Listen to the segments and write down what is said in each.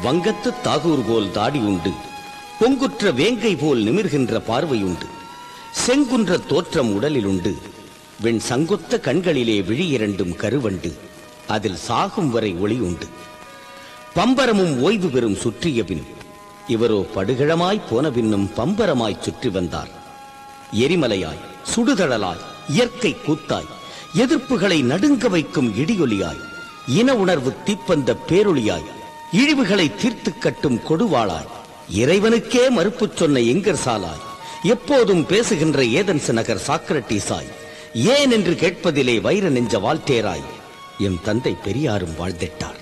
வங்கத்து தாகூர் போல் தாடி உண்டு பொங்குற்ற வேங்கை போல் நிமிர்கின்ற பார்வையுண்டு செங்குன்ற தோற்றம் உடலில் உண்டு வெண் சங்குத்த கண்களிலே விழி இரண்டும் கருவண்டு அதில் சாகும் வரை ஒளி உண்டு பம்பரமும் ஓய்வு பெறும் சுற்றிய பின் இவரோ படுகிழமாய் போன பின்னும் பம்பரமாய் சுற்றி வந்தார் எரிமலையாய் சுடுதழலாய் இயற்கை கூத்தாய் எதிர்ப்புகளை நடுங்க வைக்கும் இடியொலியாய் இன உணர்வு தீப்பந்த பேரொளியாய் இழிவுகளை தீர்த்து கட்டும் கொடுவாளாய் இறைவனுக்கே மறுப்பு சொன்ன எங்கர் சாலாய் எப்போதும் பேசுகின்ற ஏதன்ஸ் நகர் சாக்ரட்டீஸாய் ஏன் என்று கேட்பதிலே வைர நெஞ்ச வால்டேராய் எம் தந்தை பெரியாரும் வாழ்ந்திட்டார்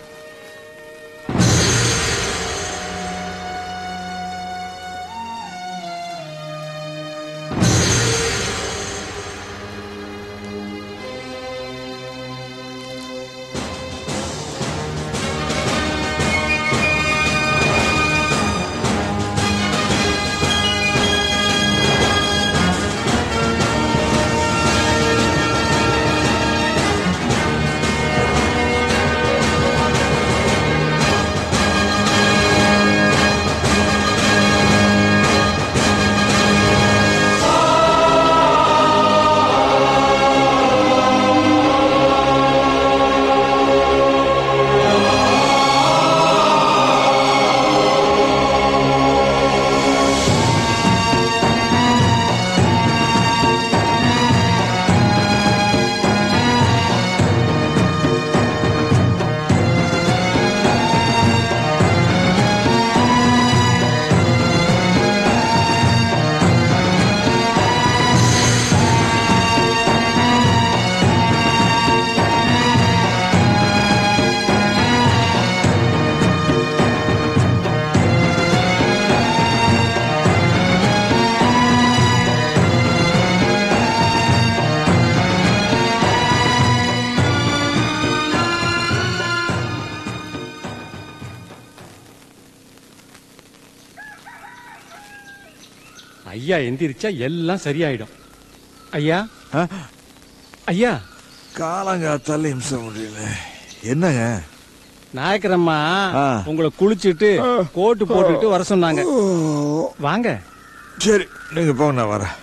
ஐயா எந்திரிச்சா எல்லாம் சரியாயிடும் ஐயா ஐயா காலங்காத்தால இம்ச முடியல என்னங்க நாயக்கரம்மா ஆ. உங்களை குளிச்சிட்டு கோட்டு போட்டுட்டு வர சொன்னாங்க வாங்க சரி நீங்க போங்க நான் வரேன்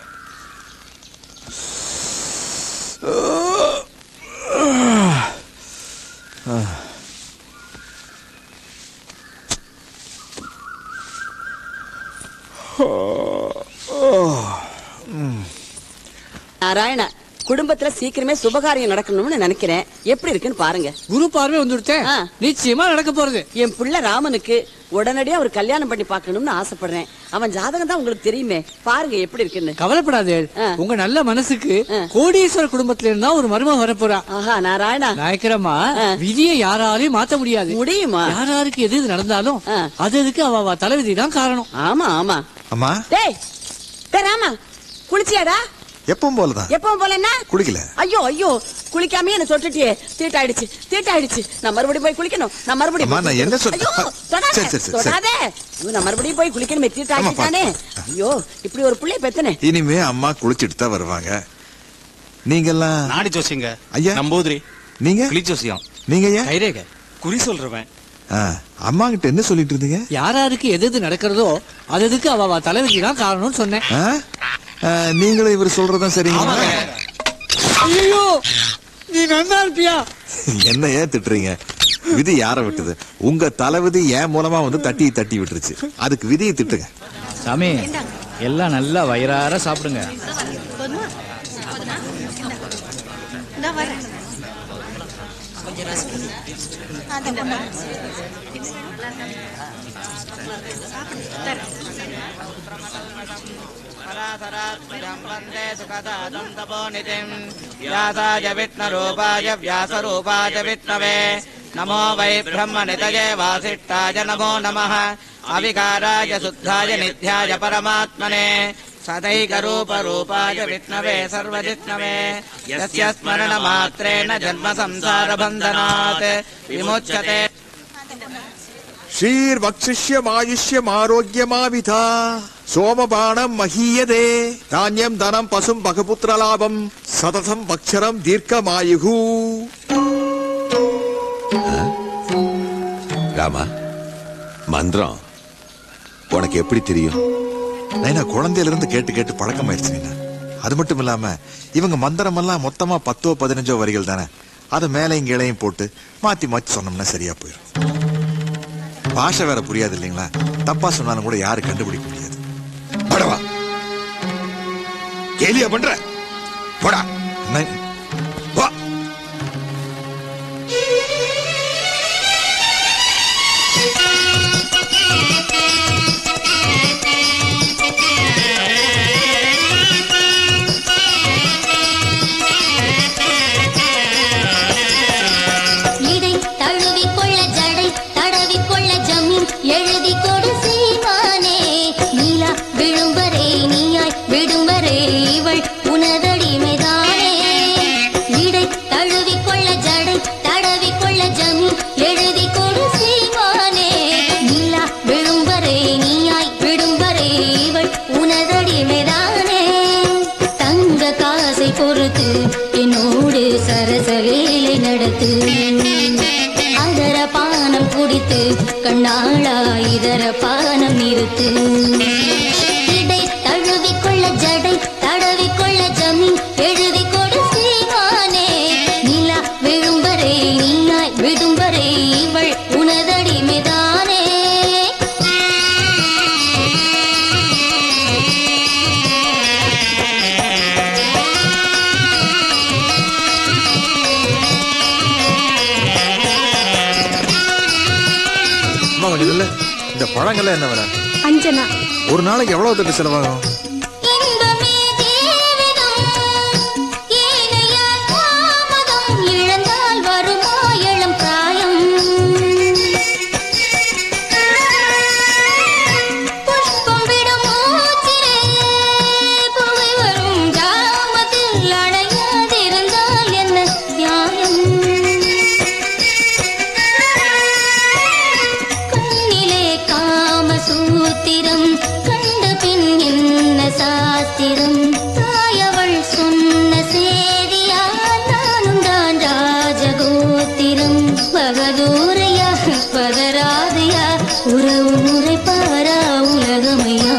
நாராயண குடும்பத்துல சீக்கிரமே சுபகாரியம் நடக்கணும்னு நினைக்கிறேன் எப்படி இருக்குன்னு பாருங்க குரு பார்வை வந்துடுத்தேன் ஆ. நிச்சயமா நடக்க போறது என் புள்ள ராமனுக்கு உடனடியா ஒரு கல்யாணம் பண்ணி பார்க்கணும்னு ஆசைப்படுறேன் அவன் ஜாதகம் தான் உங்களுக்கு தெரியுமே பாருங்க எப்படி இருக்குன்னு கவலைப்படாதே ஆ. உங்க நல்ல மனசுக்கு ஆ. கோடீஸ்வர குடும்பத்துல இருந்தா ஒரு மருமக வரப்போறா ஆஹா நாராயணா நாயக்கரம்மா ஆ. விதியை யாராலையும் மாத்த முடியாது முடியுமா யார் யாருக்கு எது எது நடந்தாலும் ஆ. அது அதுக்கு அவ அவ தலைவிதி தான் காரணம் ஆமா ஆமா அம்மா டேய் டேய் ராமா குளிச்சியாடா எப்பவும் போலதான் எப்பவும் போல என்ன குளிக்கல ஐயோ ஐயோ குளிக்காமயே என்ன தொட்டுட்டியே தீட்டாயிடுச்சு தீட்டாயிடுச்சு நான் மறுபடியும் போய் குளிக்கணும் நான் மறுபடியும் அம்மா, நான் என்ன சொல்- ஐயோ, தொடாத, சரி, சரி, சரி, தொடாத. ஐயோ, நான் மறுபடியும் போய் குளிக்கணுமே தீட்டாயிடுச்சானே ஐயோ இப்படி ஒரு புள்ளைய பெத்தனே இனிமே அம்மா குளிச்சிட்டு தான் வருவாங்க நீங்கெல்லாம் நாடி ஜோசியங்க ஐயா. நம்பூதிரி நீங்க கிளி ஜோசியம் நீங்க ஐயா கைரேக குறி சொல்றவன் ஆ, அம்மா கிட்ட என்ன சொல்லிட்டு இருந்தீங்க யார் யாருக்கு எது எது நடக்கிறதோ அது அதுக்கு அவ அவ தலைவிதி தான் காரணம்னு சொன்னேன் ஆ? ஆ, நீங்களும் இவர் சொல்றதுதான் சரிங்களா ஐயோ நீ நன்னா இருப்பியா என்ன ஏன் திட்டுறீங்க விதி யார விட்டுது உங்க தலைவிதி என் மூலமா வந்து தட்டி தட்டி விட்டுருச்சு அதுக்கு விதியை திட்டுங்க சாமி எல்லாம் நல்லா வயிறார சாப்பிடுங்க व्यासाय विष्णुरूपाय व्यासरूपाय विष्णवे नमो वै ब्रह्मनितये वासिष्ठाय नमो नमः अविकाराय शुद्धाय नित्याय परमात्मने सदैकरूपरूपाय विष्णवे सर्वजिष्णवे यस्य स्मरणमात्रेण जन्म संसारबन्धनात् विमुच्यते ஷீர்வக்ஷிஷ்யமாயுஷ்யம் ஆரோக்கியமாவிதா சோமபானம் மகீயதே தானியம் தனம் பசும் பகபுத்திரலாபம் சததம் பக்ஷரம் தீர்க்கமாயுகு ராமா மந்திரம் உனக்கு எப்படி தெரியும் நைனா குழந்தையில இருந்து கேட்டு கேட்டு பழக்கமாயிருச்சு நைனா அது மட்டும் இல்லாம இவங்க மந்திரம் எல்லாம் மொத்தமா பத்தோ பதினஞ்சோ வரிகள் தானே அதை மேலையும் கீழையும் போட்டு மாத்தி மாத்தி சொன்னோம்னா சரியா போயிடும் பாஷை வேற புரியாது இல்லைங்களா தப்பா சொன்னாலும் கூட யாரும் கண்டுபிடிக்க முடியாது படவா கேலியா பண்ற போடா நை- வா இடை தழுவிக்கொள்ள ஜடை தடவிக்கொள்ள ஜமீன் எழுதி கொடு சீமானே நீலா விழும்பரே நீயாய் விடும்பரே இவள் உனதடிமைதானே இடை தழுவிக்கொள்ள ஜடை தடவிக்கொள்ள ஜமீன் எழுதி கொடு சீமானே நீலா விழும்பரே நீயாய் விடும்பரே இவள் உனதடிமைதானே தங்க காசை பொறுத்து என்னோடு சரச வேலை நடத்து அதர பானம் குடித்து கண்ணாளா இதர பானம் நிறுத்து இடை தழுவிக்கொள்ள ஜடை தடவிக்கொள்ள ஜமீன் எழுதி கொடு சீமானே நிலா விழும்பரே நீனாய் விடும்பரே இவள் உனதடிமைதானே அம்மா கொஞ்சம் நில்லு. இந்த பழங்கள்லாம் என்ன விலை அஞ்சனா ஒரு நாளைக்கு எவ்வளவு தட்டு செலவாகும் இன்பமே ஜீவிதம் ஏனையா தாமதம் இழந்தால் வருமா இளம் பிராயம் புஷ்பம் விடும் மூச்சிலே புகை வரும் ஜாமத்தில் அடையாதிருந்தால் என்ன நியாயம் கண்ணிலே காம சூத்திரம் கண்ட பின் என்ன சாஸ்திரம் தாயவள் சொன்ன சேதியா நானும் தான் ராஜகோத்திரம் பகதூரையா பதராதையா உறவு முறை பாரா உலகமையா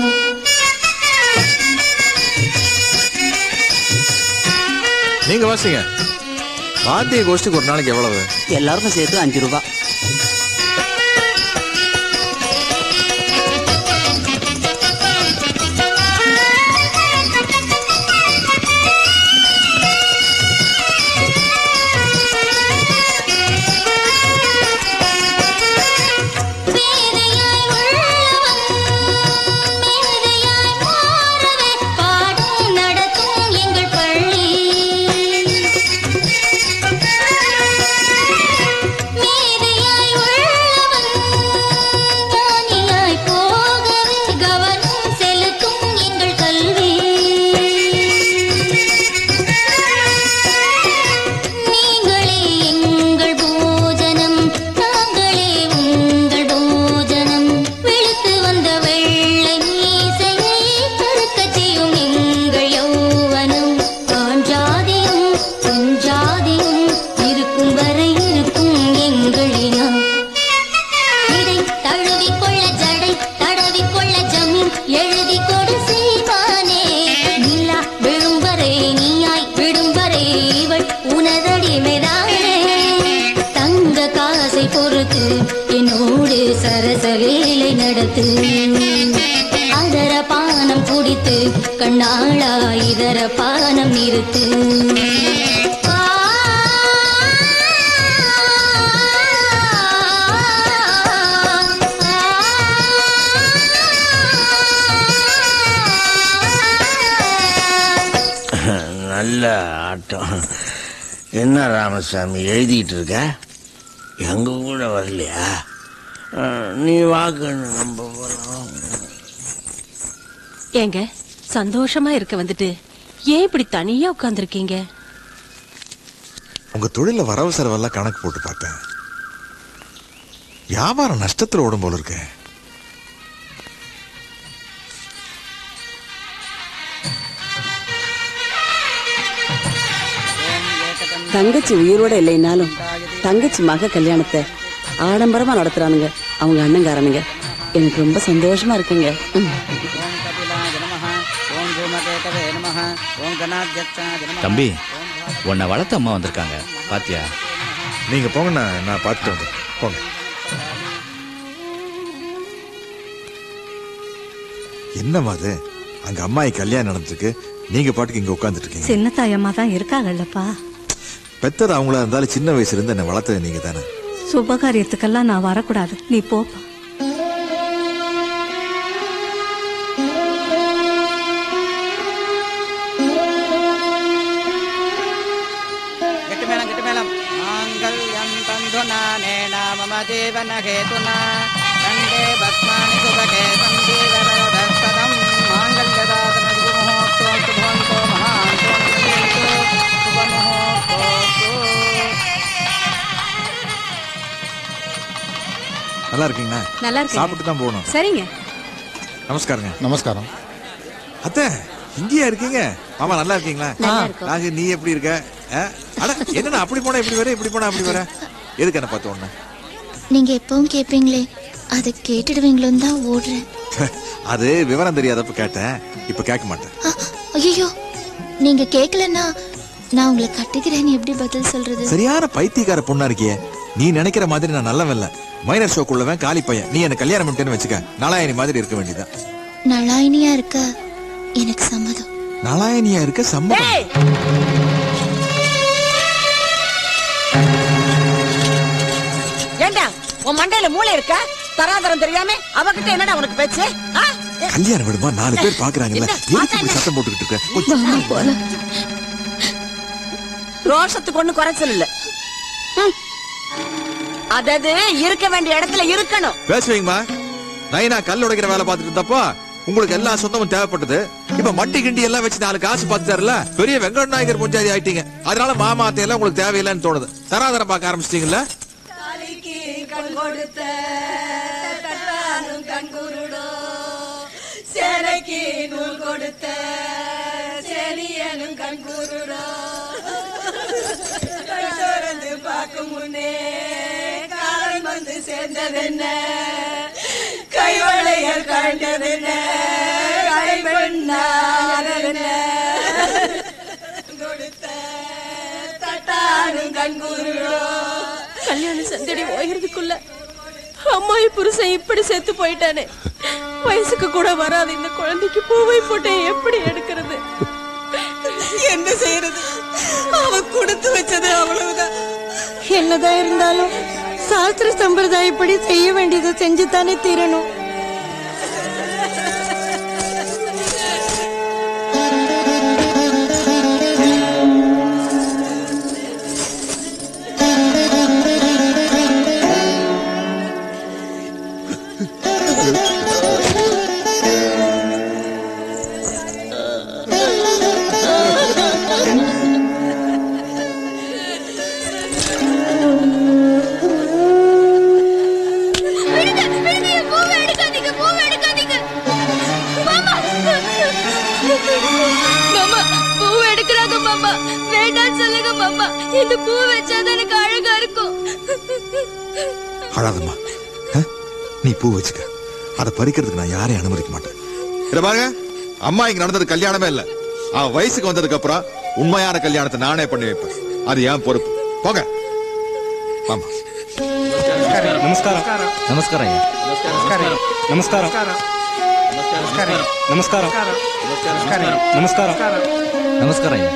நீங்க வாசிங்க வாத்திய கோஷ்டிக்கு ஒரு நாளைக்கு எவ்வளவு எல்லாருக்கும் சேர்த்து அஞ்சு ரூபாய் பேதையாய் உள்ளவன் மேதையாய் மாறவே பாடம் நடத்தும் எங்கள் பள்ளி மேதையாய் உள்ளவன் ஞானியாய் போகவே கவனம் செலுத்தும் எங்கள் கல்வி நீங்களே எங்கள் போஜனம் நாங்களே உங்கள் போஜனம் விழுத்து வந்த வெள்ளை மீசையை கருக்கச் செய்யும் எங்கள் யௌவனம் ஆண் ஜாதியும் பெண் ஜாதியும் இருக்கும் வரை இருக்கும் எங்கள் இனம் இடை தழுவிக்கொள்ள ஜடை தடவிக்கொள்ள ஜமீன் எழுதி கொடு சீமானே நிலா விழும்பரே நீயாய் விடும்பரே இவள் உனதடிமைதானே தங்க காசை பொறுத்து என்னோடு சரச வேலை நடத்து அதர பானம் குடித்து கண்ணாளா இதர பானம் நிறுத்து நல்ல ஆட்டம் என்ன ராமசாமி எழுதிட்டு இருக்க எங்க கூட வரலையா அஹ், நீ வாக்கு நம்ம போலாம் ஏங்க சந்தோஷமா இருக்க வந்துட்டு ஏன் இப்படி தனியா உட்கார்ந்திருக்கீங்க உங்க தொழில வரவு செலவெல்லாம் கணக்கு போட்டு பார்த்தேன் வியாபாரம் நஷ்டத்துல ஓடும் போல இருக்கு தங்கச்சி உயிரோட இல்லைனாலும் தங்கச்சி மக கல்யாணத்தை ஆடம்பரமா நடத்துறானுங்க அவங்க அண்ணங்காரனுங்க எனக்கு ரொம்ப சந்தோஷமா இருக்குங்க ம். ஓம் கபிலாய நமः ஓம் தூமகேதவே நமः ஓம் கணாத்யட்சாய நமः தம்பி உன்னை வளர்த்த அம்மா வந்திருக்காங்க பாத்தியா நீங்க போங்க நான் நான் பார்த்துட்டு வந்து போங்க என்னம்மா அது அங்க அம்மாயி கல்யாணம் நடந்துருக்கு நீங்க பாட்டுக்கு இங்க உட்கார்ந்துட்டு இருக்கீங்க சின்ன தாயம்மா தான் இருக்காங்கல்லப்பா பெத்தது அவங்களா இருந்தாலும் சின்ன வயசுல இருந்து என்ன வளர்த்தது நீங்க தானே சுபகாரியத்துக்கெல்லாம் நான் வரக்கூடாது நீ போப்பா గట్టి మేళం గట్టి మేళం మాంగళ్యం తంధునానేన మమ జీవన హేతునా కండే భస్మాని శుభకే సంజీవనదస్తదం మాంగళ్యదాతన శుభముహూర్తో శుభవంతో మహాంతో శుభముహూర్తో நல்லா இருக்கீங்களா நல்லா இருக்கேன். சாப்பிட்டு தான் போகணும் சரிங்க நமஸ்காரங்க நமஸ்காரம் அத்தை இங்கேயா இருக்கீங்க மாமா நல்லா இருக்கீங்களா நல்லா இருக்கோம். நாங்க நீ எப்படி இருக்க ஆ? அட என்னடா அப்படி போனா இப்படி வர இப்படி போனா அப்படி வர எதுக்கு என்ன பார்த்த உடனே நீங்க எப்பவும் கேட்பீங்களே அதை கேட்டுடுவீங்களோன்னு தான் ஓடுறேன் அது விவரம் தெரியாதப்ப கேட்டேன் இப்ப கேட்க மாட்டேன் ஐயோ நீங்க கேட்கலன்னா நான் உங்களை கட்டிக்கிறேன்னு எப்படி பதில் சொல்றது சரியான பைத்தியக்கார பொண்ணா இருக்கியே நீ நினைக்கிற மாதிரி நான் நல்லவன் இல்ல மைனர் ஷோக்குள்ளவன் காலி பையன் நீ என்ன கல்யாணம் பண்ணிட்டேன்னு வச்சுக்க நாலாயணி மாதிரி இருக்க வேண்டியதான் நலாயினியா இருக்க எனக்கு சம்மதம் நாலாயணியா இருக்க சம்மதம் ஏய் ஏண்டா உன் மண்டையில மூளை இருக்க தராதரம் தெரியாம அவகிட்ட என்னடா உனக்கு பேச்சு ஆ? கல்யாணம் விடுமா நாலு பேர் பாக்குறாங்கல்ல என்ன? எதுக்கு இப்படி சத்தம் போட்டுக்கிட்டு இருக்க கொஞ்சம் ரோஷத்துக்கு ஒண்ணு குறைச்சல் இல்ல ம். அதது இருக்க வேண்டிய இடத்துல இருக்கணும் பேசுவீங்கம்மா நைனா கல் உடைக்கிற வேலை பார்த்துட்டு இருந்தப்போ உங்களுக்கு எல்லா சொந்தமும் தேவைப்பட்டது இப்ப மட்டி கிண்டி எல்லாம் வச்சு நாலு காசு பார்த்துட்டாருல பெரிய வெங்கட நாயகர் பஞ்சாதி ஆயிட்டீங்க அதனால மாமா அத்தையெல்லாம் உங்களுக்கு தேவையில்லைன்னு தோணுது தராதரம் பார்க்க ஆரம்பிச்சிட்டீங்கல்ல கண் கொடுத்த தட்டானும் கண் குருடோ சேலைக்கு நூல் கொடுத்த செலியனும் கண் குருடோ கண் திறந்து பார்க்கும் முன்னே காலம் வந்து சேர்ந்ததென்ன கைவளையல் கண்டதென்ன கைப்பெண்ணானதென்ன கொடுத்த தட்டானும் கண் குருடோ கல்யாண சந்தடி ஓயறதுக்குள்ள அம்மாயி புருஷன் இப்படி செத்து போயிட்டானே வயசுக்கு கூட வராத இந்த குழந்தைக்கு பூவை போட்டு எப்படி எடுக்கிறது என்ன செய்யறது அவ கொடுத்து வச்சது அவ்வளவுதான் என்னதான் இருந்தாலும் சாஸ்திர சம்பிரதாயப்படி செய்ய வேண்டியதை செஞ்சுத்தானே தீரணும் விடுங்க, விடுங்க, என் பூவை எடுக்காதீங்க, பூவை எடுக்காதீங்க. மாமா. மாமா, பூவை எடுக்கிறாங்க மாமா. வேண்டாம்னு சொல்லுங்க மாமா. இந்த பூ வச்சாதான் எனக்கு அழகா இருக்கும் அழாதம்மா ஆ? நீ பூ வச்சுக்க அதை பறிக்கிறதுக்கு நான் யாரையும் அனுமதிக்க மாட்டேன் இத பாருங்க அம்மா இங்க நடந்தது கல்யாணமே இல்ல அவ வயசுக்கு வந்ததுக்கு அப்புறம் உண்மையான கல்யாணத்தை நானே பண்ணி வைப்பேன் அது என் பொறுப்பு போங்க ஆமா நமஸ்காரம் நமஸ்காரம் ஐயா நமஸ்காரம் நமஸ்காரம் நமஸ்காரம் நமஸ்காரம் ஐயா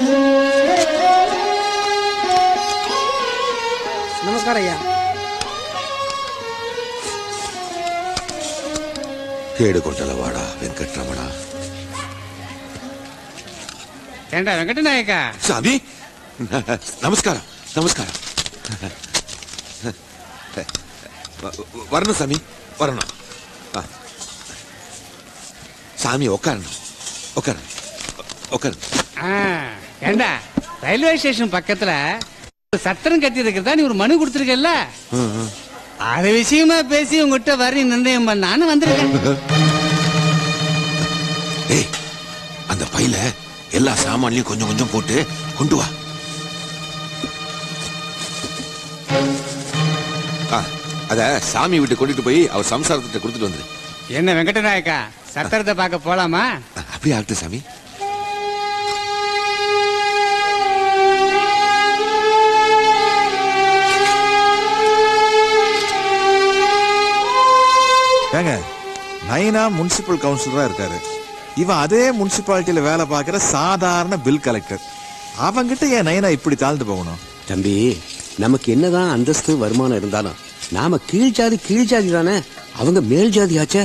நமஸ்காரம் ஐயா கேடு கொண்டல வாடா வெங்கட்ரமணா ஏண்டா வெங்கட நாயக்கா சாமி நமஸ்காரம் நமஸ்காரம் வ- வ- வரணும் சாமி வரணும் ஆ. சாமி உட்காரணும் உட்காரணும் உட்காரணும் ஆ, ஏண்டா ரயில்வே ஸ்டேஷன் பக்கத்துல ஒரு சத்திரம் கட்டி இருக்கிறதா நீ ஒரு மனு கொடுத்துருக்கல அது விஷயமா பேசி உங்ககிட்ட வரி நிர்ணயம் பண்ணான்னு வந்திருக்கேன் ஏய் அந்த பையில எல்லா சாமான்லயும் கொஞ்சம் கொஞ்சம் போட்டு கொண்டு வா ஆ, அத சாமி வீட்டு கொண்டுட்டு போய் அவர் சம்சாரத்திட்ட கொடுத்துட்டு வந்துரு என்ன வெங்கடநாயக்கா சத்திரத்தை பார்க்க போலாமா அப்படியே ஆகட்டும் சாமி ஏங்க நைனா முனிசிபல் கவுன்சிலரா இருக்காரு இவன் அதே முனிசிபாலிட்டியில வேலை பார்க்கிற சாதாரண பில் கலெக்டர் அவங்கிட்ட ஏன் நைனா இப்படி தாழ்ந்து போகணும் தம்பி நமக்கு என்னதான் அந்தஸ்து வருமானம் இருந்தாலும் நாம கீழ் ஜாதி கீழ் ஜாதி தானே அவங்க மேல் ஜாதி ஆச்சே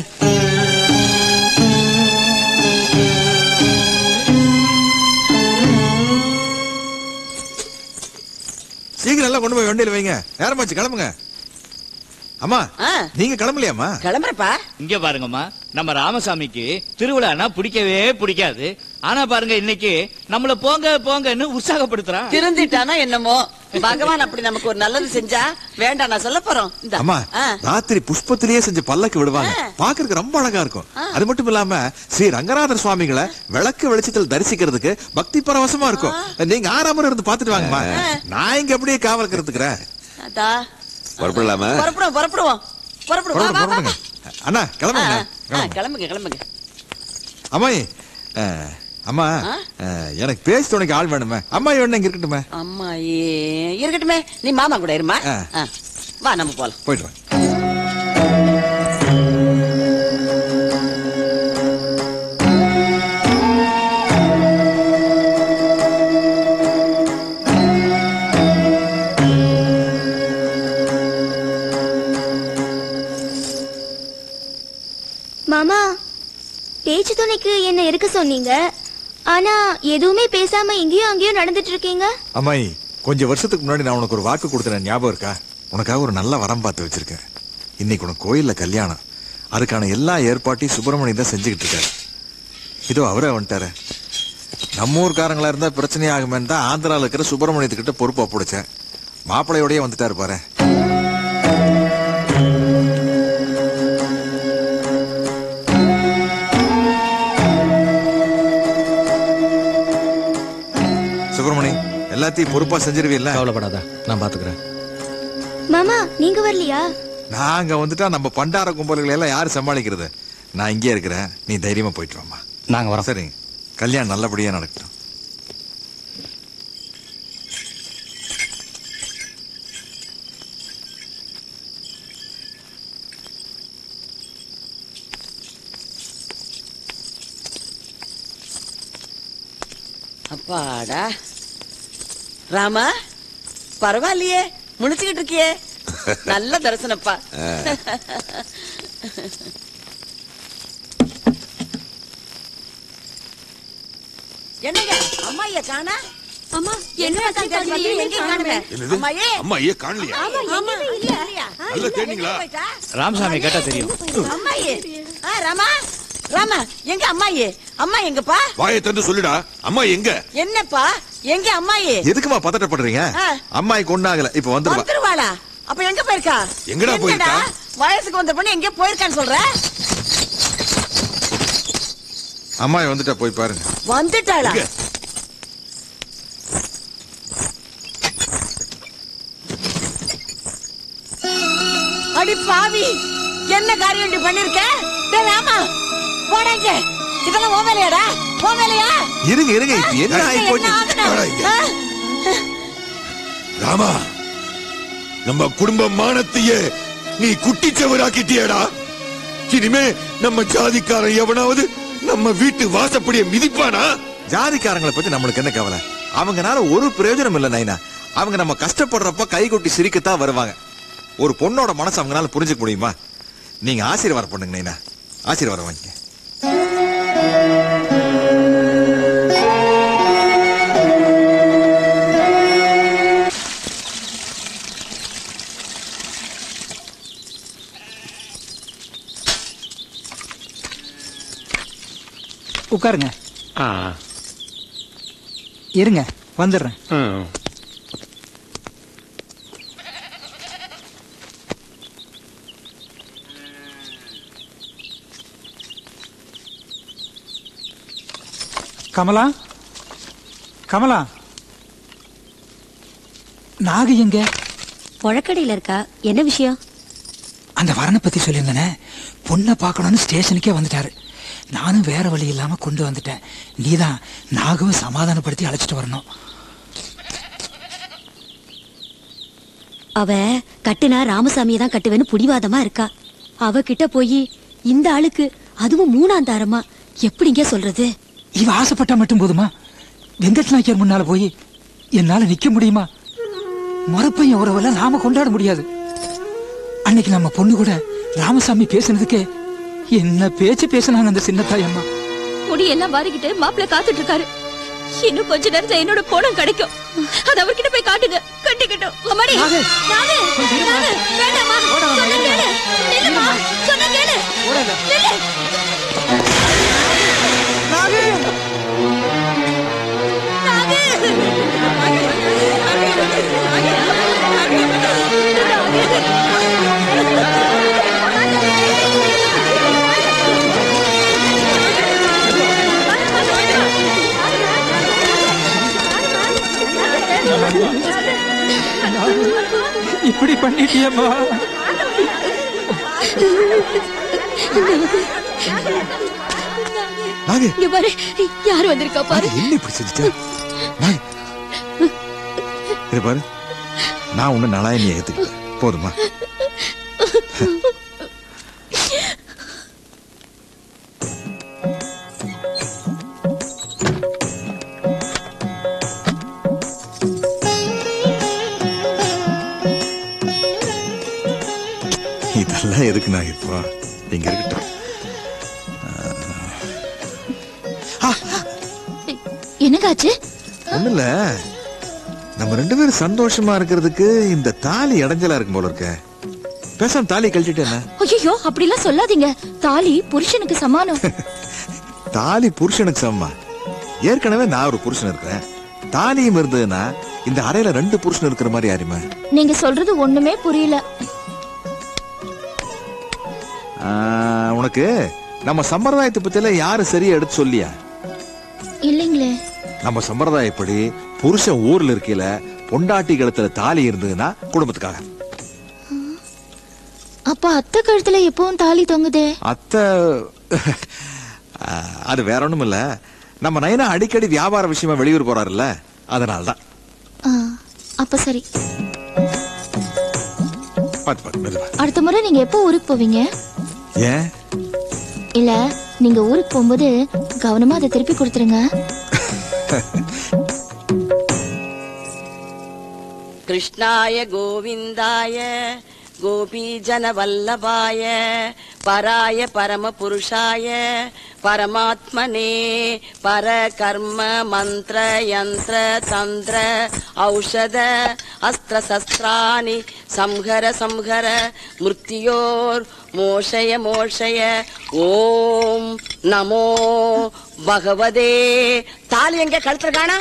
சீக்கிரம் எல்லாம் கொண்டு போய் வண்டியில வைங்க நேரமாச்சு கிளம்புங்க அம்மா நீங்க கிளம்பலையாம்மா கிளம்புறப்பா இங்க பாருங்கம்மா நம்ம ராமசாமிக்கு திருவிழானா பிடிக்கவே பிடிக்காது ஆனா பாருங்க இன்னைக்கு நம்மள போங்க போங்கன்னு உற்சாகப்படுத்துறான் திருந்திட்டானா என்னமோ பகவான் அப்படி நமக்கு ஒரு நல்லது செஞ்சா வேண்டாம் நான் சொல்ல போறோம் இந்தா. அம்மா ஆ. ராத்திரி புஷ்பத்திலேயே செஞ்ச பல்லக்கு விடுவாங்க பாக்குறதுக்கு ரொம்ப அழகா இருக்கும் அது மட்டும் இல்லாம ஸ்ரீ ரங்கநாதர் சுவாமிகளை விளக்கு வெளிச்சத்தில் தரிசிக்கிறதுக்கு பக்தி பரவசமா இருக்கும் நீங்க ஆறாம இருந்து பாத்துட்டு வாங்கம்மா நான் இங்க அப்படியே காவலுக்கு இருந்துக்கிறேன் அதா புறப்படலாமா புறப்படுவோம் புறப்படுவோம் புறப்படுவோம் வா, வா, வா, புறப்படுங்க. அண்ணா கிளம்புங்க ஆ, கிளம்புங்க கிளம்புங்க அம்மாயி அஹ், அம்மா அஹ், எனக்கு பேசி துணைக்கு ஆள் வேணுமே அம்மா வேணும் இங்க இருக்கட்டுமே அம்மா ஏ இருக்கட்டுமே நீ மாமா கூட இருமா ஆ. ஆ. வா நம்ம போலாம் போயிட்டு வாங்க மாமா பேச்சு துணைக்கு என்ன இருக்க சொன்னீங்க ஆனா எதுவுமே பேசாம இங்கேயும் அங்கேயும் நடந்துட்டு இருக்கீங்க அம்மாயி கொஞ்சம் வருஷத்துக்கு முன்னாடி நான் உனக்கு ஒரு வாக்கு கொடுத்தேன் ஞாபகம் இருக்கா உனக்காக ஒரு நல்ல வரம் பார்த்து வச்சிருக்கேன் இன்னைக்கு உனக்கு கோயில்ல கல்யாணம் அதுக்கான எல்லா ஏற்பாட்டையும் சுப்பிரமணியம் தான் செஞ்சுக்கிட்டு இருக்காரு இதோ அவரே வந்துட்டாரு நம்ம ஊர்க்காரங்களா இருந்தா பிரச்சனை ஆகுமேன்னு தான் ஆந்திரால இருக்கிற சுப்பிரமணியத்துக்கிட்ட பொறுப்பு ஒப்படைச்சேன் மாப்பிள்ளையோடய வந்துட்டாரு பாரு சுப்பிரமணி எல்லாத்தையும் பொறுப்பா செஞ்சிருவீல்ல கவலைப்படாத நான் பாத்துக்கிறேன் மாமா நீங்க வரலையா நான் அங்க வந்துட்டா நம்ம பண்டார கும்பல்களை எல்லாம் யாரு சமாளிக்கிறது நான் இங்கே இருக்கிறேன் நீ தைரியமா போயிட்டு வாமா நாங்க வரோம் சரிங்க கல்யாணம் நல்லபடியா நடக்கட்டும் அப்பாடா ராமா பரவாயில்லையே முழிச்சுக்கிட்டு இருக்கியே நல்ல தரிசனப்பா என்னங்க அம்மாய்யா காணா அம்மா என்ன எங்க காணுமே என்னது? அம்மாயே அம்மா ஏன் காணலையா ஆமா எங்கேயுமே இல்ல நல்லா தேடிங்களா ராமசாமி கேட்டா தெரியும் அம்மாயே ஆ ராமா ராமா எங்க அம்மாயே அம்மா எங்கப்பா வாயை தந்து சொல்லுடா அம்மா எங்க என்னப்பா எங்க அம்மாயே எதுக்குமா பதட்டப்படுறீங்க ஆ. அம்மாய்க்கு ஒண்ணாகல இப்ப வந்துருவா வந்துருவாளா அப்ப எங்க போயிருக்கா எங்கடா போயிருக்கா? வயசுக்கு வந்த பொண்ணு எங்க போயிருக்கான்னு சொல்ற அம்மாய் வந்துட்டா போய் பாருங்க வந்துட்டாளா எங்க? அடி பாவி என்ன காரியம் இப்படி பண்ணிருக்க டேய் ராமா போடாங்க இதெல்லாம் உன் வேலையாடா உன் வேலையா இருங்க இருங்க இப்ப என்ன ஆகி என்ன போச்சு ஆகணும்? ஆ? ராமா நம்ம குடும்ப மானத்தையே நீ குட்டிச்சவராக்கிட்டியடா இனிமே நம்ம ஜாதிக்காரன் எவனாவது நம்ம வீட்டு வாசப்படிய மிதிப்பானா ஜாதிக்காரங்களை பத்தி நம்மளுக்கு என்ன கவலை அவங்கனால ஒரு பிரயோஜனம் இல்ல நைனா அவங்க நம்ம கஷ்டப்படுறப்ப கை கொட்டி சிரிக்கத்தான் வருவாங்க ஒரு பொண்ணோட மனசு அவங்கனால புரிஞ்சுக்க முடியுமா நீங்க ஆசீர்வாதம் பண்ணுங்க நைனா ஆசீர்வாதம் வாங்கிக்க உட்காருங்க இருங்க வந்துடுறேன் கமலா கமலா நாகு எங்க புழக்கடையில இருக்கா என்ன விஷயம் அந்த வரனை பத்தி சொல்லியிருந்தேனே பொண்ணை பார்க்கணும்னு ஸ்டேஷனுக்கே வந்துட்டாரு நானும் வேற வழி இல்லாம கொண்டு வந்துட்டேன் நீதான் நாகவும் சமாதானப்படுத்தி அழைச்சிட்டு வரணும் அவ கட்டுனா ராமசாமியை தான் கட்டுவேன்னு புடிவாதமா இருக்கா அவ கிட்ட போய் இந்த ஆளுக்கு அதுவும் மூணாம் தாரமா எப்படிங்க சொல்றது இவ ஆசைப்பட்டா மட்டும் போதுமா வெங்கட் நாயக்கர் முன்னால போய் என்னால நிக்க முடியுமா மறுப்பையும் உறவெல்லாம் நாம கொண்டாட முடியாது அன்னைக்கு நம்ம பொண்ணு கூட ராமசாமி பேசுனதுக்கு என்ன பேச்சு பேசினாங்க அந்த சின்னத்தாய் அம்மா முடியெல்லாம் வாரிக்கிட்டு மாப்பிள்ள காத்துட்டு இருக்காரு இன்னும் கொஞ்ச நேரத்துல என்னோட போனம் கிடைக்கும் அது அவர்கிட்ட போய் காட்டுங்க கட்டிக்கட்டும் அம்மாடி நானு, நானு, வேண்டாம்மா. சொன்னா கேளு. நில்லும்மா. சொன்னா கேளு. நில்லு. இப்படி பண்ணிட்டியம்மா நாகு இங்க பாரு யார் வந்திருக்கா பாரு என்ன இப்படி செஞ்சுட்ட நாகு இது பாரு நான் உன்னை நலாயனியை ஏத்துக்கிட்டேன் போதுமா இதெல்லாம் எதுக்கு நான் இப்போ இங்க இருக்கட்டும் என்னங்காச்சு ஒண்ணு இல்ல நம்ம ரெண்டு பேரும் சந்தோஷமா இருக்கிறதுக்கு இந்த தாலி இடைஞ்சலா இருக்கும் போல இருக்க பேசாம தாலி கழட்டிட்டு என்ன ஐயோ அப்படிலாம் சொல்லாதீங்க தாலி புருஷனுக்கு சமானம் தாலி புருஷனுக்கு சமமா ஏற்கனவே நான் ஒரு புருஷன் இருக்கிறேன் தாலியும் இருந்ததுன்னா இந்த அறையில ரெண்டு புருஷன் இருக்கிற மாதிரி யாருமே நீங்க சொல்றது ஒண்ணுமே புரியல உனக்கு நம்ம சம்பிரதாயத்தை பத்தில யாரு சரியா எடுத்து சொல்லியா இல்லைங்களே நம்ம சம்பிரதாயப்படி புருஷன் ஊர்ல இருக்கையில பொண்டாட்டி கழுத்துல தாலி இருந்ததுன்னா குடும்பத்துக்காக அப்ப அத்தை கழுத்துல எப்பவும் தாலி தொங்குதே அத்தை ஆஹ், அது வேற ஒண்ணும் இல்ல நம்ம நைனா அடிக்கடி வியாபார விஷயமா வெளியூர் போறாருல்ல அதனாலதான் ஆ, அப்ப சரி பாத்து பாத்து மெதுவா அடுத்த முறை நீங்க எப்போ ஊருக்கு போவீங்க ஏன் இல்ல நீங்க ஊருக்கு போகும்போது கவனமா அதை திருப்பி கொடுத்துருங்க कृष्णाय गोविन्दाय गोपीजनवल्लभाय पराय परमपुरुषाय परमात्मने परकर्म मन्त्र यन्त्र तन्त्र औषध अस्त्रशस्त्राणि संहर संहर मृत्योर् मोषय मोषय ஓம் நமோ பகவதே தாலி எங்க கழுத்துல காணா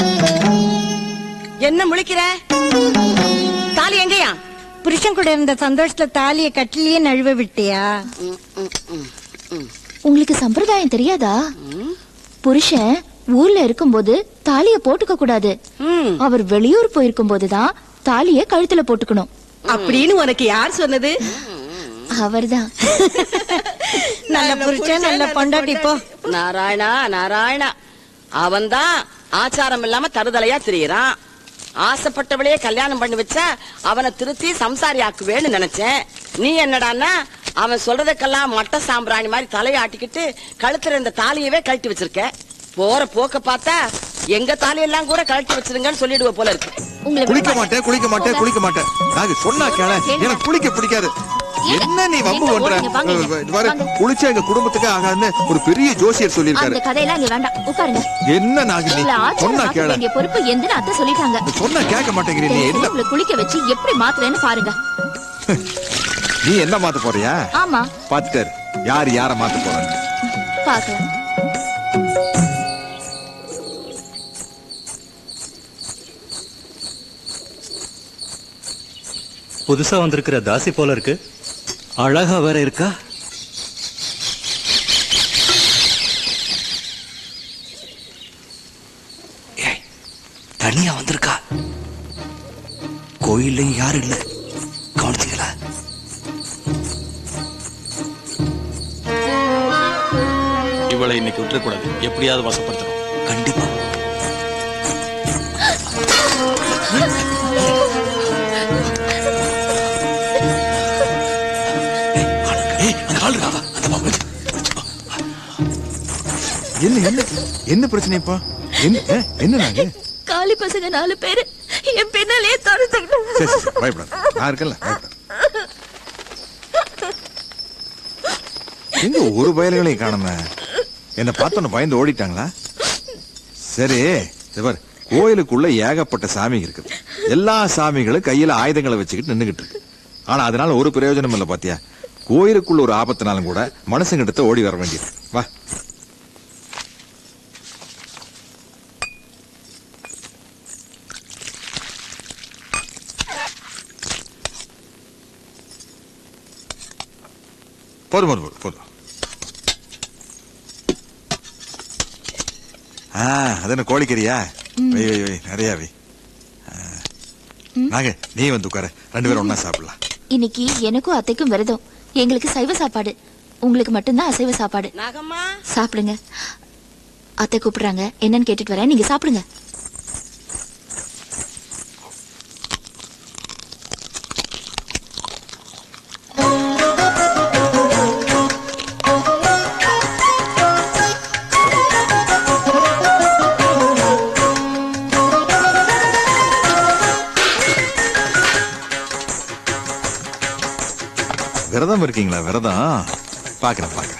என்ன முழிக்கிற தாலி எங்கயா புருஷன் கூட இருந்த சந்தோஷத்துல தாலிய கட்டிலேயே நழுவ விட்டியா உங்களுக்கு சம்பிரதாயம் தெரியாதா புருஷன் ஊர்ல இருக்கும்போது தாலிய போட்டுக்க கூடாது அவர் வெளியூர் போயிருக்கும் போதுதான் தாலிய கழுத்துல போட்டுக்கணும் அப்படின்னு உனக்கு யார் சொன்னது அவர்தான் நல்ல புருஷன் நல்ல பொண்டாட்டி போ நாராயணா நாராயணா அவன்தான் ஆச்சாரம் இல்லாம தருதலையா திரியறான் ஆசைப்பட்டவளையே கல்யாணம் பண்ணி வச்சா அவனை திருத்தி சம்சாரி ஆக்குவேன்னு நினைச்சேன் நீ என்னடான்னா அவன் சொல்றதுக்கெல்லாம் மட்ட சாம்பிராணி மாதிரி தலையாட்டிக்கிட்டு கழுத்துல இருந்த தாலியவே கழட்டி வச்சிருக்க போற போக்க பார்த்தா எங்க தாலியெல்லாம் கூட கழட்டி வச்சிருங்கன்னு சொல்லிடுவ போல இருக்கு குளிக்க மாட்டேன் குளிக்க மாட்டேன் குளிக்க மாட்டேன் நாங்க சொன்னா கேள எனக்கு குளிக்க பிடிக்காது என்ன நீ வம்பு எங்க பண்ற போறீங்க? வாங்க இங்க. இது பாரு குளிச்சா எங்க குடும்பத்துக்கு ஆகாதுன்னு ஒரு பெரிய ஜோசியர் சொல்லியிருக்காரு அந்த கதையெல்லாம் இங்க வேண்டாம் உட்காருங்க என்ன நாகினி உங்களை ஆச்சாரம் சொன்னா ஆக்க கேள வேண்டிய பொறுப்பு எந்தன்னு அத்தை சொல்லிட்டாங்க சொன்னா கேட்க மாட்டேங்கிறீ நீ என்ன உங்களை குளிக்க வச்சு எப்படி மாத்துறேன்னு பாருங்க நீ என்ன மாத்த போறியா ஆமா பாத்துட்டாரு யார் யார மாத்த போறாங்க பாக்கலாம் புதுசா வந்திருக்கிற தாசி போல இருக்கு அழகா வேற இருக்கா தனியா வந்திருக்கா கோயில்லையும் யாரும் இல்ல கவனிச்சிங்களா அவளை இன்னைக்கு விட்டுறக்கூடாது எப்படியாவது வசப்படுத்தணும் கண்டிப்பா என்ன என்ன என்ன பிரச்சனை இப்போ என்ன ஏ, என்ன நாங்க காலி பசங்க நாலு பேரு என் பின்னாலே சரி சரி, துரத்துக்கிட்டு சரி பயப்படாத நான் இருக்கேன்ல பயப்படாத எங்க ஒரு பயல்களையும் காணுமே என்ன பார்த்தோன்னு பயந்து ஓடிட்டாங்களா சரி இது பாரு கோயிலுக்குள்ள ஏகப்பட்ட சாமிங்க இருக்குது எல்லா சாமிகளும் கையில ஆயுதங்களை வச்சுக்கிட்டு நின்னுகிட்டு இருக்கு ஆனா அதனால ஒரு பிரயோஜனம் இல்ல பாத்தியா கோயிலுக்குள்ள ஒரு ஆபத்துனாலும் கூட மனுஷங்க எடுத்து ஓடி வர வேண்டியது வா போதும் போதும் போதும் போதும் ஆ அது என்ன கோழிக்கறியா வை வை வை நிறைய வை ஆ. நாங்க நீ வந்து உட்கார ரெண்டு பேரும் ஒண்ணா சாப்பிடலாம் இன்னைக்கு எனக்கும் அத்தைக்கும் விரதம் எங்களுக்கு சைவ சாப்பாடு உங்களுக்கு மட்டும்தான் அசைவ சாப்பாடு நாகம்மா சாப்பிடுங்க அத்தை கூப்பிடுறாங்க என்னன்னு கேட்டுட்டு வரேன் நீங்க சாப்பிடுங்க விரதம் இருக்கீங்களா விரதம் பாக்குறேன் பாக்குறேன்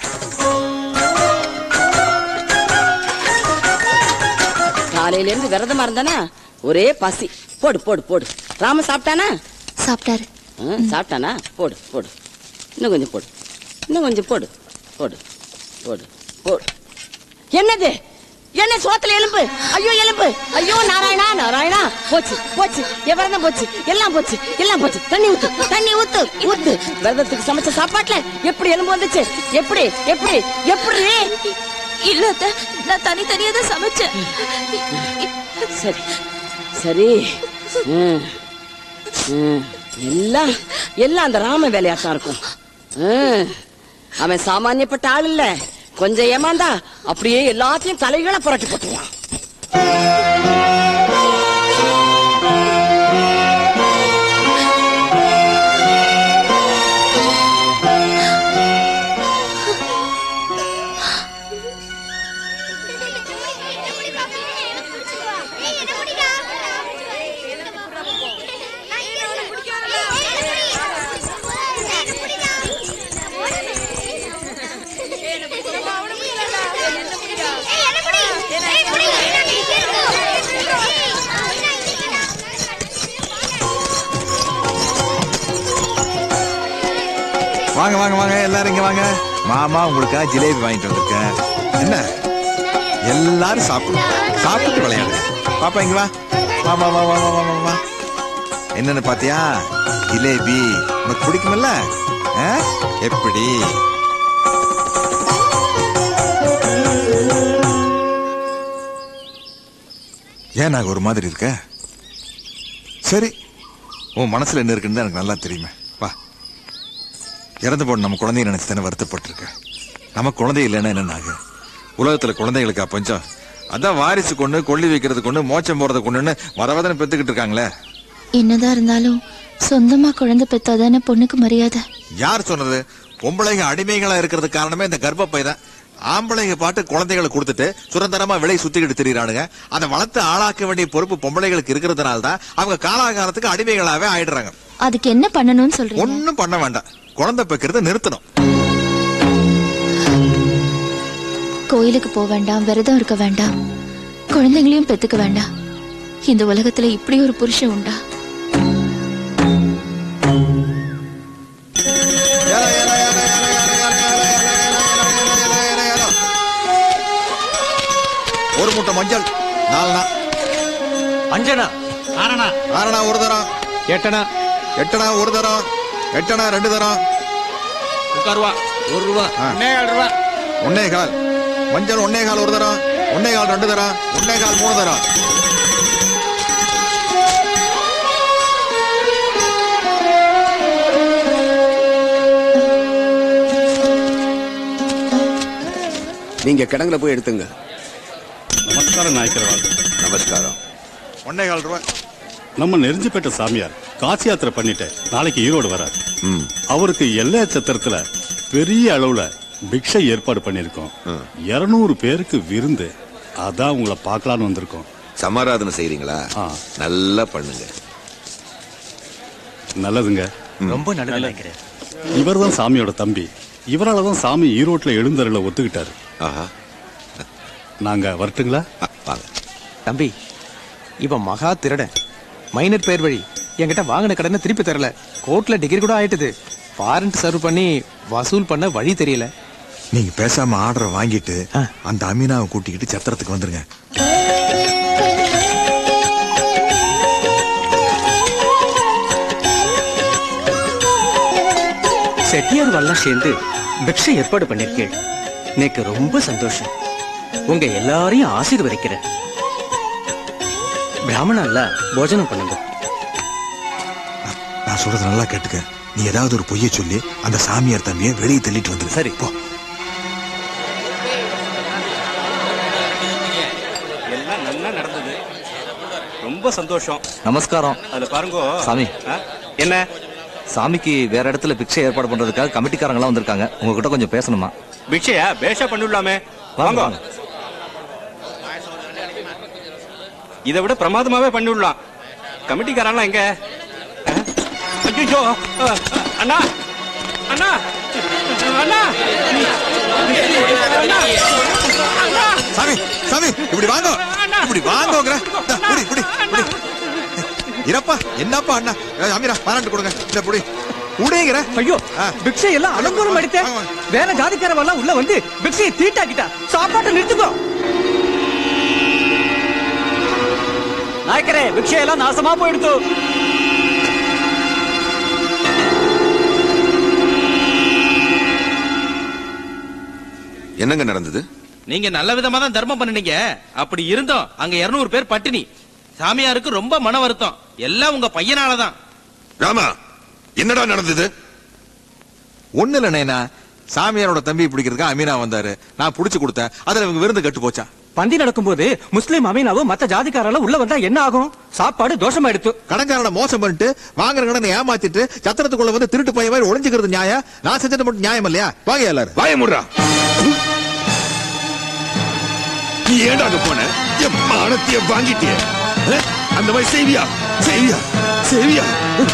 காலையில இருந்து விரதமா இருந்தானா ஒரே பசி போடு போடு போடு ராம சாப்பிட்டானா சாப்பிட்டாரு ஆ, சாப்பிட்டானா போடு போடு இன்னும் கொஞ்சம் போடு இன்னும் கொஞ்சம் போடு போடு போடு போடு என்னது என்ன சோத்துல எலும்பு ஐயோ எலும்பு ஐயோ நாராயணா நாராயணா போச்சு போச்சு என் விரதம் போச்சு எல்லாம் போச்சு எல்லாம் போச்சு தண்ணி ஊத்து தண்ணி ஊத்து ஊத்து விரதத்துக்கு சமைச்ச சாப்பாட்டுல எப்படி எலும்பு வந்துச்சு எப்படி எப்படி எப்படி இல்ல அத்தை நான் தனித்தனியா தான் சமைச்சேன் சரி சரி ம். ம். எல்லாம் எல்லாம் அந்த ராம வேலையாத்தான் இருக்கும் ம். அவன் சாமானியப்பட்ட ஆள் இல்ல கொஞ்சம் ஏமாந்தா அப்படியே எல்லாத்தையும் தலைகளை புரட்டி போட்டுருவான் வாங்க வாங்க வாங்க எல்லாரும் இங்க வாங்க மாமா உங்களுக்காக ஜிலேபி வாங்கிட்டு வந்திருக்கேன் என்ன எல்லாரும் சாப்பிடுங்க சாப்பிட்டு விளையாடுங்க பாப்பா இங்க வா வா வா வா வா வா வா, வா, வா என்னன்னு பாத்தியா ஜிலேபி உனக்கு பிடிக்குமில்ல ஆ? எப்படி ஏன் நாங்க ஒரு மாதிரி இருக்க சரி உன் மனசுல என்ன இருக்குன்னு தான் எனக்கு நல்லா தெரியுமே வா இறந்து போன நம்ம குழந்தைய நினைச்சு தானே வருத்தப்பட்டிருக்க நம்ம குழந்தை இல்லைன்னா என்ன ஆகும் உலகத்துல குழந்தைகளுக்கா பஞ்சம் அதான் வாரிசு கொண்டு கொள்ளி வைக்கிறது கொண்டு மோச்சம் போறது கொண்டுன்னு வரவதனை பெத்துக்கிட்டு இருக்காங்களே என்னதான் இருந்தாலும் சொந்தமா குழந்தை பெத்தாதானே பொண்ணுக்கு மரியாதை யார் சொன்னது பொம்பளைங்க அடிமைகளா இருக்கிறது காரணமே இந்த கர்ப்பப்பை தான் ஆம்பளைங்க பாட்டு குழந்தைகளை கொடுத்துட்டு சுதந்திரமா விலை சுத்திக்கிட்டு திரியிறானுங்க அதை வளர்த்து ஆளாக்க வேண்டிய பொறுப்பு பொம்பளைகளுக்கு இருக்கிறதுனால தான் அவங்க காலாகாலத்துக்கு அடிமைகளாவே ஆயிடுறாங்க அதுக்கு என்ன பண்ணணும்னு சொல்றீங்க ஒண்ணும் பண்ண வேண்டாம் குழந்தை பெக்கிறத நிறுத்தணும் கோயிலுக்கு போக வேண்டாம் விரதம் இருக்க வேண்டாம் குழந்தைங்களையும் பெத்துக்க வேண்டாம் இந்த உலகத்துல இப்படி ஒரு புருஷன் உண்டா ஒரு மூட்டை மஞ்சள் நாலனா அஞ்சனா ஆறனா ஆறனா ஒரு தரம் எட்டனா எட்டனா ஒரு தரம் எட்டனா ரெண்டு தரம் உட்காருவா ஒரு ரூபா ஒன்னே ரூபா ஒன்னே கால் மஞ்சள் ஒன்னே கால் ஒரு தரம் ஒன்னே கால் ரெண்டு தரம் ஒன்னே கால் மூணு தரம் நீங்க கிடங்குல போய் எடுத்துங்க நமஸ்காரம் நாயக்கரவாள் நமஸ்காரம் ஒன்னே கால் ரூபாய் நம்ம நெருஞ்சிப்பேட்டை சாமியார் காசி யாத்திரை பண்ணிட்டு நாளைக்கு ஈரோடு வரார் அவருக்கு எல்லை சத்திரத்துல பெரிய அளவுல பிக்ஷை ஏற்பாடு பண்ணிருக்கோம் இருநூறு பேருக்கு விருந்து அதான் உங்களை பார்க்கலான்னு வந்திருக்கோம் சமாராதனை செய்றீங்களா நல்லா பண்ணுங்க நல்லதுங்க ரொம்ப நல்லது இவர் தான் சாமியோட தம்பி இவரால தான் சாமி ஈரோட்ல எழுந்தருள ஒத்துக்கிட்டாரு நாங்க வரட்டுங்களா தம்பி இவன் மகா திருடன் மைனர் பேர் வழி என்கிட்ட வாங்கின கடனை திருப்பி தரல கோர்ட்ல டிகிரி கூட ஆயிட்டுது வாரண்ட் சர்வ் பண்ணி வசூல் பண்ண வழி தெரியல நீங்க பேசாம ஆர்டரை வாங்கிட்டு அந்த அமீனாவை கூட்டிக்கிட்டு சத்திரத்துக்கு வந்துருங்க செட்டியார்வாள்லாம் சேர்ந்து பிக்ஷை ஏற்பாடு பண்ணிருக்கேள் எனக்கு ரொம்ப சந்தோஷம் உங்க எல்லாரையும் ஆசீர்வதிக்கிறேன் பிராமணால போஜனம் பண்ணுங்க நான் சொல்றது நல்லா கேட்டுக்க நீ ஏதாவது ஒரு பொய்யை சொல்லி அந்த சாமியார் தம்பியை வெளியே தள்ளிட்டு வந்துரு சரி போ எல்லாம் நல்லா நடந்தது ரொம்ப சந்தோஷம் நமஸ்காரம் அதுல பாருங்க சாமி ஆ? என்ன சாமிக்கு வேற இடத்துல பிக்ஷை ஏற்பாடு பண்றதுக்காக கமிட்டிக்காரங்க எல்லாம் வந்திருக்காங்க உங்ககிட்ட கொஞ்சம் பேசணுமா பிக்ஷையா பேஷா பண்ணிடலாமே வாங்க இதை விட பிரமாதமாவே பண்ணிவிடலாம் கமிட்டிக்காரன்லாம் எங்க ஐயோ அண்ணா அண்ணா அண்ணா அண்ணா சாமி சாமி இப்படி வாங்க இப்படி வாங்கோங்கிற இந்தா, புடி புடி புடி இரப்பா என்னப்பா அண்ணா ஏய், அமீரா பாராட்டு கொடுங்க இந்த புடி உடையங்கிற ஐயோ பிக்ஷை எல்லாம் அலங்கோலம் அடித்த வேற ஜாதிக்காரவெல்லாம் உள்ள வந்து பிக்ஷையை தீட்டாக்கிட்டா சாப்பாட்டை நிறுத்துக்கோ நாயக்கரே பிக்ஷை எல்லாம் நாசமா போயிடுத்து என்னங்க நடந்தது நீங்க நல்ல விதமா தான் தர்மம் பண்ணுனீங்க அப்படி இருந்தோம் அங்க 200 பேர் பட்டினி சாமியாருக்கு ரொம்ப மன வருத்தம் எல்லாம் உங்க பையனாலதான் ராமா என்னடா நடந்தது ஒண்ணு இல்ல நைனா சாமியாரோட தம்பி பிடிக்கிறதுக்கு அமீனா வந்தாரு நான் புடிச்சு கொடுத்தேன் அதுல இவங்க விருந்து கட்டு போச்சா பந்தி நடக்கும்போது முஸ்லீம் அமீனாவும் மத்த ஜாதிக்காரெல்லாம் உள்ள வந்தா என்ன ஆகும் சாப்பாடு தோஷமா எடுத்து கடன்காரனை மோசம் பண்ணிட்டு வாங்குற கடனை ஏமாத்திட்டு சத்திரத்துக்குள்ள வந்து திருட்டு பையன் மாதிரி ஒளிஞ்சுக்கிறது நியாயம் நான் செஞ்சது மட்டும் நியாயம் இல்லையா வாங்க எல்லாரும் வாய முடுறா நீ ஏன்டா அங்க போன என் மானத்தைய வாங்கிட்டிய அஹ்? அந்த மாதிரி செய்வியா செய்வியா செய்வியா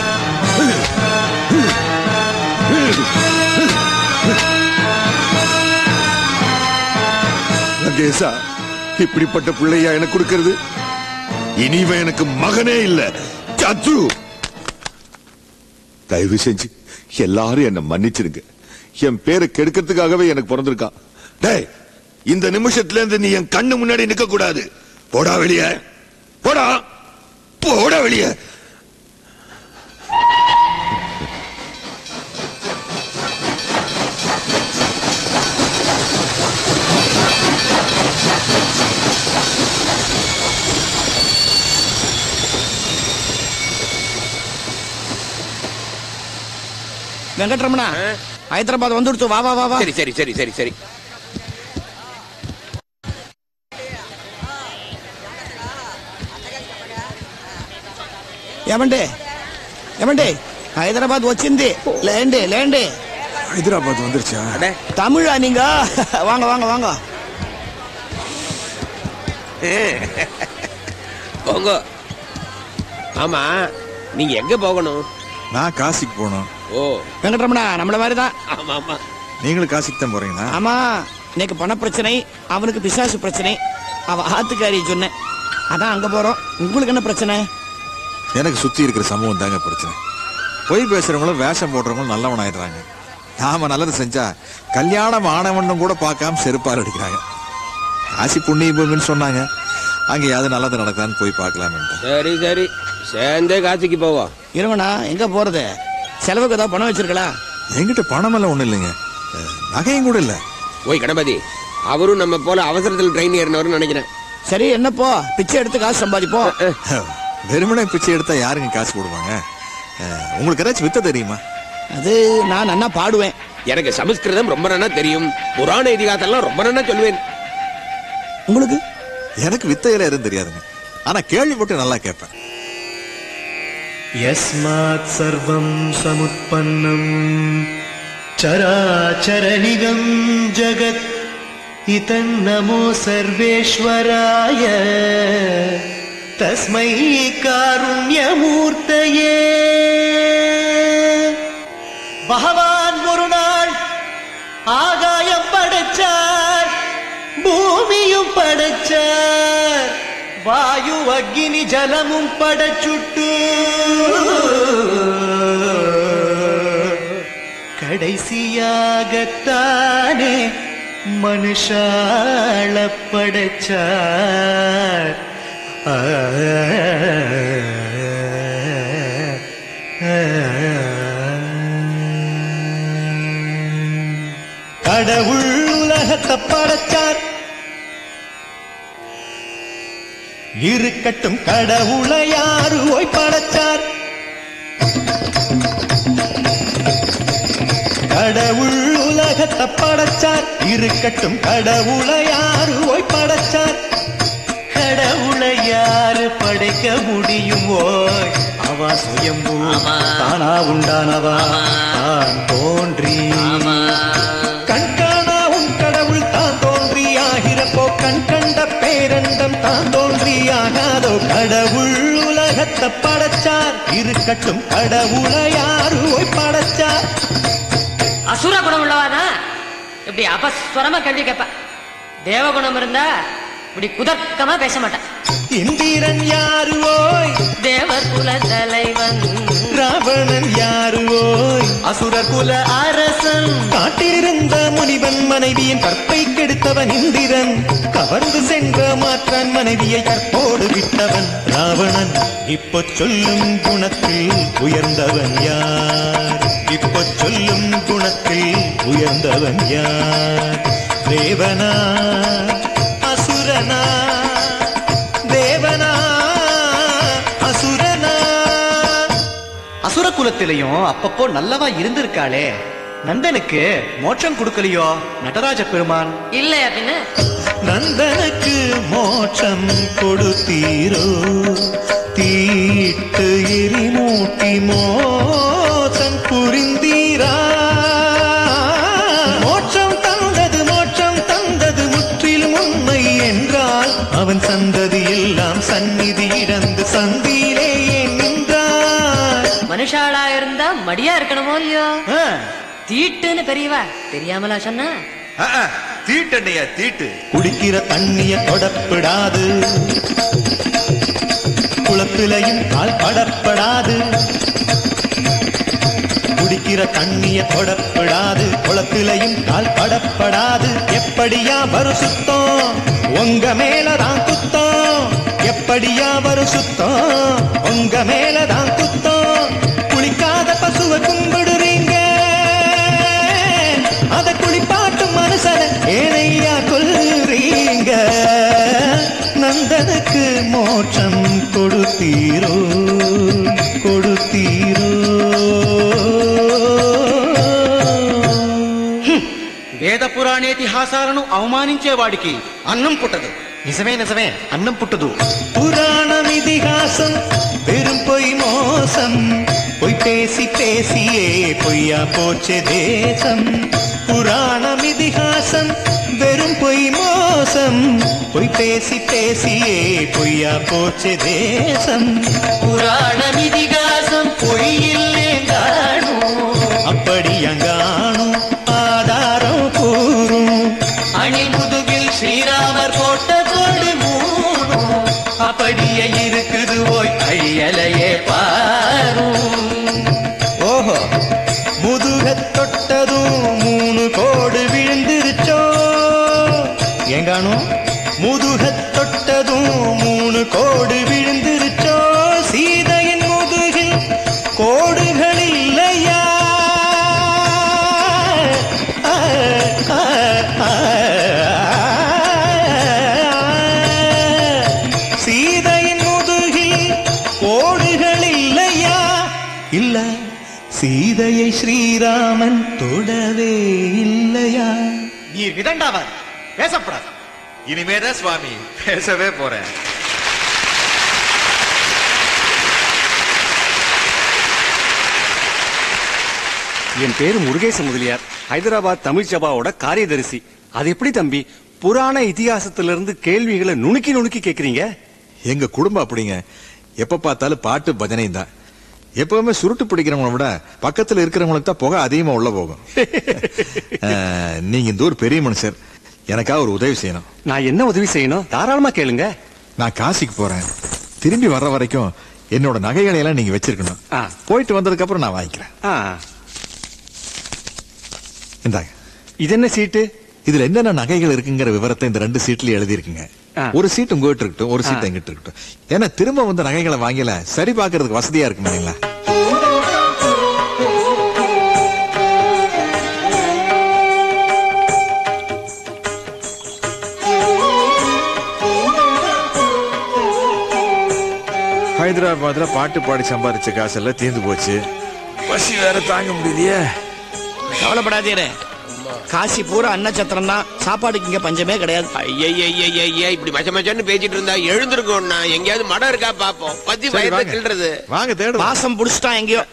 லங்கேசா இப்படிப்பட்ட பிள்ளையா எனக்கு கொடுக்கிறது இனிவன் எனக்கு மகனே இல்ல சத்ரு தயவு செஞ்சு எல்லாரும் என்ன மன்னிச்சிருங்க என் பேரை கெடுக்கிறதுக்காகவே எனக்கு பிறந்திருக்கான் டேய் இந்த நிமிஷத்துல இருந்து நீ என் கண்ணு முன்னாடி நிக்க கூடாது போடா வெளிய போடா போடா வெளிய வெங்கட்ரமணா ஹைதராபாத் வந்துடுத்து வா வா வா வா சரி சரி சரி சரி சரி ఏమండి ఏమండి హైదరాబాద్ వచ్చింది లేండి లేండి ஹைதராபாத் வந்துருச்சா தமிழா நீங்க வாங்க வாங்க வாங்க போங்க ஆமா நீங்க எங்க போகணும் நான் காசிக்கு போகணும் ஓ வெங்கட்ரமணா நம்மள மாதிரி தான் ஆமா ஆமா நீங்களும் காசிக்கு தான் போறீங்களா ஆமா இன்னைக்கு பண பிரச்சனை அவனுக்கு பிசாசு பிரச்சனை அவ ஆத்துக்காரி சொன்னேன் அதான் அங்க போறோம் உங்களுக்கு என்ன பிரச்சனை எனக்கு சுத்தி இருக்கிற சமூகம் தாங்க பிரச்சனை பொய் பேசுறவங்களும் வேஷம் போடுறவங்களும் நல்லவன் ஆயிடுறாங்க நாம நல்லது செஞ்சா கல்யாணம் ஆனவனும் கூட பார்க்காம செருப்பால் அடிக்கிறாங்க காசி புண்ணிய பூமின்னு சொன்னாங்க அங்கேயாவது நல்லது நடக்குதான்னு போய் பார்க்கலாம்னு சரி சரி சேர்ந்தே காசிக்கு போவோம் இருங்கண்ணா எங்க போறது செலவுக்கு ஏதாவது பணம் வச்சிருக்கலாம் என்கிட்ட பணம் எல்லாம் ஒண்ணும் இல்லைங்க அஹ், நகையும் கூட இல்ல ஓய் கணபதி அவரும் நம்ம போல அவசரத்தில் ட்ரெயின் ஏறினவர்னு நினைக்கிறேன் சரி என்னப்போ பிச்சை எடுத்து காசு சம்பாதிப்போம் வெறுமனே பிச்சை எடுத்தா யாருங்க காசு போடுவாங்க அஹ், உங்களுக்கு ஏதாச்சும் வித்த தெரியுமா அது நான் நன்னா பாடுவேன் எனக்கு சமஸ்கிருதம் ரொம்ப நன்னா தெரியும் புராண இதிகாசம்லாம் ரொம்ப நன்னா சொல்லுவேன் உங்களுக்கு எனக்கு வித்தையில எதுவும் தெரியாதுங்க ஆனா கேள்வி மட்டும் நல்லா கேட்பேன் यस्मात् सर्वं समुत्पन्नम् चराचरनिगं जगत् इतन्नमो सर्वेश्वराय तस्मै कारुण्यमूर्तये பகவான் ஒரு நாள் ஆகாயம் படைச்சார் பூமியும் படைச்சார் வாயு அக்னி ஜலமும் படைச்சுட்டு கடைசியாகத்தானே மனுஷாள படைச்சார் ஆ, கடவுள் உலகத்தை படைச்சார் இருக்கட்டும் கடவுளை யாரு ஓய் படைச்சார் கடவுள் உலகத்தை படைச்சார் இருக்கட்டும் கடவுளை யாரு ஓய் படைச்சார் கடவுளை யாரு படைக்க முடியுமோ அவ சுயம்பு தானா உண்டானவா தான் தோன்றி கண்காணாவும் கடவுள் தான் தோன்றி ஆகிறப்போ கண் கண்ட பேரண்டம் தான் தோன்றி ஆகாதோ கடவுள் உலகத்தை படைச்சார் இருக்கட்டும் கடவுளை யாரு ஓய் படைச்சார் அசுர குணம் உள்ளவானா இப்படி அபஸ்வரமா கேள்வி கேட்ப தேவகுணம் இருந்தா இப்படி குதர்க்கமா பேச மாட்டேன் இந்திரன் யாரு ஓய் தேவர் குல தலைவன் ராவணன் யாரு ஓய் அசுரர் குல அரசன் காட்டிலிருந்த முனிவன் மனைவியின் கற்பை கெடுத்தவன் இந்திரன் கவர்ந்து சென்ற மாற்றான் மனைவியை கற்போடு விட்டவன் ராவணன் இப்போ சொல்லும் குணத்தில் உயர்ந்தவன் யார் இப்போ சொல்லும் குணத்தில் உயர்ந்தவன் யார் தேவனா அசுரனா தேவனா அசுரனா அசுர குலத்திலையும் அப்பப்போ நல்லவா இருந்திருக்காளே நந்தனுக்கு மோட்சம் கொடுக்கலையோ நடராஜ பெருமான் இல்லையா பின்ன நந்தனுக்கு மோட்சம் கொடுத்தீரோ தீட்டு எரிமூட்டி மோசம் புரிந்தீரா மோட்சம் தந்தது மோட்சம் தந்தது முற்றிலும் உண்மை என்றால் அவன் சந்ததி எல்லாம் சந்நிதி இடந்து சந்தியிலே ஏன் நின்றார் மனுஷாளா இருந்தா மடியா இருக்கணுமோ இல்லையோ தீட்டுன்னு பெரியவா தெரியாமலா சொன்னா தீட்டண்ணையா தீட்டு குடிக்கிற தண்ணிய தொடப்படாது குளத்திலையும் கால் படப்படாது குடிக்கிற தண்ணிய தொடப்படாது குளத்திலையும் கால் படப்படாது எப்படியா வரும் சுத்தம் உங்க மேலதான் குத்தம் எப்படியா வரும் சுத்தம் உங்க மேலதான் குத்தம் குளிக்காத பசுவை கும்பிடுறீங்க அத குளிப்பாட்டும் மனுஷன ஏனையா கொல்றீங்க நந்தனுக்கு மோட்சம் கொடுத்தீரோ கொடுத்தீரோ వేద పురాణేతిహాసాలను అవమానించే వాడికి అన్నం పుట్టదు నిజమే నిజమే అన్నం పుట్టదు புராணம் இதிகாசம் வெறும் பொய் மோசம் பொய் பேசி பேசியே பொய்யா போச்சே தேசம் புராணம் இதிகாசம் வெறும் பொய் மோசம் பொய் பேசி பேசியே பொய்யா போச்சே தேசம் புராணம் இதிகாசம் பொய்யில்லே காணும் அப்படி அங்காணும் ஆதாரம் கூறும் அணி முதுகில் ஸ்ரீராமர் போட்ட கொடி மூணும் அப்படியே இருக்குது ஓய் அழியலையே பாரும் ஓஹோ முதுகத் தொட்டதும் மூணு கோடு விழுந்துருச்சோ ஏங்கானும் முதுகத் தொட்டதும் மூணு கோடு விழுந்துருச்சோ சீதையின் முதுகில் கோடுகள் இல்லையா ஆ, ஆ, ஆ, சீதையின் முதுகில் கோடுகள் இல்லையா சீதையை ஸ்ரீராமன் தொடவே இல்லையா நீ விதண்டாவார் பேசப்படாது இனிமேதான் சுவாமி பேசவே போறேன் என் பேரு முருகேச முதலியார் ஹைதராபாத் தமிழ் சபாவோட காரியதரிசி அது எப்படி தம்பி புராண இதிகாசத்திலிருந்து கேள்விகளை நுணுக்கி நுணுக்கி கேக்குறீங்க எங்க குடும்பம் அப்படிங்க எப்ப பார்த்தாலும் பாட்டு பஜனையும் தான் எப்பவுமே சுருட்டு பிடிக்கிறவங்கள விட பக்கத்துல இருக்கிறவங்களுக்கு தான் புகை அதிகமா உள்ள போகும் அஹ், நீங்க இந்த ஊர் பெரிய மனுஷர் எனக்காக ஒரு உதவி செய்யணும் நான் என்ன உதவி செய்யணும் தாராளமா கேளுங்க நான் காசிக்கு போறேன் திரும்பி வர்ற வரைக்கும் என்னோட நகைகளை எல்லாம் நீங்க வச்சிருக்கணும் போயிட்டு வந்ததுக்கு அப்புறம் நான் வாங்கிக்கிறேன் ஆ, இந்தாங்க இது என்ன சீட்டு இதுல என்னென்ன நகைகள் இருக்குங்கிற விவரத்தை இந்த ரெண்டு சீட்லயும் எழுதி இருக்குங்க ஆ. ஒரு சீட் உங்ககிட்ட இருக்கட்டும் ஒரு சீட் ஆ. எங்கிட்ட இருக்கட்டும் ஏன்னா திரும்ப வந்து நகைகளை வாங்கல சரி பார்க்கிறதுக்கு வசதியா இருக்கும் இல்லைங்களா ஹைதராபாத்ல பாட்டு பாடி சம்பாதிச்ச காசெல்லாம் தீர்ந்து போச்சு பசி வேற தாங்க முடியலையே கவலைப்படாதீரே காசி பூரா அன்னச்சத்திரம் தான் சாப்பாடுக்கு இங்க பஞ்சமே கிடையாது ஐயா இப்படி மச்ச மச்சன்னு பேசிட்டு இருந்தா எழுந்திருக்கோம்னா எங்கேயாவது மடம் இருக்கா பாப்போம் பத்தி சரி, வயத்தை வாங்க. கிள்றது வாங்க தேடு பாசம் புடிச்சிட்டான் எங்கேயோ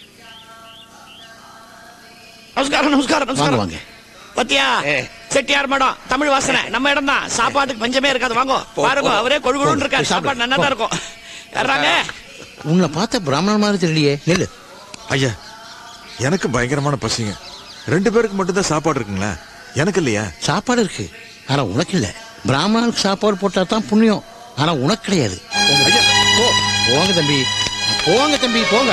நமஸ்காரம் நமஸ்காரம் நமஸ்காரம் வாங்க. பத்தியா செட்டியார் மேடம் தமிழ் வாசனை நம்ம இடம் தான் சாப்பாட்டுக்கு பஞ்சமே இருக்காது வாங்க பாருங்க அவரே கொழு கொழுன்னு இருக்காரு சாப்பாடு நல்லா தான் இருக்கும் யாராங்க உன்னை பார்த்த பிராமணன் மாதிரி தெரியலையே நெல்லு ஐயா எனக்கு பயங்கரமான பசிங்க ரெண்டு பேருக்கு மட்டும்தான் சாப்பாடு இருக்குங்களா எனக்கு இல்லையா சாப்பாடு இருக்கு ஆனா உனக்கு இல்ல பிராமணனுக்கு சாப்பாடு போட்டா தான் புண்ணியம் ஆனா உனக்கு கிடையாது போ, போங்க தம்பி போங்க தம்பி போங்க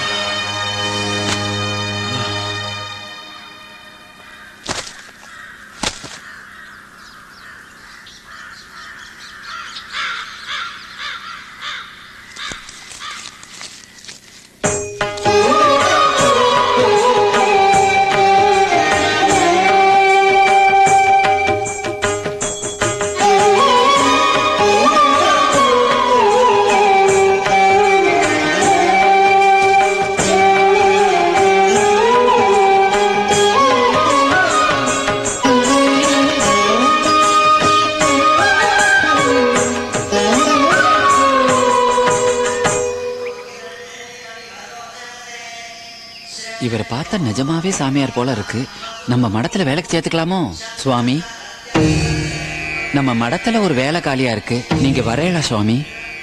இவரை பார்த்தா நிஜமாவே சாமியார் போல இருக்கு நம்ம மடத்துல வேலைக்கு சேர்த்துக்கலாமோ சுவாமி நம்ம மடத்துல ஒரு வேலை காலியா இருக்கு நீங்க வரையலா சுவாமி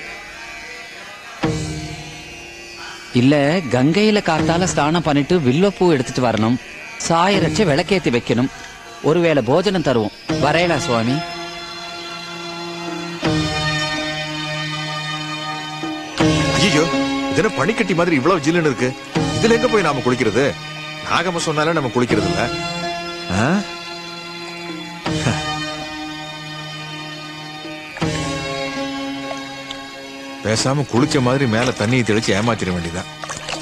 இல்ல கங்கையில காத்தால ஸ்நானம் பண்ணிட்டு வில்வப்பூ எடுத்துட்டு வரணும் சாயரட்ச விளக்கேத்தி வைக்கணும் ஒருவேளை போஜனம் தருவோம் வரையலா சுவாமி ஐயோ இது என்ன பனிக்கட்டி மாதிரி இவ்வளவு ஜில்லுன்னு இருக்கு இதுல எங்க போய் நாம குளிக்கிறது நாகம சொன்னாலே நம்ம குளிக்கிறது இல்ல ஆ? பேசாம குளிச்ச மாதிரி மேல தண்ணியை தெளிச்சு ஏமாத்திர வேண்டியதான்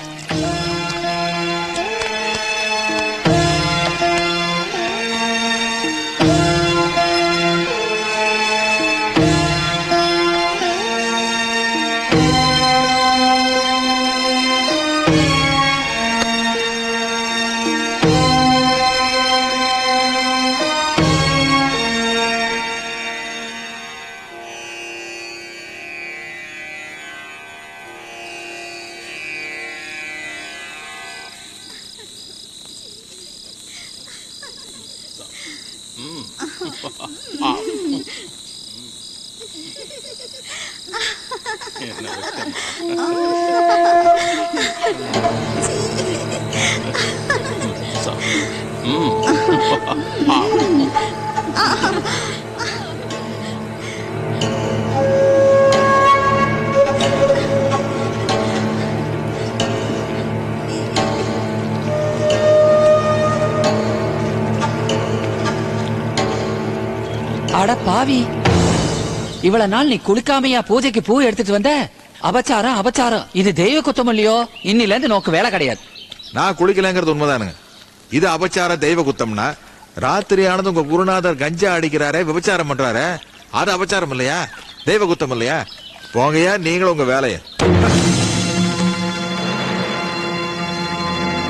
அட பாவி இவ்வளவு நாள் நீ குளிக்காமையா பூஜைக்கு பூ எடுத்துட்டு வந்த அபச்சாரம் அபச்சாரம் இது தெய்வ குத்தம் இல்லையோ இன்னில இருந்து நோக்கு வேலை கிடையாது நான் குளிக்கலங்கிறது உண்மைதானுங்க இது அபச்சார தெய்வ குத்தம்னா ராத்திரி ஆனது உங்க குருநாதர் கஞ்சா அடிக்கிறாரே விபச்சாரம் பண்றாரே அது அபச்சாரம் இல்லையா தெய்வ குத்தம் இல்லையா போங்கய்யா நீங்களும் உங்க வேலையை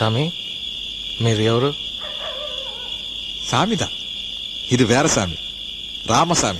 స్వామి మీరు ఎవరు சாமி தான் இது வேற சாமி ராமசாமி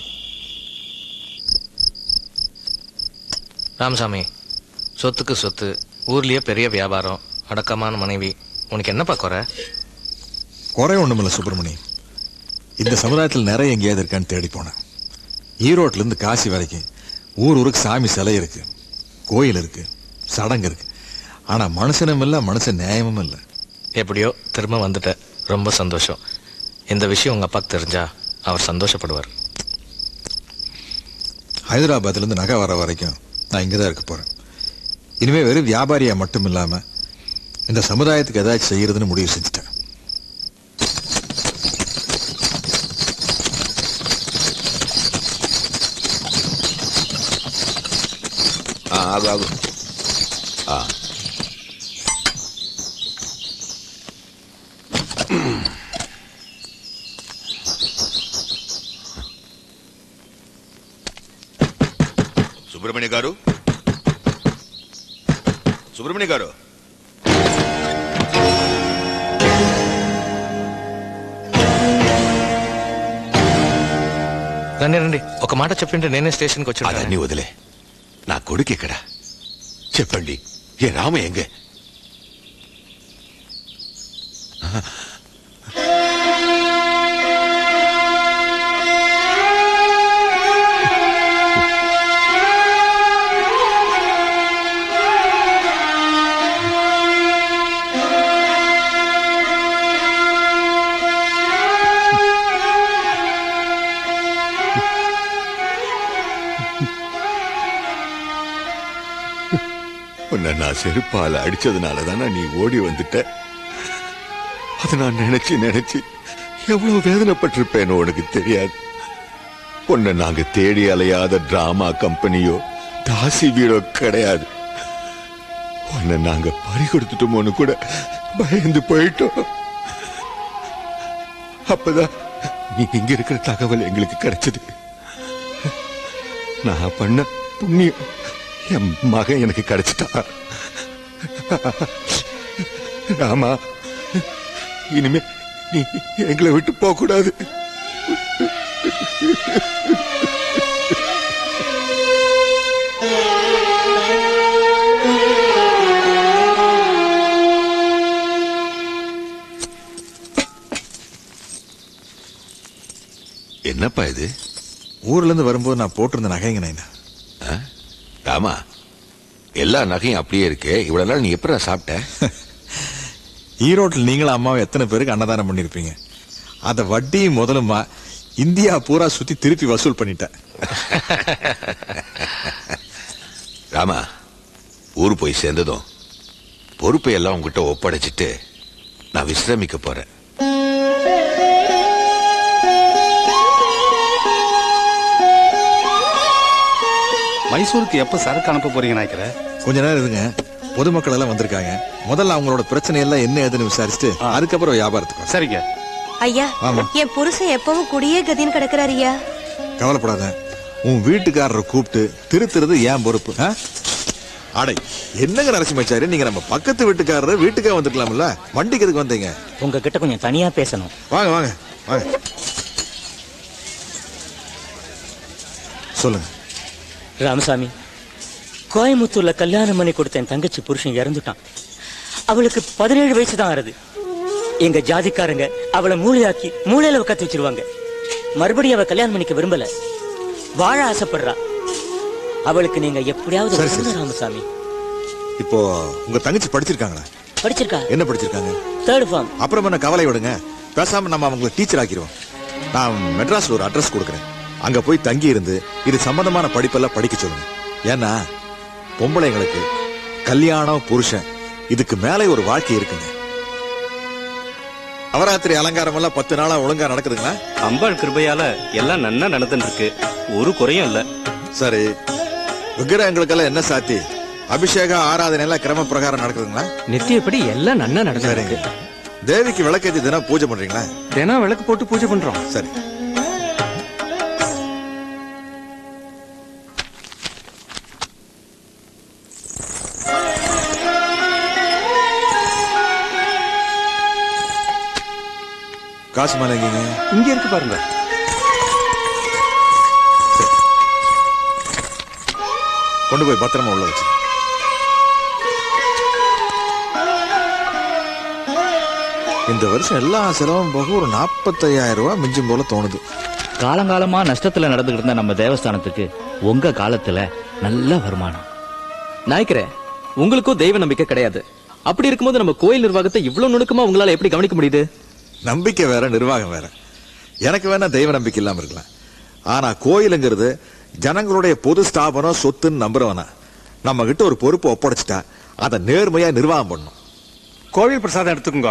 ராமசாமி சொத்துக்கு சொத்து ஊர்லயே பெரிய வியாபாரம் அடக்கமான மனைவி உனக்கு என்னப்பா குறை குறை ஒண்ணுமில்ல சுப்பிரமணி இந்த சமுதாயத்தில் நிறைய எங்கேயாவது இருக்கான்னு தேடி போனேன் ஈரோட்ல இருந்து காசி வரைக்கும் ஊர் ஊருக்கு சாமி சிலை இருக்கு கோயில் இருக்கு சடங்கு இருக்கு ஆனா மனுஷனும் இல்ல மனுஷன் நியாயமும் இல்ல எப்படியோ திரும்ப வந்துட்ட ரொம்ப சந்தோஷம் இந்த விஷயம் உங்க அப்பாக்கு தெரிஞ்சா அவர் சந்தோஷப்படுவார் ஹைதராபாத்ல இருந்து நகை வர வரைக்கும் நான் இங்கதான் இருக்க போறேன் இனிமே வெறும் வியாபாரியா மட்டும் இல்லாம இந்த சமுதாயத்துக்கு ஏதாச்சும் செய்யறதுன்னு முடிவு செஞ்சுட்டேன் ஆ ஆகும் ஆகும் ஆ సుబ్రహ్మణ్య గారు సుబ్రహ్మణ్య గారు రండి రండి ఒక మాట చెప్పింటే నేనే స్టేషన్కి వచ్చి అదన్నీ వదిలే నా కొడుకు ఎక్కడ చెప్పండి ఏ రామ ఎంగే உன்னை நான் செருப்பால அடிச்சதுனால தானே நீ ஓடி வந்துட்ட அதை நான் நினைச்சு நினைச்சு எவ்வளவு வேதனைப்பட்டிருப்பேன்னு உனக்கு தெரியாது உன்னை நாங்க தேடி அலையாத டிராமா கம்பெனியோ தாசி வீடோ கிடையாது உன்னை நாங்க பறி கொடுத்துட்டோமோன்னு கூட பயந்து போயிட்டோம் அப்பதான் நீ இங்க இருக்கிற தகவல் எங்களுக்கு கிடைச்சது நான் பண்ண புண்ணியம் என் மகன் எனக்கு கிடைச்சிட்டான் ராமா இனிமே நீ எங்களை விட்டு போக கூடாது என்னப்பா இது ஊர்ல இருந்து வரும்போது நான் போட்டிருந்த நகைங்க நைனா ராமா எல்லா நகையும் அப்படியே இருக்கு இவ்வளவு நாள் நீ எப்படா சாப்பிட்ட ஈரோட்டில் நீங்களும் அம்மாவும் எத்தனை பேருக்கு அன்னதானம் பண்ணிருப்பீங்க அத வட்டியும் முதலுமா இந்தியா பூரா சுத்தி திருப்பி வசூல் பண்ணிட்டேன் ராமா ஊர் போய் சேர்ந்ததும் பொறுப்பை எல்லாம் உங்ககிட்ட ஒப்படைச்சிட்டு நான் விசிரமிக்க போறேன் மைசூருக்கு எப்ப சரக்கு அனுப்ப போறீங்க நாய்க்கிற கொஞ்ச நேரம் இருங்க பொதுமக்கள் எல்லாம் வந்திருக்காங்க முதல்ல அவங்களோட பிரச்சனை எல்லாம் என்ன ஏதுன்னு விசாரிச்சுட்டு அதுக்கப்புறம் வியாபாரத்துக்கு சரிங்க ஐயா ஆமா. என் புருஷன் எப்பவும் குடியே கதின்னு கிடக்குறாரு ஐயா கவலைப்படாத உன் வீட்டுக்காரரை கூப்பிட்டு திருத்துறது ஏன் பொறுப்பு ஆ? அடை என்னங்க நரசிம்மாச்சாரி நீங்க நம்ம பக்கத்து வீட்டுக்காரர் வீட்டுக்கே வந்துருக்கலாம்ல வண்டிக்கு எதுக்கு வந்தீங்க உங்ககிட்ட கொஞ்சம் தனியா பேசணும் வாங்க வாங்க வாங்க சொல்லுங்க ராமசாமி கோயம்புத்தூர்ல கல்யாணம் பண்ணி கொடுத்த என் தங்கச்சி புருஷன் இறந்துட்டான் அவளுக்கு பதினேழு வயசு தான் ஆறுது எங்க ஜாதிக்காரங்க அவளை மூளையாக்கி மூளையில உட்காந்து வச்சிருவாங்க மறுபடியும் அவ கல்யாணம் பண்ணிக்க விரும்பல வாழ ஆசைப்படுறா அவளுக்கு நீங்க எப்படியாவது சரி, சரி. உதவணும், ராமசாமி இப்போ உங்க தங்கச்சி படிச்சிருக்காங்களா படிச்சிருக்கா என்ன படிச்சிருக்காங்க தேர்ட் ஃபார்ம் அப்புறம் என்ன கவலை விடுங்க பேசாம நம்ம அவங்களை டீச்சர் ஆக்கிடுவோம் நான் மெட்ராஸ்ல ஒரு அட்ரஸ் கொடுக்குறேன் அங்க போய் தங்கி இருந்து இது சம்பந்தமான படிப்பெல்லாம் படிக்க சொல்லுங்க ஏன்னா பொம்பளைங்களுக்கு கல்யாணம் புருஷன் இதுக்கு மேலே ஒரு வாழ்க்கை இருக்குங்க நவராத்திரி அலங்காரம் எல்லாம் பத்து நாளா ஒழுங்கா நடக்குதுங்களா அம்பாள் கிருபையால எல்லாம் நன்னா நடந்துட்டு இருக்கு ஒரு குறையும் இல்ல சரி விக்கிரகங்களுக்கெல்லாம் என்ன சாத்தி அபிஷேக ஆராதனை எல்லாம் கிரம பிரகாரம் நடக்குதுங்களா நித்தியப்படி எல்லாம் நன்னா நடந்துருக்கு தேவிக்கு விளக்கேத்தி தினம் பூஜை பண்றீங்களா தினம் விளக்கு போட்டு பூஜை பண்றோம் சரி காசு மேல எங்கீங்க இங்க இருக்கு பாருங்க கொண்டு போய் பத்திரமா உள்ள வச்சு இந்த வருஷம் எல்லா செலவும் போக ஒரு நாற்பத்தையாயிரம் ரூபாய் மிஞ்சும் போல தோணுது காலங்காலமா நஷ்டத்துல நடந்துகிட்டு இருந்த நம்ம தேவஸ்தானத்துக்கு உங்க காலத்துல நல்ல வருமானம் நாய்க்கிறே உங்களுக்கும் தெய்வ நம்பிக்கை கிடையாது அப்படி இருக்கும்போது நம்ம கோயில் நிர்வாகத்தை இவ்வளவு நுணுக்கமா உங்களால எப்படி கவனிக்க முடியுது நம்பிக்கை வேற நிர்வாகம் வேற எனக்கு வேணா தெய்வ நம்பிக்கை இல்லாம இருக்கலாம் ஆனா கோயிலுங்கிறது ஜனங்களுடைய பொது ஸ்தாபனம் சொத்துன்னு நம்புறவனா நம்ம கிட்ட ஒரு பொறுப்பு ஒப்படைச்சிட்டா அதை நேர்மையா நிர்வாகம் பண்ணும் கோவில் பிரசாதம் எடுத்துக்கோங்க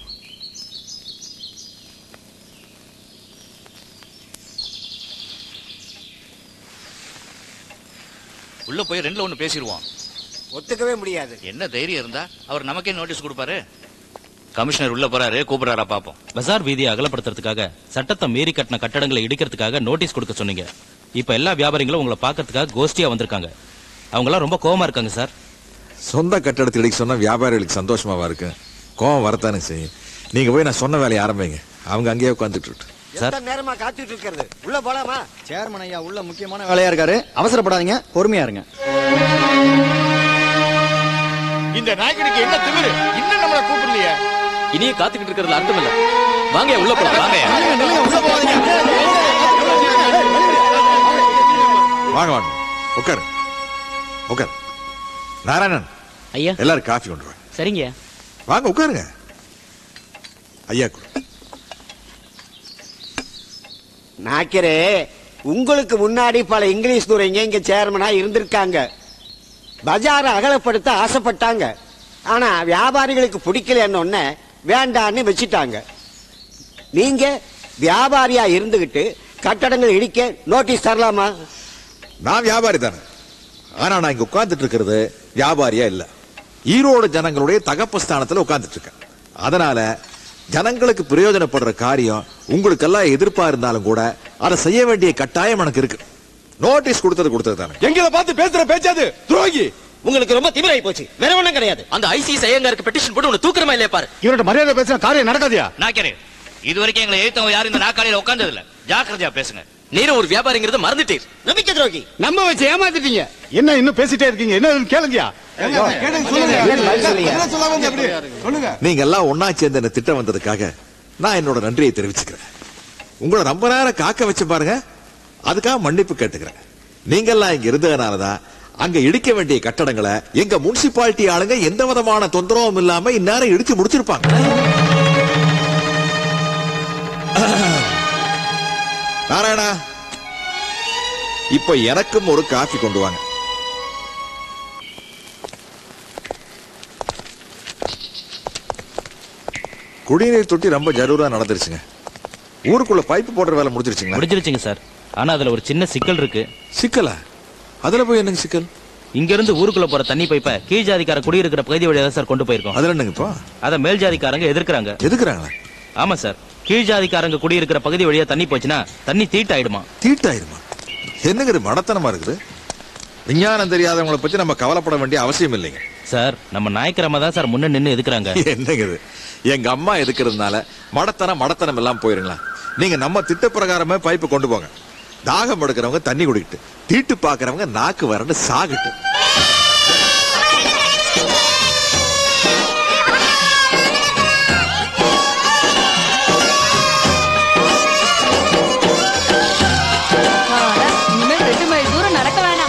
உள்ள போய் ரெண்டுல ஒண்ணு பேசிடுவோம் ஒத்துக்கவே முடியாது என்ன தைரியம் இருந்தா அவர் நமக்கே நோட்டீஸ் கொடுப்பாரு கமிஷனர் உள்ள போறாரு கூப்பிடுறாரா பாப்போம் பஜார் வீதியை அகலப்படுத்துறதுக்காக சட்டத்தை மீறி கட்டின கட்டடங்களை இடிக்கிறதுக்காக நோட்டீஸ் கொடுக்க சொன்னீங்க இப்ப எல்லா வியாபாரிகளும் உங்களை பார்க்கறதுக்காக கோஷ்டியா வந்திருக்காங்க அவங்க எல்லாம் ரொம்ப கோவமா இருக்காங்க சார் சொந்த கட்டடத்தை இடிக்க சொன்னா வியாபாரிகளுக்கு சந்தோஷமாவா இருக்கு கோவம் வரத்தானே செய்யும் நீங்க போய் நான் சொன்ன வேலையை ஆரம்பிங்க அவங்க அங்கேயே உட்காந்துட்டு இருக்கு. எத்தனை நேரமா காத்துட்டு இருக்கிறது உள்ள போலாமா சேர்மன் ஐயா உள்ள முக்கியமான வேலையா இருக்காரு அவசரப்படாதீங்க பொறுமையா இருங்க இந்த நாய்க்கடிக்கு என்ன திமிரு இன்னும் நம்மள கூப்பிடலையே இனியே காத்துக்கிட்டு இருக்கிறதுல அர்த்தம் இல்ல வாங்க உள்ள போலாம் வாங்க வாங்க வாங்க உட்காரு உட்காரு நாராயணன் ஐயா எல்லாரும் காஃபி கொண்டு வாங்க சரிங்க வாங்க உட்காருங்க ஐயா கொடு. நாக்கரே உங்களுக்கு முன்னாடி பல இங்கிலீஷ் துறைங்க இங்க சேர்மனா இருந்திருக்காங்க பஜாரை அகலப்படுத்த ஆசைப்பட்டாங்க ஆனா வியாபாரிகளுக்கு பிடிக்கலன்னு ஒன்ன வேண்டான்னு வச்சுட்டாங்க நீங்க வியாபாரியா இருந்துகிட்டு கட்டடங்கள் இடிக்க நோட்டீஸ் தரலாமா நான் வியாபாரி தானே ஆனா நான் இங்க உட்கார்ந்துட்டு இருக்கிறது வியாபாரியா இல்ல ஈரோடு ஜனங்களுடைய தகப்ப ஸ்தானத்துல உட்கார்ந்துட்டு இருக்கேன் அதனால ஜனங்களுக்கு பிரயோஜனப்படுற காரியம் உங்களுக்கெல்லாம் எதிர்ப்பா இருந்தாலும் கூட அதை செய்ய வேண்டிய கட்டாயம் எனக்கு இருக்கு நோட்டீஸ் கொடுத்தது கொடுத்தது தானே எங்களை பார்த்து பேசுற பேச்சாது துரோகி உங்களுக்கு ரொம்ப திமிராய் போச்சு வேற ஒண்ணும் கிடையாது அந்த ஐசிசி ஐயங்காருக்கு பெட்டிஷன் போட்டு உன்னை தூக்குறமா இல்லையா பாரு இவரோட மரியாதை பேசுற காரியம் நடக்காதியா நாக்கரே இது வரைக்கும் எங்களை எழுத்தவங்க யாரும் இந்த நாக்காளியில உட்கார்ந்தது இல்ல ஜாக்கிரதையா பேசுங்க நீரும் ஒரு வியாபாரிங்கிறத மறந்துட்டீர் நம்பிக்கை துரோகி நம்ம வச்சு ஏமாத்திட்டீங்க என்ன இன்னும் பேசிட்டே இருக்கீங்க என்ன கேளுங்கயா நீங்க எல்லாம் ஒன்னா சேர்ந்து என்ன திட்டம் வந்ததுக்காக நான் என்னோட நன்றியை தெரிவிச்சுக்கிறேன் உங்களை ரொம்ப நேரம் காக்க வச்சு பாருங்க அதுக்காக மன்னிப்பு கேட்டுக்கிறேன் நீங்க எல்லாம் இங்க இருந்ததுனாலதான் அங்க இடிக்க வேண்டிய கட்டடங்களை எங்க முனிசிபாலிட்டி ஆளுங்க எந்த விதமான தொந்தரவும் இல்லாம இந்நேரம் இடிச்சு முடிச்சிருப்பாங்க நாராயணா இப்ப எனக்கும் ஒரு காஃபி கொண்டு வாங்க குடிநீர் தொட்டி ரொம்ப ஜரூரா நடந்துருச்சுங்க ஊருக்குள்ள பைப்பு போடுற வேலை முடிஞ்சிருச்சுங்களா முடிஞ்சிருச்சுங்க சார் ஆனா அதுல ஒரு சின்ன சிக்கல் இருக்கு சிக்கலா அதுல போய் என்னங்க சிக்கல் இங்க இருந்து ஊருக்குள்ள போற தண்ணி பைப்பை கீழ் ஜாதிக்கார குடியிருக்கிற பகுதி வழியா தான் சார் கொண்டு போயிருக்கோம் அதுல என்னங்க இப்போ அத மேல் ஜாதிக்காரங்க எதிர்க்கிறாங்க எதுக்குறாங்களா ஆமா சார் கீழ் ஜாதிக்காரங்க குடியிருக்கிற பகுதி வழியா தண்ணி போச்சுன்னா தண்ணி தீட்டாயிடுமா தீட்டாயிருமா என்னங்க இது மடத்தனமா இருக்குது விஞ்ஞானம் தெரியாதவங்களை பத்தி நம்ம கவலைப்பட வேண்டிய அவசியம் இல்லைங்க சார் நம்ம நாய்க்கிரம தான் சார் முன்ன நின்னு எதுக்குறாங்க என்னங்க இது எங்க அம்மா எதுக்குறதுனால மடத்தனம் மடத்தனம் எல்லாம் போயிருங்களா நீங்க நம்ம திட்ட பிரகாரமே பைப்பு கொண்டு போங்க தாகம் எடுக்கிறவங்க தண்ணி குடிக்கிட்டு தீட்டு பாக்குறவங்க நாக்கு வறண்டு சாகட்டு இனிமேல் ரெண்டு மைல் தூரம் நடக்க வேணாம்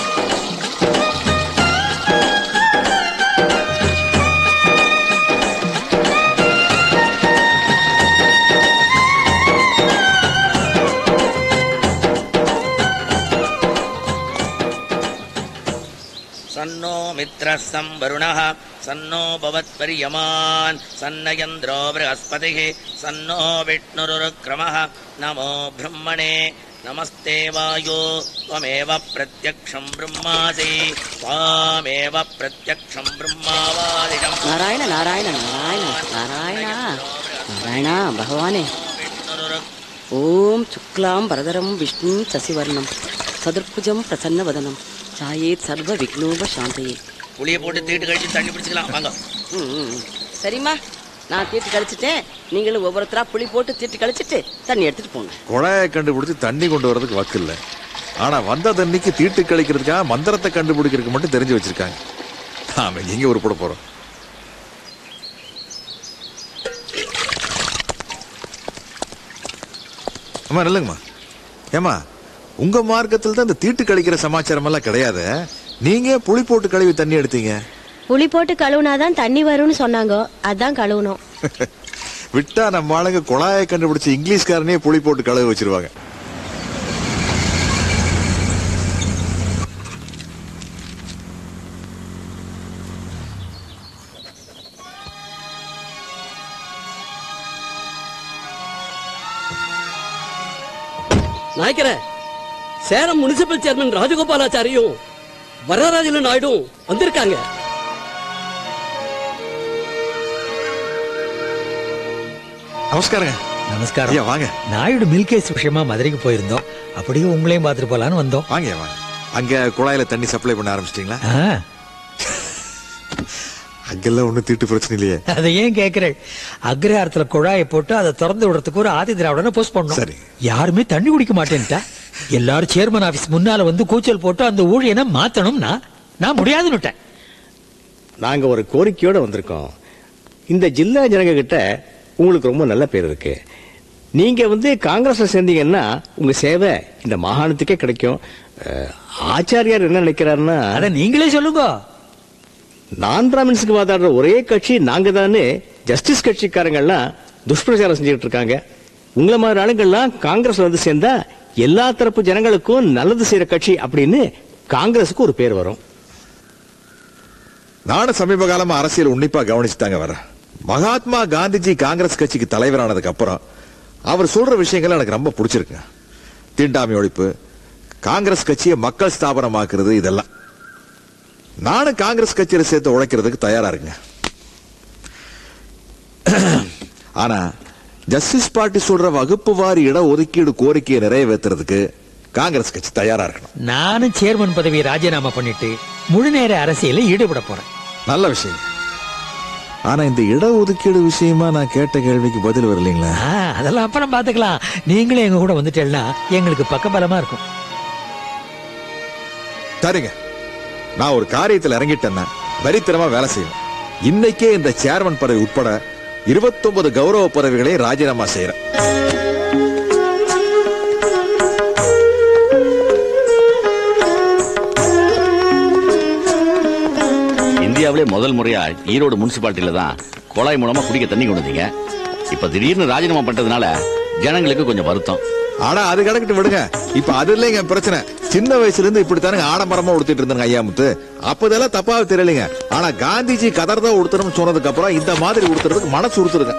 सन्नो मित्रः संवरुणः सन्नो भवत्पर्यमान् सन्नयन्द्रो बृहस्पतिः सन्नो विष्णुरुक्रमः नमो ब्रह्मणे नमस्ते वायो त्वमेव प्रत्यक्षं ब्रह्मासि त्वामेव प्रत्यक्षं ब्रह्मावादिशम् நாராயண நாராயண நாராயண நாராயணா நாராயணா பகவானே ஓம் சுக்லாம் பரதரம் விஷ்ணு சசிவர்ணம் சதுர்புஜம் பிரசன்ன வதனம் சாயேத் சர்வ விக்னோப சாந்தையே புளிய போட்டு தீட்டு கழிச்சு தண்ணி பிடிச்சிக்கலாம் வாங்க ம், ம், ம். சரிம்மா நான் தீட்டு கழிச்சிட்டேன் நீங்களும் ஒவ்வொருத்தரா புளி போட்டு தீட்டு கழிச்சிட்டு தண்ணி எடுத்துட்டு போங்க குழாயை கண்டுபிடிச்சு தண்ணி கொண்டு வரதுக்கு வக்கு இல்ல ஆனா வந்த தண்ணிக்கு தீட்டு கழிக்கிறதுக்காக மந்திரத்தை கண்டுபிடிக்கிறதுக்கு மட்டும் தெரிஞ்சு வச்சிருக்காங்க நாம எங்க உருப்பட போறோம் அம்மா இல்லைங்கம்மா ஏம்மா உங்க மார்க்கத்தில் தான் இந்த தீட்டு கழிக்கிற சமாச்சாரம் எல்லாம் கிடையாது நீங்க புளி போட்டு கழுவி தண்ணி எடுத்தீங்க புளி போட்டு கழுவுனாதான் தண்ணி வரும்னு சொன்னாங்க அதான் கழுவுனோம் விட்டா நம்ம ஆளுங்க குழாயை கண்டுபிடிச்சு இங்கிலீஷ்காரனே புளி போட்டு கழுவி வச்சிருவாங்க நாயக்கர சேலம் முனிசிபல் சேர்மன் ராஜகோபாலாச்சாரியும் வரராஜல நாயுடும் வந்திருக்காங்க நமஸ்காரங்க நமஸ்காரம் ஐயா வாங்க நாயுடு மில்கேஸ் விஷயமா மதுரைக்கு போயிருந்தோம் அப்படியே உங்களையும் பார்த்துட்டு போலான்னு வந்தோம் வாங்க வாங்க அங்க குழாயில தண்ணி சப்ளை பண்ண ஆரம்பிச்சிட்டீங்களா ஆ, அங்கெல்லாம் ஒண்ணும் தீட்டு பிரச்சனை இல்லையே அதை ஏன் கேக்குறேன் அக்ரஹாரத்துல குழாயை போட்டு அதை திறந்து விடுறதுக்கு ஒரு ஆதி திராவிடனை போஸ்ட் பண்ணோம் யாருமே தண்ணி குடிக்க மாட்டேன்ட்டா எல்லாரும் சேர்மன் ஆபீஸ் முன்னால வந்து கூச்சல் போட்டு அந்த ஊழியனை மாத்தணும்னா நான் முடியாதுன்னு விட்டேன் நாங்க ஒரு கோரிக்கையோட வந்திருக்கோம் இந்த ஜில்லா ஜனங்க கிட்ட உங்களுக்கு ரொம்ப நல்ல பேர் இருக்கு நீங்க வந்து காங்கிரஸ்ல சேர்ந்தீங்கன்னா உங்க சேவை இந்த மாகாணத்துக்கே கிடைக்கும் அஹ், ஆச்சாரியார் என்ன நினைக்கிறாருன்னா அத நீங்களே சொல்லுங்க நான் பிராமின்ஸுக்கு வாதாடுற ஒரே கட்சி நாங்க தானே ஜஸ்டிஸ் கட்சிக்காரங்கெல்லாம் துஷ்பிரச்சாரம் செஞ்சுட்டு இருக்காங்க உங்களை மாதிரி ஆளுங்கள்லாம் காங்கிரஸ்ல வந்து சேர்ந்தா எல்லா தரப்பு ஜனங்களுக்கும் நல்லது செய்யற கட்சி அப்படின்னு காங்கிரஸுக்கு ஒரு பேர் வரும் நானும் சமீப காலமா அரசியல் உன்னிப்பா கவனிச்சுட்டாங்க வர மகாத்மா காந்திஜி காங்கிரஸ் கட்சிக்கு தலைவரானதுக்கு அப்புறம் அவர் சொல்ற விஷயங்கள் எனக்கு ரொம்ப பிடிச்சிருக்கு தீண்டாமை ஒழிப்பு காங்கிரஸ் கட்சியை மக்கள் ஸ்தாபனமாக்குறது இதெல்லாம் நானும் காங்கிரஸ் கட்சியில சேர்த்து உழைக்கிறதுக்கு தயாரா இருக்குங்க ஆனா ஜஸ்டிஸ் பார்ட்டி சொல்ற வகுப்பு வாரி இட ஒதுக்கீடு கோரிக்கையை நிறைவேற்றுறதுக்கு காங்கிரஸ் கட்சி தயாரா இருக்கணும் நானும் சேர்மன் பதவியை ராஜினாமா பண்ணிட்டு முழு நேர அரசியல ஈடுபட போறேன் நல்ல விஷயம் ஆனா இந்த இட ஒதுக்கீடு விஷயமா நான் கேட்ட கேள்விக்கு பதில் வரலீங்களா ஆ, அதெல்லாம் அப்புறம் பாத்துக்கலாம் நீங்களே எங்க கூட வந்துட்டேன்னா எங்களுக்கு பக்கபலமா இருக்கும் சரிங்க நான் ஒரு காரியத்தில் இறங்கிட்டேன்னா வரித்தனமா வேலை செய்வேன் இன்னைக்கே இந்த சேர்மன் பதவி உட்பட 29 கௌரவ பதவிகளை ராஜினாமா செய்யறேன் இந்தியாவிலே முதல் முறையா ஈரோடு முனிசிபாலிட்டியில தான் குழாய் மூலமா குடிக்க தண்ணி கொண்டு வந்தீங்க இப்ப திடீர்னு ராஜினாமா பண்றதுனால ஜனங்களுக்கு கொஞ்சம் வருத்தம் ஆனா அது கிடக்கிட்டு விடுங்க இப்ப அது இல்லைங்க பிரச்சனை சின்ன வயசுல இருந்து இப்படித்தானுங்க ஆடம்பரமா உடுத்திட்டு இருந்தாங்க ஐயா முத்து அப்ப இதெல்லாம் தப்பாவே தெரியலைங்க ஆனா காந்திஜி கதர் தான் உடுத்தணும்னு சொன்னதுக்கு அப்புறம் இந்த மாதிரி உடுத்துறதுக்கு மனசு உறுத்துருங்க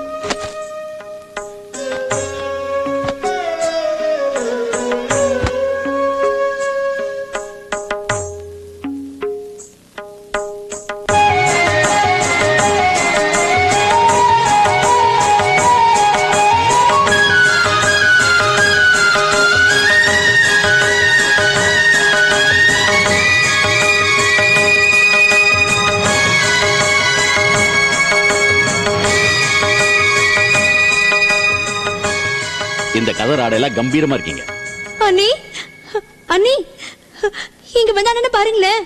இந்த கதர் ஆடையெல்லாம் கம்பீரமா இருக்கீங்க அண்ணி அண்ணி இங்க வந்தானு பாருங்களேன்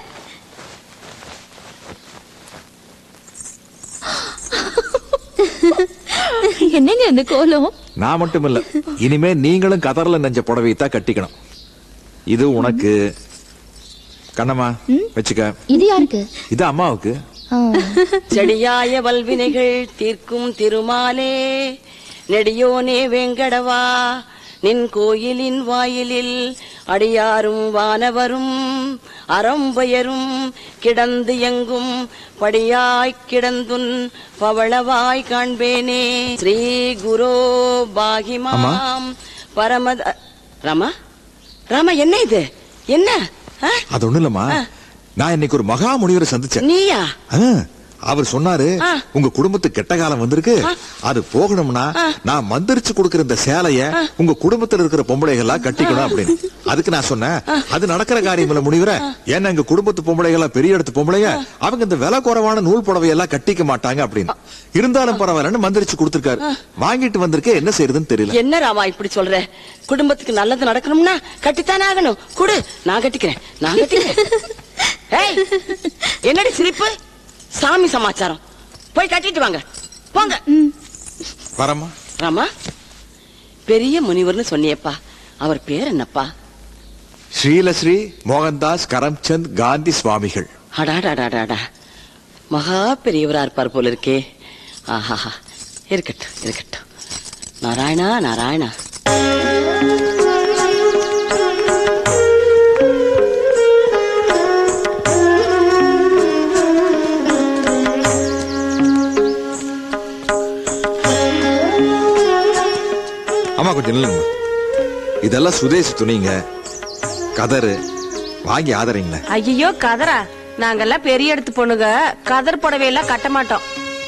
என்னங்க இந்த கோலம் நான் மட்டும் இல்ல இனிமே நீங்களும் கதர்ல நெஞ்ச புடவையை தான் கட்டிக்கணும் இது உனக்கு கண்ணம்மா வச்சுக்க இது யாருக்கு இது அம்மாவுக்கு செடியாய வல்வினைகள் தீர்க்கும் திருமாலே நெடியோனே வெங்கடவா நின் கோயிலின் வாயிலில் அடியாரும் வானவரும் அறம்பெயரும் கிடந்து எங்கும் படியாய் கிடந்துன் பவளவாய் காண்பேனே ஸ்ரீ குரோ பாகிமாம் பரமத ராமா ராமா என்ன இது என்ன ஆ? அது ஒண்ணு இல்லம்மா நான் இன்னைக்கு ஒரு மகா முனிவரை சந்திச்சேன் நீயா ஆ, அவர் சொன்னாரு உங்க குடும்பத்துக்கு கெட்ட காலம் வந்திருக்கு அது போகணும்னா நான் மந்திரிச்சு கொடுக்கிற இந்த சேலைய உங்க குடும்பத்துல இருக்கிற பொம்பளைகளா கட்டிக்கணும் அப்படின்னு அதுக்கு நான் சொன்னேன் அது நடக்கிற காரியம் இல்ல முனிவர ஏன்னா எங்க குடும்பத்து பொம்பளைகளா பெரிய இடத்து பொம்பளைங்க அவங்க இந்த விலை குறைவான நூல் புடவையெல்லாம் கட்டிக்க மாட்டாங்க அப்படின்னு இருந்தாலும் பரவாயில்லன்னு மந்திரிச்சு கொடுத்திருக்காரு வாங்கிட்டு வந்திருக்கேன் என்ன செய்யறதுன்னு தெரியல என்ன ராமா இப்படி சொல்ற குடும்பத்துக்கு நல்லது நடக்கணும்னா கட்டித்தானே ஆகணும் குடு நான் கட்டிக்கிறேன் நான் கட்டிக்கிறேன் ஏய், என்னடி சிரிப்பு சாமி சமாச்சாரம் போய் கட்டிட்டு வாங்க போங்க வரமா ராமா பெரிய முனிவர்னு சொன்னியப்பா அவர் பேர் என்னப்பா ஸ்ரீலஸ்ரீ மோகன்தாஸ் கரம்சந்த் காந்தி சுவாமிகள் அடாடாடாடாடா மகா பெரியவரா இருப்பார் போல இருக்கே ஆஹாஹா இருக்கட்டும் இருக்கட்டும் நாராயணா நாராயணா ஆமா கொஞ்சம் நில்லுங்க இதெல்லாம் சுதேசி துணிங்க கதரு வாங்கி ஆதரிங்களேன் ஐயோ கதரா நாங்கெல்லாம் பெரிய இடத்து பொண்ணுங்க கதர் புடவையெல்லாம் கட்ட மாட்டோம்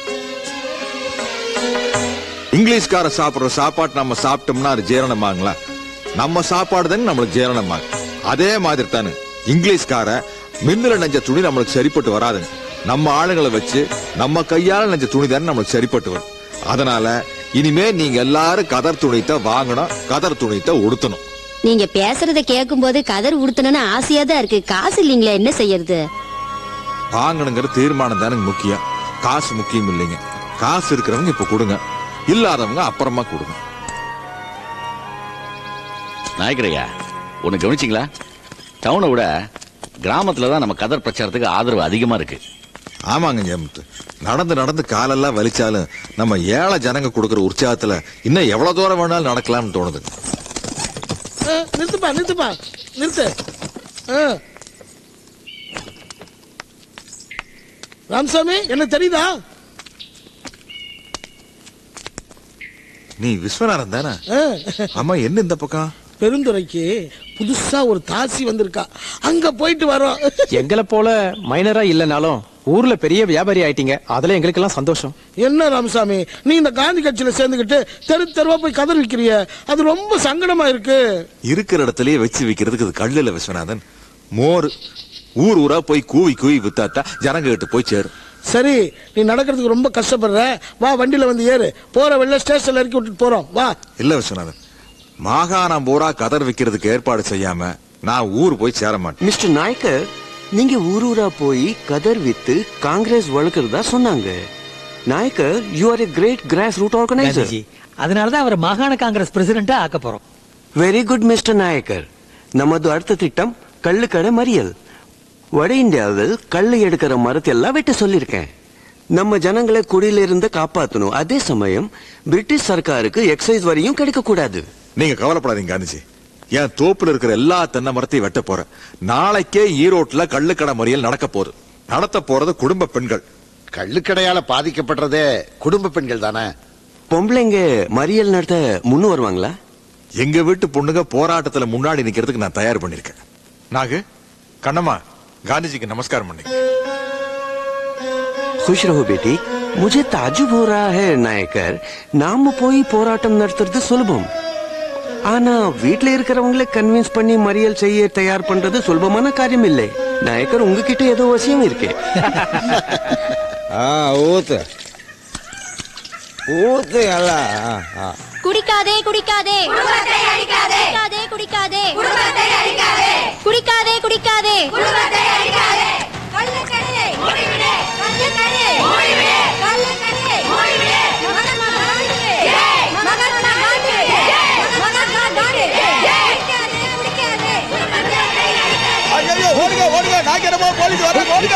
இங்கிலீஷ்கார சாப்பிடுற சாப்பாடு நம்ம சாப்பிட்டோம்னா அது ஜீரணமாங்களா நம்ம சாப்பாடு தானே நம்மளுக்கு ஜீரணமாகும் அதே மாதிரி தானே இங்கிலீஷ்கார மின்னுல நெஞ்ச துணி நம்மளுக்கு சரிப்பட்டு வராதுங்க நம்ம ஆளுங்களை வச்சு நம்ம கையால நெஞ்ச துணி தானே நம்மளுக்கு சரிப்பட்டு வரும் அதனால இனிமே நீங்க எல்லாரும் கதர் துணித்தை வாங்கணும் கதர் துணித்தை உடுத்தணும் நீங்க பேசுறத கேட்கும் போது கதர் உடுத்தணும்னு ஆசையா தான் இருக்கு காசு இல்லீங்களா என்ன செய்யறது வாங்கணுங்கிற தீர்மானம் தானே முக்கியம் காசு முக்கியம் இல்லைங்க காசு இருக்கிறவங்க இப்ப கொடுங்க இல்லாதவங்க அப்புறமா கொடுங்க நாயக்கரையா ஒன்னு கவனிச்சிங்களா டவுனை விட கிராமத்துல தான் நம்ம கதர் பிரச்சாரத்துக்கு ஆதரவு அதிகமா இருக்கு ஆமாங்க ஜெயமுத்து நடந்து நடந்து காலெல்லாம் வலிச்சாலும் நம்ம ஏழை ஜனங்க கொடுக்கிற உற்சாகத்துல இன்னும் எவ்வளவு தூரம் வேணாலும் நடக்கலாம்னு தோணுது ஆ, நிறுத்துப்பா நிறுத்துப்பா நிறுத்து ஆ. ராமசாமி என்ன தெரியுதா நீ விஸ்வநாதன் தானே ஆ. ஆமா என்ன இந்த பக்கம் பெருந்துறைக்கு புதுசா ஒரு தாசி வந்திருக்கா அங்க போயிட்டு வரோம் எங்களை போல மைனரா இல்லனாலும் ஊர்ல பெரிய வியாபாரி ஆயிட்டீங்க அதுல எங்களுக்கெல்லாம் சந்தோஷம் என்ன ராமசாமி நீ இந்த காந்தி கட்சியில சேர்ந்துக்கிட்டு தெரு தெருவா போய் கதர் விக்கிறிய அது ரொம்ப சங்கடமா இருக்கு இருக்கிற இடத்துலயே வச்சு விக்கிறதுக்கு இது கல்லு இல்ல விஸ்வநாதன் மோர் ஊர் ஊரா போய் கூவி கூவி வித்தாத்தா ஜனங்க கிட்ட போய் சேரும் சரி நீ நடக்கிறதுக்கு ரொம்ப கஷ்டப்படுற வா வண்டியில வந்து ஏறு போற வெளில ஸ்டேஷன்ல இறக்கி விட்டுட்டு போறோம் வா இல்ல விஸ்வநாதன் மாகாணம் பூரா கதர் விக்கிறதுக்கு ஏற்பாடு செய்யாம நான் ஊர் போய் சேர மாட்டேன் மிஸ்டர் நாயக்கர் நீங்க ஊர் ஊரா போய் கதர் வித்து காங்கிரஸ் வளர்க்கறதா சொன்னாங்க Naicker you are a great grass root organiser Gandhiji அதனாலதான் அவர் மாகாண காங்கிரஸ் பிரசிடண்டா ஆக்க போறோம் வெரி குட் மிஸ்டர் நாயக்கர் நமது அடுத்த திட்டம் கள்ளுக்கடை மறியல் வட இந்தியாவில் கள்ளு எடுக்கிற மரத்தை எல்லாம் வெட்ட சொல்லியிருக்கேன் நம்ம ஜனங்களை குடியிலிருந்து காப்பாத்தணும் அதே சமயம் பிரிட்டிஷ் சர்க்காருக்கு எக்ஸைஸ் வரியும் கிடைக்க கூடாது நீங்க கவலைப்படாதீங்க காந்திஜி என் தோப்புல இருக்கிற எல்லா தென்னை மரத்தையும் வெட்ட போறேன் நாளைக்கே ஈரோட்ல கள்ளுக்கடை மறியல் நடக்க போகுது நடத்த போறது குடும்ப பெண்கள் கள்ளுக்கடையால பாதிக்கப்படுறதே குடும்ப பெண்கள் தானே பொம்பளைங்க மறியல் நடத்த முன்னு வருவாங்களா எங்க வீட்டு பொண்ணுங்க போராட்டத்துல முன்னாடி நிக்கிறதுக்கு நான் தயார் பண்ணிருக்கேன் நாகு கண்ணம்மா காந்திஜிக்கு நமஸ்காரம் பண்ணி खुश रहो बेटी मुझे ताजुब हो रहा है நாயக்கர் நாம போய் போராட்டம் நடத்துறது சுலபம் ஆனா வீட்ல இருக்கிறவங்கள கன்வின்ஸ் பண்ணி மறியல் செய்ய தயார் பண்றது சுலபமான காரியம் இல்லை நாயக்கர் உங்ககிட்ட ஏதோ வசியம் இருக்கு ஊத்து ஊத்து எல்லாம் ஆ, ஆ. குடிக்காதே குடிக்காதே குடும்பத்தை அழிக்காதே குடிக்காதே குடிக்காதே குடும்பத்தை அழிக்காதே குடிக்காதே குடிக்காதே குடும்பத்தை அழிக்காதே கள்ளக்கடை மூடிவிடு கள்ளக்கடை மூடிவிடு கள்ளக்கடை மூடிவிடு மகாத்மா காந்தி ஜெய் மகாத்மா காந்தி ஜெய் மகாத்மா காந்தி ஜெய் குடிக்காதே குடிக்காதே குடும்பத்தை அழிக்காதே ஐயோ ஓடுங்க ஓடுங்க நான் கிடமா போலீஸ் வர ஓடுங்க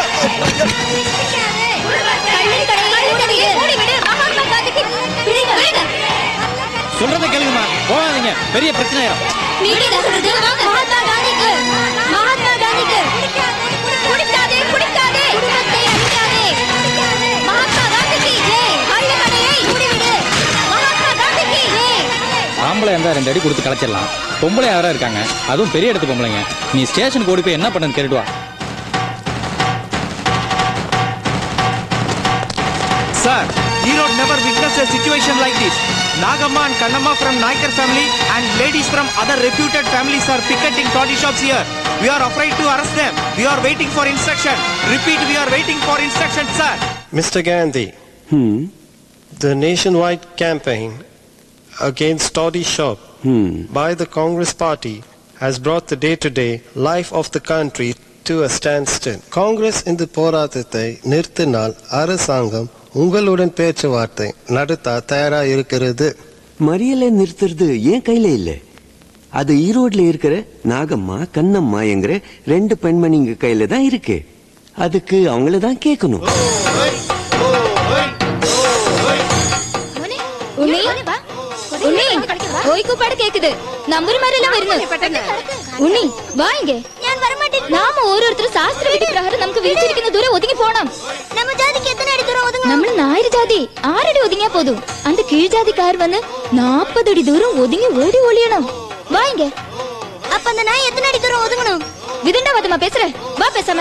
கள்ளக்கடை மூடிவிடு மகாத்மா காந்திக்கு விடுங்க விடுங்க சொல்றதை கேளுங்கம்மா போகாதீங்க பெரிய பிரச்சனை ஆயிரும் நீங்க என்ன சொல்றது மகாத்மா காந்திக்கு மகாத்மா காந்திக்கு குடிக்காதே குடிக்காதே குடும்பத்தை அழிக்காதே மகாத்மா காந்திக்கு ஜெய் கள்ளக்கடையை மூடிவிடு மகாத்மா காந்திக்கு ஜெய் ஆம்பளை இருந்தா ரெண்டு அடி கொடுத்து கலைச்சிடலாம் பொம்பளை யாரா இருக்காங்க அதுவும் பெரிய இடத்து பொம்பளைங்க நீ ஸ்டேஷனுக்கு ஓடி போய் என்ன பண்ணு கேட்டுட்டு வா Sir, Erode never witnessed a situation like this. Nagamma and Kannamma from Naikar family and ladies from other reputed families are picketing toddy shops here. We are afraid to arrest them. We are waiting for instruction. Repeat, we are waiting for instruction, sir. Mr. Gandhi, the nationwide campaign against Toddy Shop by the Congress Party has brought the day-to-day life of the country to a standstill. Congress இந்த போராட்டத்தை நிறுத்தினால் அரசாங்கம் உங்களுடன் பேச்சுவார்த்தை நடத்த தயாரா இருக்கிறது மறியலை நிறுத்துறது ஏன் கையில இல்ல அது ஈரோட்ல இருக்கிற நாகம்மா கண்ணம்மா என்கிற ரெண்டு பெண்மணிங்க கையில தான் இருக்கு அதுக்கு அவங்கள தான் கேட்கணும் ഉണ്ണി ഉണ്ണി കോഴിക്കോപ്പാട് കേக்குது നമ്പർ മാരെല്ലാം വരുന്നു ഉണ്ണി വാ ഇങ്ങേ ഞാൻ വരമാട്ടേൻ നാമ ഓരോരുത്തരും ശാസ്ത്ര വിധി പ്രകാരം നമുക്ക് വിളിച്ചിരിക്കുന്ന ദൂരം ഒതുങ്ങി പോണം നമ്മ ജാതിക്ക് എത്ര അടി ദൂരം ഒതുങ്ങും നമ്മൾ നായർ ജാതി ആറടി ഒതുങ്ങിയാ പോതും அந்த கீழ் ஜாதிக்கார் வந்து நாற்பது அடி தூரம் ஒதுங்கி ஓடி ஒளியணும் வா இங்க அப்ப அந்த நாய் எத்தனை அடி தூரம் ஒதுங்கணும் விதண்டா வாதமா பேசுற வா பேசாம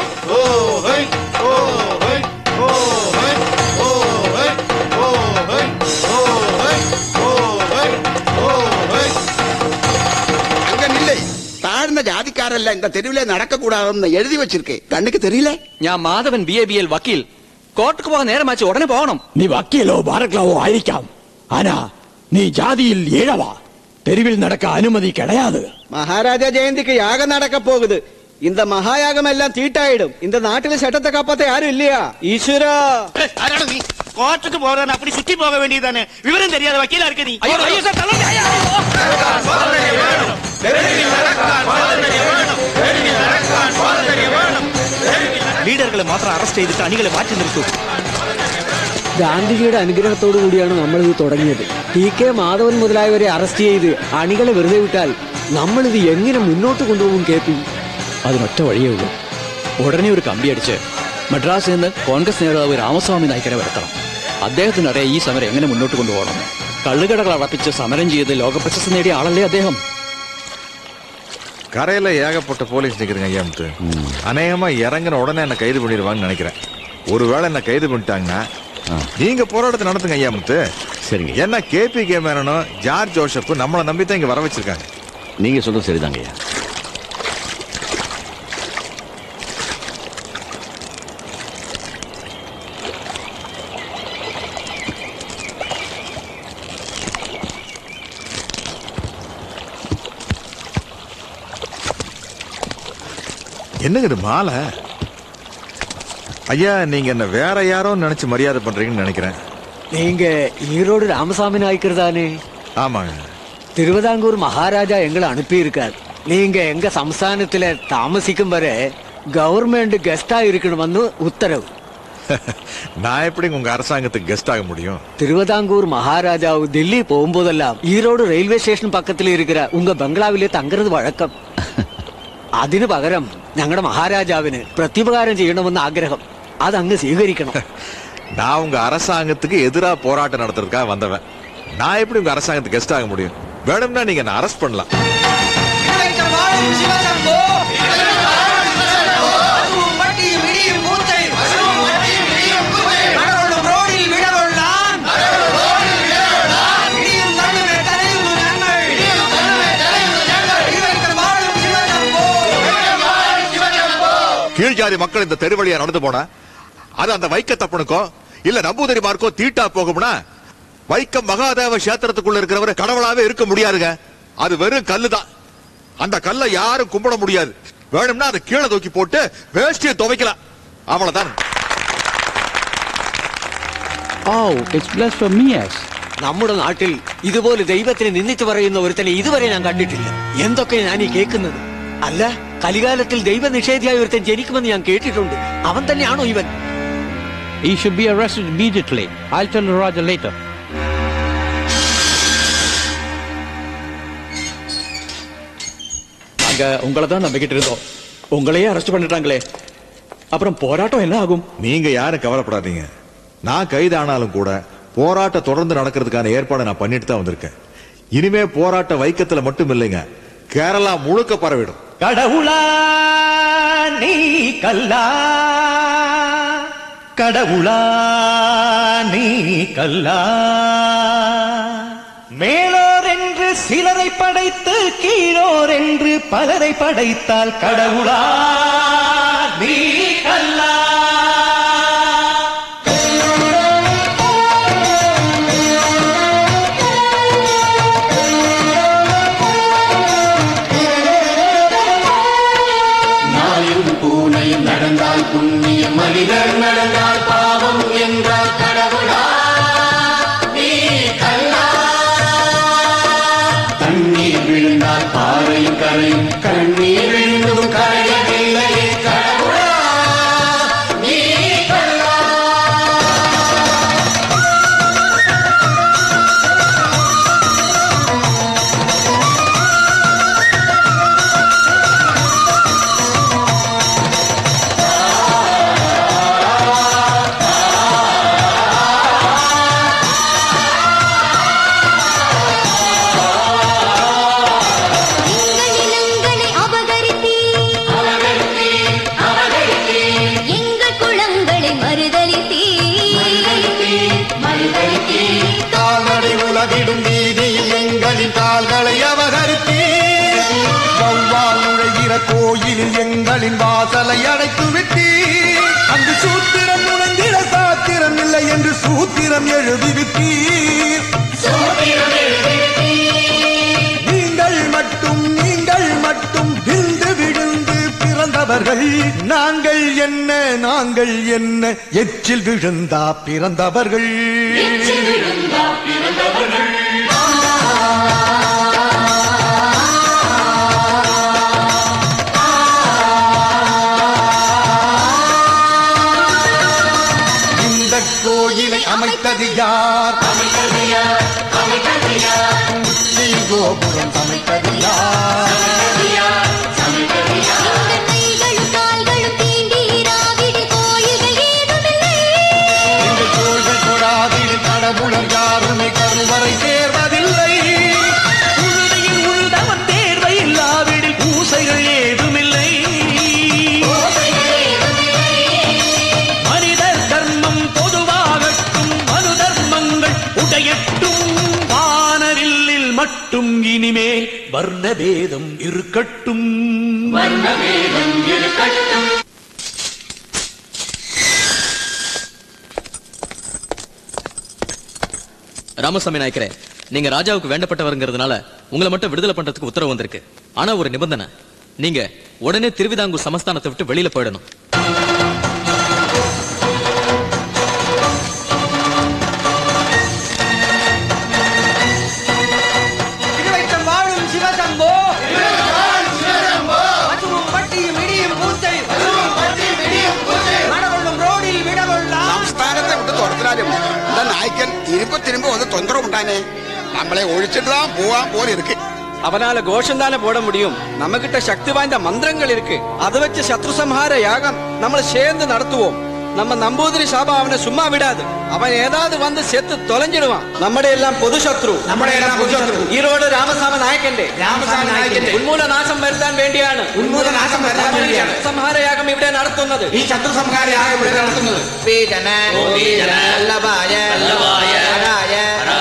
அங்க நில்லை தாழ்ந்த ஜாதிக்காரல்ல இந்த தெருவிலே நடக்க கூடாதுன்னு எழுதி வச்சிருக்கேன் கண்ணுக்கு தெரியல ഞാൻ Madhavan B A B L വക്കീൽ കോർട്ടുക്ക് പോകാൻ നേരമാச்சு ഉടനെ പോകണം നീ വക്കീലോ ബാറക്ലാവോ ആയിരിക്കാം ആനാ നീ ജാതിയിൽ ഈഴവാ தெருவில் நடக்க அனுமதி கிடையாது மகாராஜா ஜெயந்திக்கு யாகம் நடக்க போகுது இந்த மகாயாகம் எல்லாம் தீட்டாயிடும் இந்த நாட்டுல சட்டத்தை காப்பாத்த யாரும் இல்லையா ஈஸ்வரா ஆராடா நீ கோர்ட்டுக்கு போறேன் அப்படி சுத்தி போக வேண்டியதானே விவரம் தெரியாத வக்கீலா இருக்க நீ ஐயோ ஐயோ சார் தள்ளுங்க ஐயா ലീഡറുകളെ മാത്രം അറസ്റ്റ് ചെയ്തിട്ട് അണികളെ മാറ്റി നിർത്തൂ ഗാന്ധിജിയുടെ അനുഗ്രഹത്തോടു കൂടിയാണ് നമ്മൾ ഇത് തുടങ്ങിയത് ടി കെ മാധവൻ മുതലായവരെ അറസ്റ്റ് ചെയ്ത് അണികളെ വെറുതെ വിട്ടാൽ നമ്മൾ ഇത് എങ്ങനെ മുന്നോട്ട് കൊണ്ടുപോകും കെ പി അതിനൊറ്റ വഴിയേ ഉള്ളൂ ഉടനെ ഒരു കമ്പി അടിച്ച് മദ്രാസിൽ നിന്ന് കോൺഗ്രസ് നേതാവ് രാമസ്വാമി നായ്ക്കരെ വരുത്തണം അദ്ദേഹത്തിനറിയാം ഈ സമരം എങ്ങനെ മുന്നോട്ട് കൊണ്ടുപോകണം കള്ളുകടകൾ അടപ്പിച്ച് സമരം ചെയ്ത് ലോകപ്രശസ്തി നേടിയ ആളല്ലേ അദ്ദേഹം கரையில ஏகப்பட்ட போலீஸ் நிக்கிறீங்க ஐயா முத்து அநேகமா இறங்கின உடனே என்ன கைது பண்ணிடுவாங்கன்னு நினைக்கிறேன் ஒருவேளை என்ன கைது பண்ணிட்டாங்கன்னா நீங்க போராட்டத்தை நடத்துங்க ஐயா முத்து சரிங்க என்ன கேபி கே மேனனும் ஜார்ஜ் ஜோசப் நம்மளை நம்பி தான் இங்க வர வச்சிருக்காங்க நீங்க சொல்றது சரிதாங்க ஐயா என்னங்க இது மாலை ஐயா நீங்க என்ன வேற யாரோ நினைச்சு மரியாதை பண்றீங்கன்னு நினைக்கிறேன் நீங்க ஈரோடு ராமசாமி நாய்க்கர் தானே ஆமாங்க திருவிதாங்கூர் மகாராஜா எங்களை அனுப்பியிருக்கார் நீங்க எங்க சம்ஸ்தானத்துல தாமசிக்கும் வரை கவர்மெண்ட் கெஸ்டா இருக்கணும்னு உத்தரவு நான் எப்படி உங்க அரசாங்கத்துக்கு கெஸ்ட் ஆக முடியும் திருவிதாங்கூர் மகாராஜாவு டெல்லி போகும்போதெல்லாம் ஈரோடு ரயில்வே സ്റ്റേഷൻ പക്കത്തിൽ இருக்கிற உங்க ബംഗ്ലാവിലെ തങ്കறது വഴക്കം അതിനു പകരം ഞങ്ങളുടെ മഹാരാജാവിന് പ്രത്യുപകാരം ചെയ്യണമെന്ന് ആഗ്രഹം അതങ്ങ് സ്വീകരിക്കണം நான் உங்க அரசாங்கத்துக்கு எதிரா போராட்டம் நடத்துறதுக்காக வந்தவன் நான் எப்படி உங்க அரசாங்கத்துக்கு கெஸ்ட் ஆக முடியும் வேணும்னா நீங்க என்ன அரெஸ்ட் பண்ணலாம் கீழ்ஜாதி மக்கள் இந்த தெருவழியா நடந்து போனா அது அந்த வைக்க தப்பனுக்கோ இல்ல நம்பூதிரிமார்க்கோ தீட்டா போகும்னா வைக்கம் மகாதேவ கஷேத்திரத்துக்குள்ள இருக்கிறவரை கடவுளாவே இருக்க முடியாதுங்க அது வெறும் கல்லுதான் அந்த கல்லை யாரும் கும்பிட முடியாது வேணும்னா அதை கீழே தூக்கி போட்டு வேஷ்டியை துவைக்கலாம் அவ்வளவுதான் നമ്മുടെ നാട്ടിൽ ഇതുപോലെ ദൈവത്തിനെ നിന്ദിച്ചു പറയുന്ന ഒരുത്തനെ ഇതുവരെ ഞാൻ കണ്ടിട്ടില്ല എന്തൊക്കെ ഞാൻ ഈ കേൾക്കുന്നത് അല്ല കലികാലത്തിൽ ദൈവനിഷേധിയായ ഒരുത്തൻ ജനിക്കുമെന്ന് ഞാൻ കേട്ടിട്ടുണ്ട് അവൻ തന്നെയാണോ ഇവൻ He should be arrested immediately. I'll tell Raja later. நாங்க உங்களை தான் நம்பிக்கிட்டு இருந்தோம் உங்களையே அரெஸ்ட் பண்ணிட்டாங்களே அப்புறம் போராட்டம் என்ன ஆகும் நீங்க யாரும் கவலைப்படாதீங்க நான் கைதானாலும் கூட போராட்டம் தொடர்ந்து நடக்கிறதுக்கான ஏற்பாடு நான் பண்ணிட்டு தான் வந்திருக்கேன் இனிமே போராட்ட வைக்கத்துல மட்டும் இல்லைங்க கேரளா முழுக்க பரவிடும் கடவுளா நீ கல்லா கடவுளா நீ கல்லா மேலோர் என்று சிலரை படைத்து கீழோர் என்று பலரை படைத்தால் கடவுளா நீ கல்லா நாயும் பூனையும் நடந்தால் புண்ணியம் மனிதர் நடந்தால் பாவம் என்றால் கடவுளா நீ கல்லா தண்ணீர் விழுந்தால் பாறையும் கரையும் கண்ணீர் விழுந்தும் கரையவில்லையே கடவுளா நீ கல்லா நிலங்களை அபகரித்தீர் எங்கள் குளங்களை மறுதளித்தீர் கால்நடை உலகிடும் வீதியில் எங்களின் கால்களை அபகரித்தீர் வௌவால் நுழைகிற கோயிலில் எங்களின் வாசலை அடைத்து விட்டீர் அங்கு சூத்திரம் நுழைந்திட சாத்திரம் இல்லை என்று சூத்திரம் எழுதிவிட்டீர் நீங்கள் மட்டும் நீங்கள் மட்டும் விழுந்து விழுந்து பிறந்தவர்கள் நாங்கள் என்ன நாங்கள் என்ன எச்சில் விழுந்தா பிறந்தவர்கள் இந்த கோயிலை அமைத்தது யார் உச்சி கோபுரம் அமைத்தது யார் எங்கள் கைகளும் கால்களும் தீண்டீராவிடில் கோயில்கள் ஏதுமில்லை எங்கள் கோள்கள் கொடாதில் கடவுளர் யாருமே கருவறை சேர்வதில்லை உறுதியில் உள்ளவன் தேர்வை இல்லாவிடில் பூசைகள் ஏதுமில்லை மனிதர் தர்மம் பொதுவாகட்டும் மனு தர்மங்கள் உடையட்டும் வானவில்லில் மட்டும் இனிமேல் வர்ணபேதம் இருக்கட்டும் வர்ணபேதம் இருக்கட்டும் ராமசாமி நாயக்கரே நீங்க ராஜாவுக்கு வேண்டப்பட்டவருங்கிறதுனால உங்களை மட்டும் விடுதலை பண்றதுக்கு உத்தரவு வந்திருக்கு ஆனா ஒரு நிபந்தனை நீங்க உடனே திருவிதாங்கூர் சமஸ்தானத்தை விட்டு வெளியில போயிடணும் திருவைக்கம் வாழும் சிவசம்போ பசுவும் பட்டியும் இடியும் பூத்தை மடகொள்ளும் ரோடில் விடகொள்ளா സംസ്ഥാനത്തെ വിട്ട് തുറത്തിനാലും இந்த நாய்க்கன் திரும்ப திரும்ப வந்து தொந்தரவு உண்டானே நம்மளை ஒழிச்சிட்டு தான் போவான் போல இருக்கு அவனால கோஷம் தானே போட முடியும் நம்ம கிட்ட சக்தி வாய்ந்த மந்திரங்கள் இருக்கு அதை வச்சு சத்ரு சம்ஹார யாகம் நம்மள சேர்ந்து நடத்துவோம் நம்ம நம்பூதிரி சாபா அவனை சும்மா விடாது அவன் ஏதாவது வந்து செத்து தொலைஞ்சிடுவான் நம்மட எல்லாம் பொது சத்ரு നമ്മുടെ എല്ലാം പൊതുശത്രു. ஈரோடு ராமசாமி நாயக்கന്റെ രാമസ്വാമി നായകന്റെ. ഉന്മൂല നാശം വരുത്താൻ വേണ്ടിയാണ് ഉന്മൂല നാശം വരുത്താൻ വേണ്ടിയാണ്. സംഹാര യാഗം ഇവിടെ നടത്തുന്നത് ഈ ശത്രു സംഹാര യാഗം ഇവിടെ നടത്തുന്നത് വീജന വീജന, വല്ലഭായ വല്ലഭായ, ഹരായ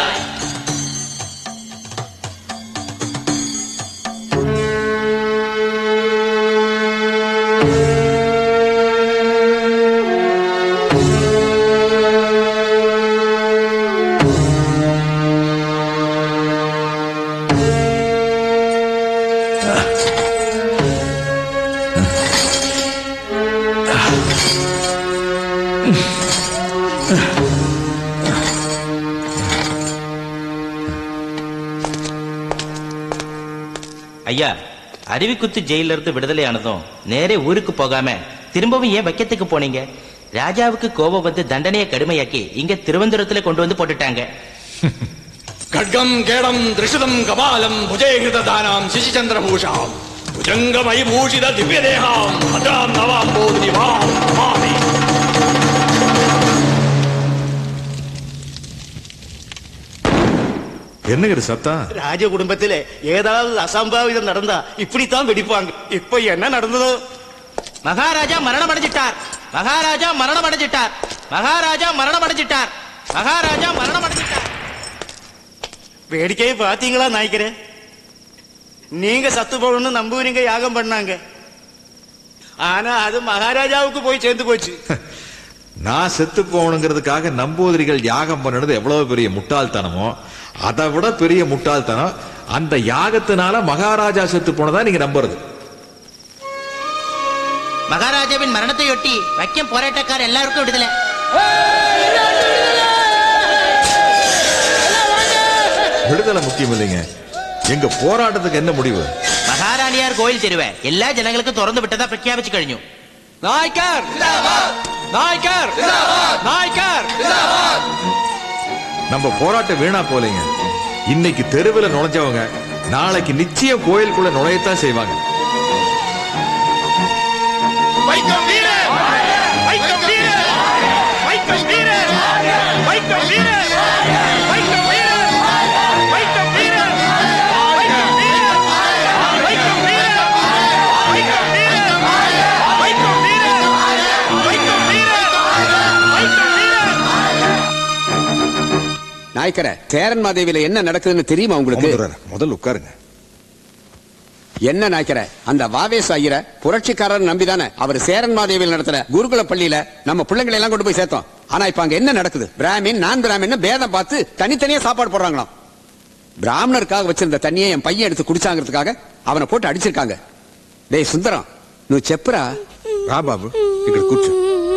ஐயா அருவிக்குத்து ஜெயில இருந்து விடுதலை ஆனதும் நேரே ஊருக்கு போகாம திரும்பவும் ஏன் வைக்கத்துக்கு போனீங்க ராஜாவுக்கு கோபம் வந்து தண்டனையை கடுமையாக்கி இங்க திருவனந்தபுரத்துல கொண்டு வந்து போட்டுட்டாங்க ఖడ్గం కేడం దృషుతం కపాలం భుజేహృతదానాం శశిచంద్రభూషాం భుజంగమైభూషిత దివ్యదేహాం భద్రాం నవాంబోధివాం నమామి என்னங்க இது சத்தம் ராஜ குடும்பத்திலே ஏதாவது அசம்பாவிதம் நடந்தா இப்படித்தான் வெடிப்பாங்க இப்ப என்ன நடந்ததோ மகாராஜா மரணம் அடைஞ்சிட்டார் மகாராஜா மரணம் அடைஞ்சிட்டார் மகாராஜா மரணம் அடைஞ்சிட்டார் மகாராஜா மரணம் அடைஞ்சிட்டார் வேடிக்கையை பாத்தீங்களா நாய்க்கரே நீங்க சத்து போகணும்னு நம்பூரிங்க யாகம் பண்ணாங்க ஆனா அது மகாராஜாவுக்கு போய் சேர்ந்து போச்சு நான் செத்து போகணுங்கிறதுக்காக நம்பூதிரிகள் யாகம் பண்ணுனது எவ்வளவு பெரிய முட்டாள்தனமோ அதை விட பெரிய முட்டாள்தனம் அந்த யாகத்தினால மகாராஜா செத்து போனதா நீங்க நம்புறது மகாராஜாவின் மரணத்தையொட்டி வைக்கம் போராட்டக்கார எல்லாருக்கும் விடுதலை விடுதலை முக்கியம் இல்லைங்க எங்க போராட்டத்துக்கு என்ன முடிவு மகாராணியார் கோயில் தெருவை எல்லா ஜனங்களுக்கும் திறந்து விட்டதா பிரഖ്യാപിച്ചു കഴിഞ്ഞു நாய்க்கர் நாய்க்கர் நாய்க்கர் நம்ம போராட்டம் வீணா போலீங்க இன்னைக்கு தெருவில் நுழைஞ்சவங்க நாளைக்கு நிச்சயம் கோயிலுக்குள்ள நுழையத்தான் செய்வாங்க வைக்கம் வீரர் வைக்கம் வீரர் வைக்கம் வீரர் வைக்கம் வீரர் வைக்கம் வீரர் வைக்கம் வீரர் வைக்கம் வீரர் வைக்கம் வீரர் வைக்கம் வீரர் வைக்கம் வீரர் வைக்கம் வீரர் வைக்கம் வீரர் நாய்க்கர சேரன் மாதேவியில என்ன நடக்குதுன்னு தெரியுமா உங்களுக்கு முதல்ல உட்காருங்க என்ன நாய்க்கர அந்த வாவேஸ் ஐயரை புரட்சிக்காரர் நம்பிதானே அவர் சேரன் மாதேவியில் நடத்துற குருகுல பள்ளியில நம்ம பிள்ளைங்களை எல்லாம் கொண்டு போய் சேர்த்தோம் ஆனா இப்ப அங்க என்ன நடக்குது பிராமின் நான் பிராமின் பேதம் பார்த்து தனித்தனியா சாப்பாடு போடுறாங்களாம் பிராமணருக்காக வச்சிருந்த தண்ணியை என் பையன் எடுத்து குடிச்சாங்கிறதுக்காக அவனை போட்டு அடிச்சிருக்காங்க டேய் சுந்தரம் నువ్వు చెప్పురా రా బాబు ఇక్కడ కూర్చో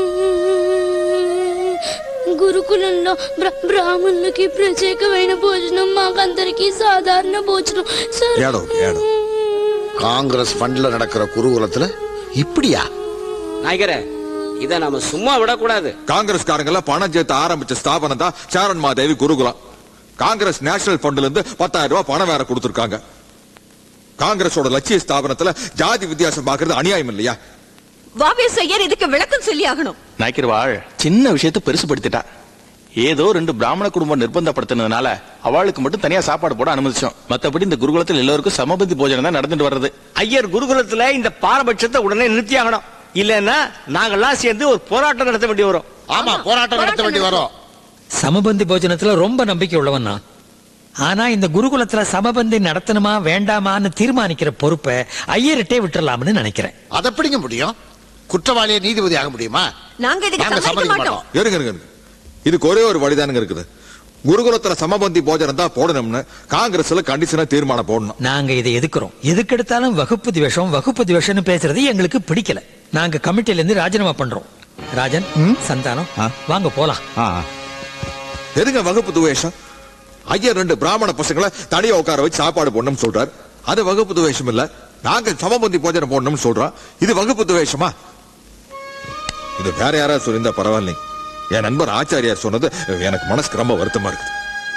గురుకులంలో బ్ర- బ్రాహ్మణులకి ప్రత్యేకమైన భోజనం మాకందరికి సాధారణ భోజనం సార్ ஏடோ ஏடோ காங்கிரஸ் ஃபண்ட்ல நடக்கிற குருகுலத்துல இப்படியா நாயகரே இத நாம சும்மா விடக்கூடாது காங்கிரஸ்காரங்க எல்லாம் பணம் சேர்த்து ஆரம்பிச்ச ஸ்தாபனம் தான் சாரன் மாதேவி குருகுலம் காங்கிரஸ் நேஷனல் ஃபண்ட்ல இருந்து பத்தாயிரம் ரூபாய் பணம் வேற கொடுத்திருக்காங்க காங்கிரஸோட லட்சிய ஸ்தாபனத்துல ஜாதி வித்தியாசம் பாக்குறது அநியாயம் இல்லையா வாவே ஐயர் இதுக்கு விளக்கம் சொல்லி ஆகணும் நாய்க்கிறவாள் சின்ன விஷயத்தை பெருசுபடுத்திட்டா ஏதோ ரெண்டு பிராமண குடும்பம் நிர்பந்தப்படுத்தினதுனால அவளுக்கு மட்டும் தனியா சாப்பாடு போட அனுமதிச்சோம் மத்தபடி இந்த குருகுலத்தில் எல்லோருக்கும் சமபந்தி போஜனம் தான் நடந்துட்டு வர்றது ஐயர் குருகுலத்துல இந்த பாரபட்சத்தை உடனே நிறுத்தி ஆகணும் இல்லன்னா நாங்கெல்லாம் சேர்ந்து ஒரு போராட்டம் நடத்த வேண்டி வரும் ஆமா போராட்டம் நடத்த வேண்டி வரும் சமபந்தி போஜனத்துல ரொம்ப நம்பிக்கை உள்ளவன் நான் ஆனா இந்த குருகுலத்துல சமபந்தி நடத்தணுமா வேண்டாமான்னு தீர்மானிக்கிற பொறுப்பை ஐயர்கிட்டே விட்டுறலாம்னு நினைக்கிறேன் அது எப்படிங்க முடியும் குற்றவாளியை நீதிபதி ஆக முடியுமா நாங்க இதுக்கு நாங்க சம்மதிக்க சம்மதிக்க மாட்டோம் மாட்டோம் இருங்க இருங்க இருங்க. இதுக்கு ஒரே ஒரு வழிதானுங்க இருக்குது குருகுலத்துல சமபந்தி போஜனம் தான் போடணும்னு காங்கிரஸ்ல கண்டிஷனா தீர்மானம் போடணும் நாங்க இதை எதுக்குறோம் எதுக்கெடுத்தாலும் வகுப்பு திவேஷம் வகுப்பு திவேஷம்னு பேசுறது எங்களுக்கு பிடிக்கல நாங்க கமிட்டில இருந்து ராஜினாமா பண்றோம் ராஜன் சந்தானம் வாங்க போலாம் எதுங்க வகுப்பு துவேஷம் ஐயர் ரெண்டு பிராமண பசங்களை தனியா உட்கார வச்சு சாப்பாடு போடணும்னு சொல்றாரு அது வகுப்பு துவேஷம் இல்ல நாங்க சமபந்தி போஜனம் போடணும்னு சொல்றோம் இது வகுப்பு துவேஷமா இது வேற யாராவது சொல்லியிருந்தா பரவாயில்லைங்க என் நண்பர் ஆச்சாரியார் சொன்னது எனக்கு மனசுக்கு ரொம்ப வருத்தமா இருக்குது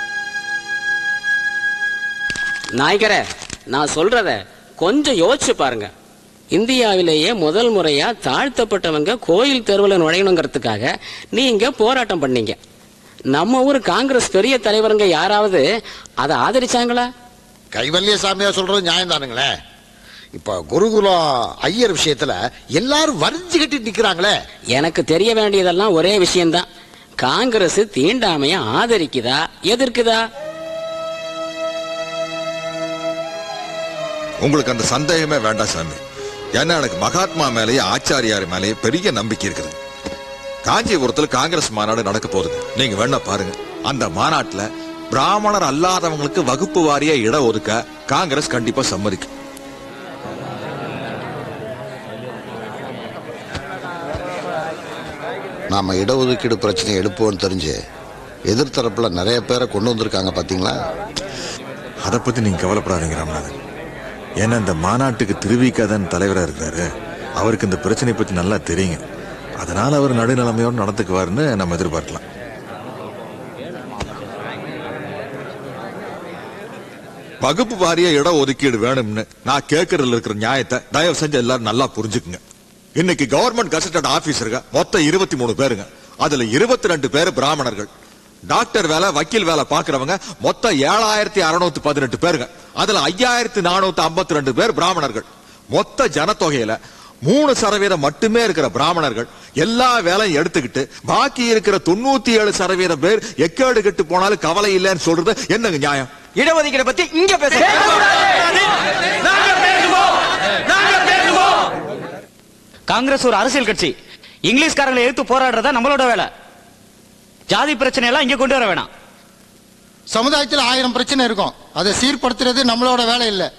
நாயகரே நான் சொல்றத கொஞ்சம் யோசிச்சு பாருங்க இந்தியாவிலேயே முதல் முறையா தாழ்த்தப்பட்டவங்க கோயில் தெருவில் நுழையணுங்கிறதுக்காக நீங்க போராட்டம் பண்ணீங்க நம்ம ஊர் காங்கிரஸ் பெரிய தலைவருங்க யாராவது அதை ஆதரிச்சாங்களா கைவல்ய சாமியா சொல்றது நியாயம் தானுங்களே இப்ப குருகுலம் ஐயர் விஷயத்துல எல்லாரும் வரிஞ்சு கட்டி நிக்கிறாங்களே எனக்கு தெரிய வேண்டியதெல்லாம் ஒரே விஷயம்தான் காங்கிரஸ் தீண்டாமைய ஆதரிக்குதா எதிர்க்குதா உங்களுக்கு அந்த சந்தேகமே வேண்டாம் சாமி ஏன்னா எனக்கு மகாத்மா மேலேயே ஆச்சாரியார் மேலேயே பெரிய நம்பிக்கை இருக்குது காஞ்சிபுரத்துல காங்கிரஸ் மாநாடு நடக்க போகுது நீங்க வேணா பாருங்க அந்த மாநாட்டுல பிராமணர் அல்லாதவங்களுக்கு வகுப்பு வாரிய இடம் ஒதுக்க காங்கிரஸ் கண்டிப்பா சம்மதிக்கும் நாம இடஒதுக்கீடு பிரச்சனையை எழுப்புவோம்னு தெரிஞ்சு எதிர்த்தரப்புல நிறைய பேரை கொண்டு வந்திருக்காங்க பாத்தீங்களா அதை பத்தி நீங்க கவலைப்படாதீங்க ராமநாதன் ஏன்னா இந்த மாநாட்டுக்கு திருவிக்காதன் தலைவரா இருக்கிறாரு அவருக்கு இந்த பிரச்சனை பத்தி நல்லா தெரியுங்க அதனால அவர் நடுநிலைமையோடு நடந்துக்குவாருன்னு நம்ம எதிர்பார்க்கலாம் வகுப்பு வாரிய இட ஒதுக்கீடு வேணும்னு நான் கேட்கறதுல இருக்கிற நியாயத்தை தயவு செஞ்சு எல்லாரும் நல்லா புரிஞ்சுக்குங்க இன்னைக்கு கவர்மெண்ட் கசட்டட் ஆபீசருங்க மொத்தம் இருபத்தி மூணு பேருங்க அதுல இருபத்தி ரெண்டு பேர் பிராமணர்கள் டாக்டர் வேலை வக்கீல் வேலை பாக்குறவங்க மொத்தம் ஏழாயிரத்தி அறுநூத்தி பதினெட்டு பேருங்க அதுல ஐயாயிரத்தி நானூத்தி ஐம்பத்தி ரெண்டு பேர் பிராமணர்கள் மொத்த ஜனத்தொகையில மூணு சதவீதம் மட்டுமே இருக்கிற பிராமணர்கள் எல்லா வேலையும் எடுத்துக்கிட்டு பாக்கி இருக்கிற தொண்ணூத்தி ஏழு சதவீதம் பேர் எக்கேடு கெட்டு போனாலும் கவலை இல்லைன்னு சொல்றது என்னங்க நியாயம் இடஒதுக்கீடு பத்தி இங்க பேச காங்கிரஸ் ஒரு அரசியல் கட்சி இங்கிலீஷ்காரங்களை எதிர்த்து போராடுறதா நம்மளோட வேலை ஜாதி பிரச்சனை எல்லாம் இங்க கொண்டு வர வேணாம் சமுதாயத்தில் ஆயிரம் பிரச்சனை இருக்கும் அதை சீர்படுத்துறது நம்மளோட வேலை இல்லை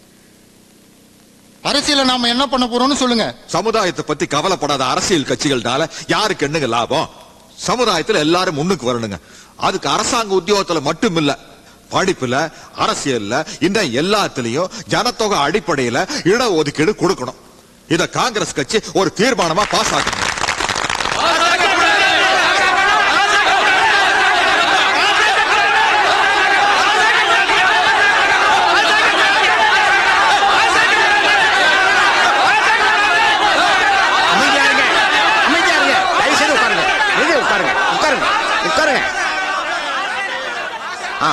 அரசியல நாம என்ன பண்ண போறோம்னு சொல்லுங்க சமுதாயத்தை பத்தி கவலைப்படாத அரசியல் கட்சிகள்னால யாருக்கு என்னங்க லாபம் சமுதாயத்துல எல்லாரும் முன்னுக்கு வரணுங்க அதுக்கு அரசாங்க உத்தியோகத்துல மட்டும் இல்ல படிப்புல அரசியல்ல இந்த எல்லாத்துலயும் ஜனத்தொகை அடிப்படையில இட ஒதுக்கீடு கொடுக்கணும் இத காங்கிரஸ் கட்சி ஒரு தீர்மானமா பாஸ் ஆக்கணும் அமைதியா இருங்க அமைதியா இருங்க தயவு செய்து உட்காருங்க அமைதியா உட்காருங்க உட்காருங்க உட்காருங்க ஆ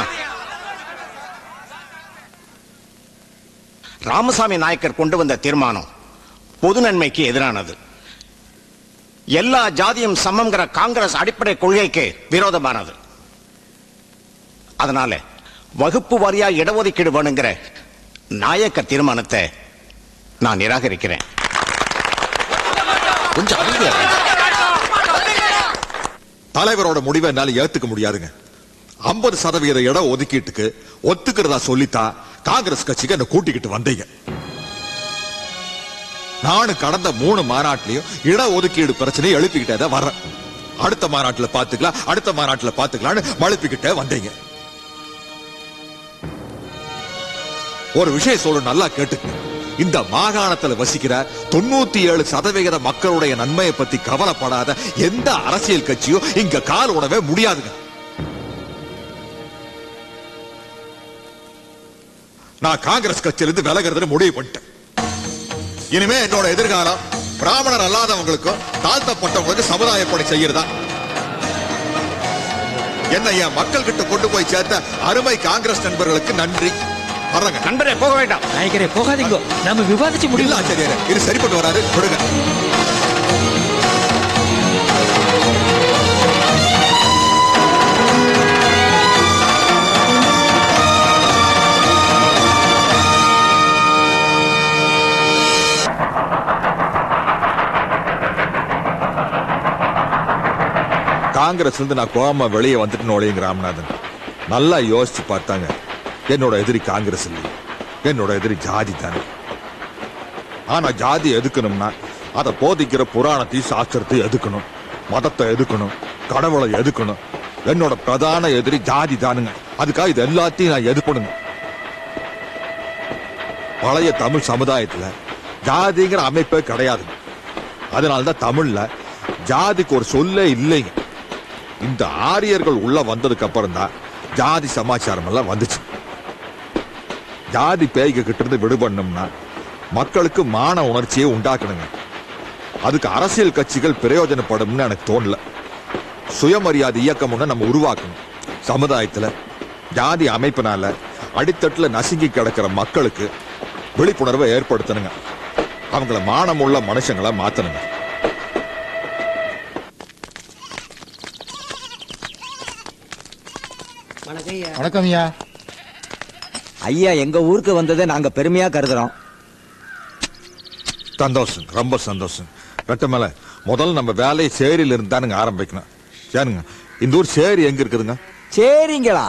ராமசாமி நாயக்கர் கொண்டு வந்த தீர்மானம் பொது நன்மைக்கு எதிரானது எல்லா ஜாதியும் சமம்ங்கிற காங்கிரஸ் அடிப்படை கொள்கைக்கு விரோதமானது அதனால வகுப்பு வாரியா இடஒதுக்கீடு வேணுங்கிற நாயக்க தீர்மானத்தை நான் நிராகரிக்கிறேன் கொஞ்சம் அமைதியா இருங்க. தலைவரோட முடிவை என்னால ஏத்துக்க முடியாதுங்க ஐம்பது சதவீத இடம் ஒதுக்கீட்டுக்கு ஒத்துக்கிறதா சொல்லித்தான் காங்கிரஸ் கட்சிக்கு என்ன கூட்டிக்கிட்டு வந்தீங்க நானும் கடந்த மூணு மாநாட்டிலையும் இட ஒதுக்கீடு பிரச்சனையை எழுப்பிக்கிட்டே தான் வர்றேன் அடுத்த மாநாட்டுல பாத்துக்கலாம் அடுத்த மாநாட்டுல பாத்துக்கலாம்னு மழுப்பிக்கிட்டே வந்தீங்க ஒரு விஷயம் சொல்ல நல்லா கேட்டுக்கங்க இந்த மாகாணத்துல வசிக்கிற தொண்ணூத்தி ஏழு சதவிகித மக்களுடைய நன்மையை பத்தி கவலைப்படாத எந்த அரசியல் கட்சியும் இங்க கால் உடவே முடியாதுங்க நான் காங்கிரஸ் கட்சியிலிருந்து விலகிறதுன்னு முடிவு பண்ணிட்டேன் இனிமே என்னோட எதிர்காலம் பிராமணர் அல்லாதவங்களுக்கும் தாழ்த்தப்பட்டவங்களுக்கு சமுதாய பணி செய்யறதா என்ன என் மக்கள் கிட்ட கொண்டு போய் சேர்த்த அருமை காங்கிரஸ் நண்பர்களுக்கு நன்றி வர்றேங்க நண்பரே போக வேண்டாம் நாயக்கரே போகாதீங்க நாம விவாதிச்சு இல்ல முடியல ஆச்சாரியாரே இது சரிப்பட்டு வராது கொடுங்க காங்கிரஸ் இருந்து நான் கோமா வெளியே வந்துட்டு நோழையுங்க ராமநாதன் நல்லா யோசிச்சு பார்த்தாங்க என்னோட எதிரி காங்கிரஸ் இல்லை என்னோட எதிரி ஜாதி தானே ஆனா ஜாதி எதுக்கணும்னா அதை போதிக்கிற புராணத்தையும் சாஸ்திரத்தையும் எதுக்கணும் மதத்தை எதுக்கணும் கடவுளை எதுக்கணும் என்னோட பிரதான எதிரி ஜாதி தானுங்க அதுக்காக இது எல்லாத்தையும் நான் எதுக்கணுங்க பழைய தமிழ் சமுதாயத்துல ஜாதிங்கிற அமைப்பே கிடையாதுங்க அதனாலதான் தமிழ்ல ஜாதிக்கு ஒரு சொல்லே இல்லைங்க இந்த ஆரியர்கள் உள்ள வந்ததுக்கு அப்புறம் தான் ஜாதி சமாச்சாரம் எல்லாம் வந்துச்சு ஜாதி பேய்க கிட்ட இருந்து விடுபடணும்னா மக்களுக்கு மான உணர்ச்சியை உண்டாக்கணுங்க அதுக்கு அரசியல் கட்சிகள் பிரயோஜனப்படும்னு எனக்கு தோணல சுயமரியாதை இயக்கம் ஒண்ணு நம்ம உருவாக்கணும் சமுதாயத்துல ஜாதி அமைப்பினால அடித்தட்டுல நசுங்கி கிடக்கிற மக்களுக்கு விழிப்புணர்வை ஏற்படுத்தணுங்க அவங்கள மானமுள்ள மனுஷங்களா மாத்தணுங்க வணக்கம் ஐயா ஐயா எங்க ஊருக்கு வந்ததை நாங்க பெருமையா கருதுறோம் சந்தோஷம் ரொம்ப சந்தோஷம் ரெட்டமலை முதல்ல நம்ம வேலையை சேரியில இருந்து தானுங்க ஆரம்பிக்கணும் சரிங்க இந்த ஊர் சேரி எங்க இருக்குதுங்க சரிங்களா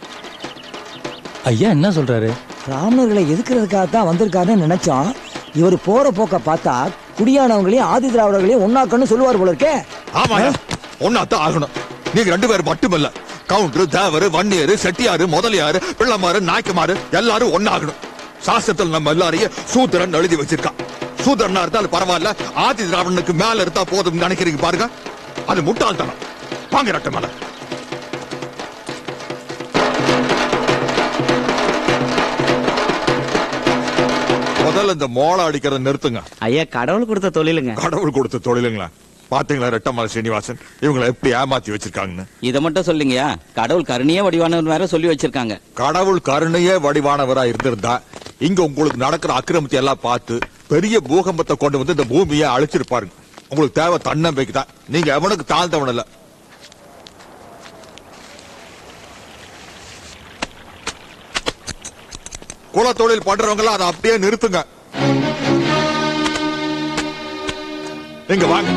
ஐயா என்ன சொல்றாரு பிராமணர்களை எதுக்குறதுக்காக தான் வந்திருக்காருன்னு நினைச்சோம் இவர் போற போக்க பார்த்தா குடியானவங்களையும் ஆதி திராவிடர்களையும் ஒன்னாக்கன்னு சொல்லுவார் போல இருக்கே ஆமாங்க ஒன்னாத்தான் ஆகணும் நீங்க ரெண்டு பேரும் மட்டுமல்ல கவுண்டர் தேவர் வன்னியர் செட்டியாரு முதலியாரு பிள்ளைமாரு நாய்க்குமாரு எல்லாரும் ஒன்னாகணும் சாஸ்திரத்தில் நம்ம எல்லாரையும் சூத்திரன் எழுதி வச்சிருக்கான் சூத்திரனா இருந்தாலும் பரவாயில்ல ஆதி திராவிடனுக்கு மேல இருந்தா போதும் நினைக்கிறீங்க பாருங்க அது முட்டாள்தனம் வாங்க ரெட்டமலை முதல்ல இந்த மோளை அடிக்கிறத நிறுத்துங்க ஐயா கடவுள் கொடுத்த தொழிலுங்க கடவுள் கொடுத்த தொழிலுங்களா பாத்தீங்களா ரெட்டமலை சீனிவாசன் இவங்களை எப்படி ஏமாத்தி வச்சிருக்காங்கன்னு இதை மட்டும் சொல்லுங்கயா கடவுள் கருணையே வடிவானவன் வேற சொல்லி வச்சிருக்காங்க கடவுள் கருணையே வடிவானவரா இருந்திருந்தா இங்க உங்களுக்கு நடக்கிற அக்கிரமத்தை எல்லாம் பார்த்து பெரிய பூகம்பத்தை கொண்டு வந்து இந்த பூமியை அழிச்சிருப்பாருங்க உங்களுக்கு தேவை தன்னம்பிக்கை தான் நீங்க எவனுக்கு தாழ்ந்தவன் இல்ல குலத்தொழில் பண்றவங்க எல்லாம் அதை அப்படியே நிறுத்துங்க இங்க வாங்க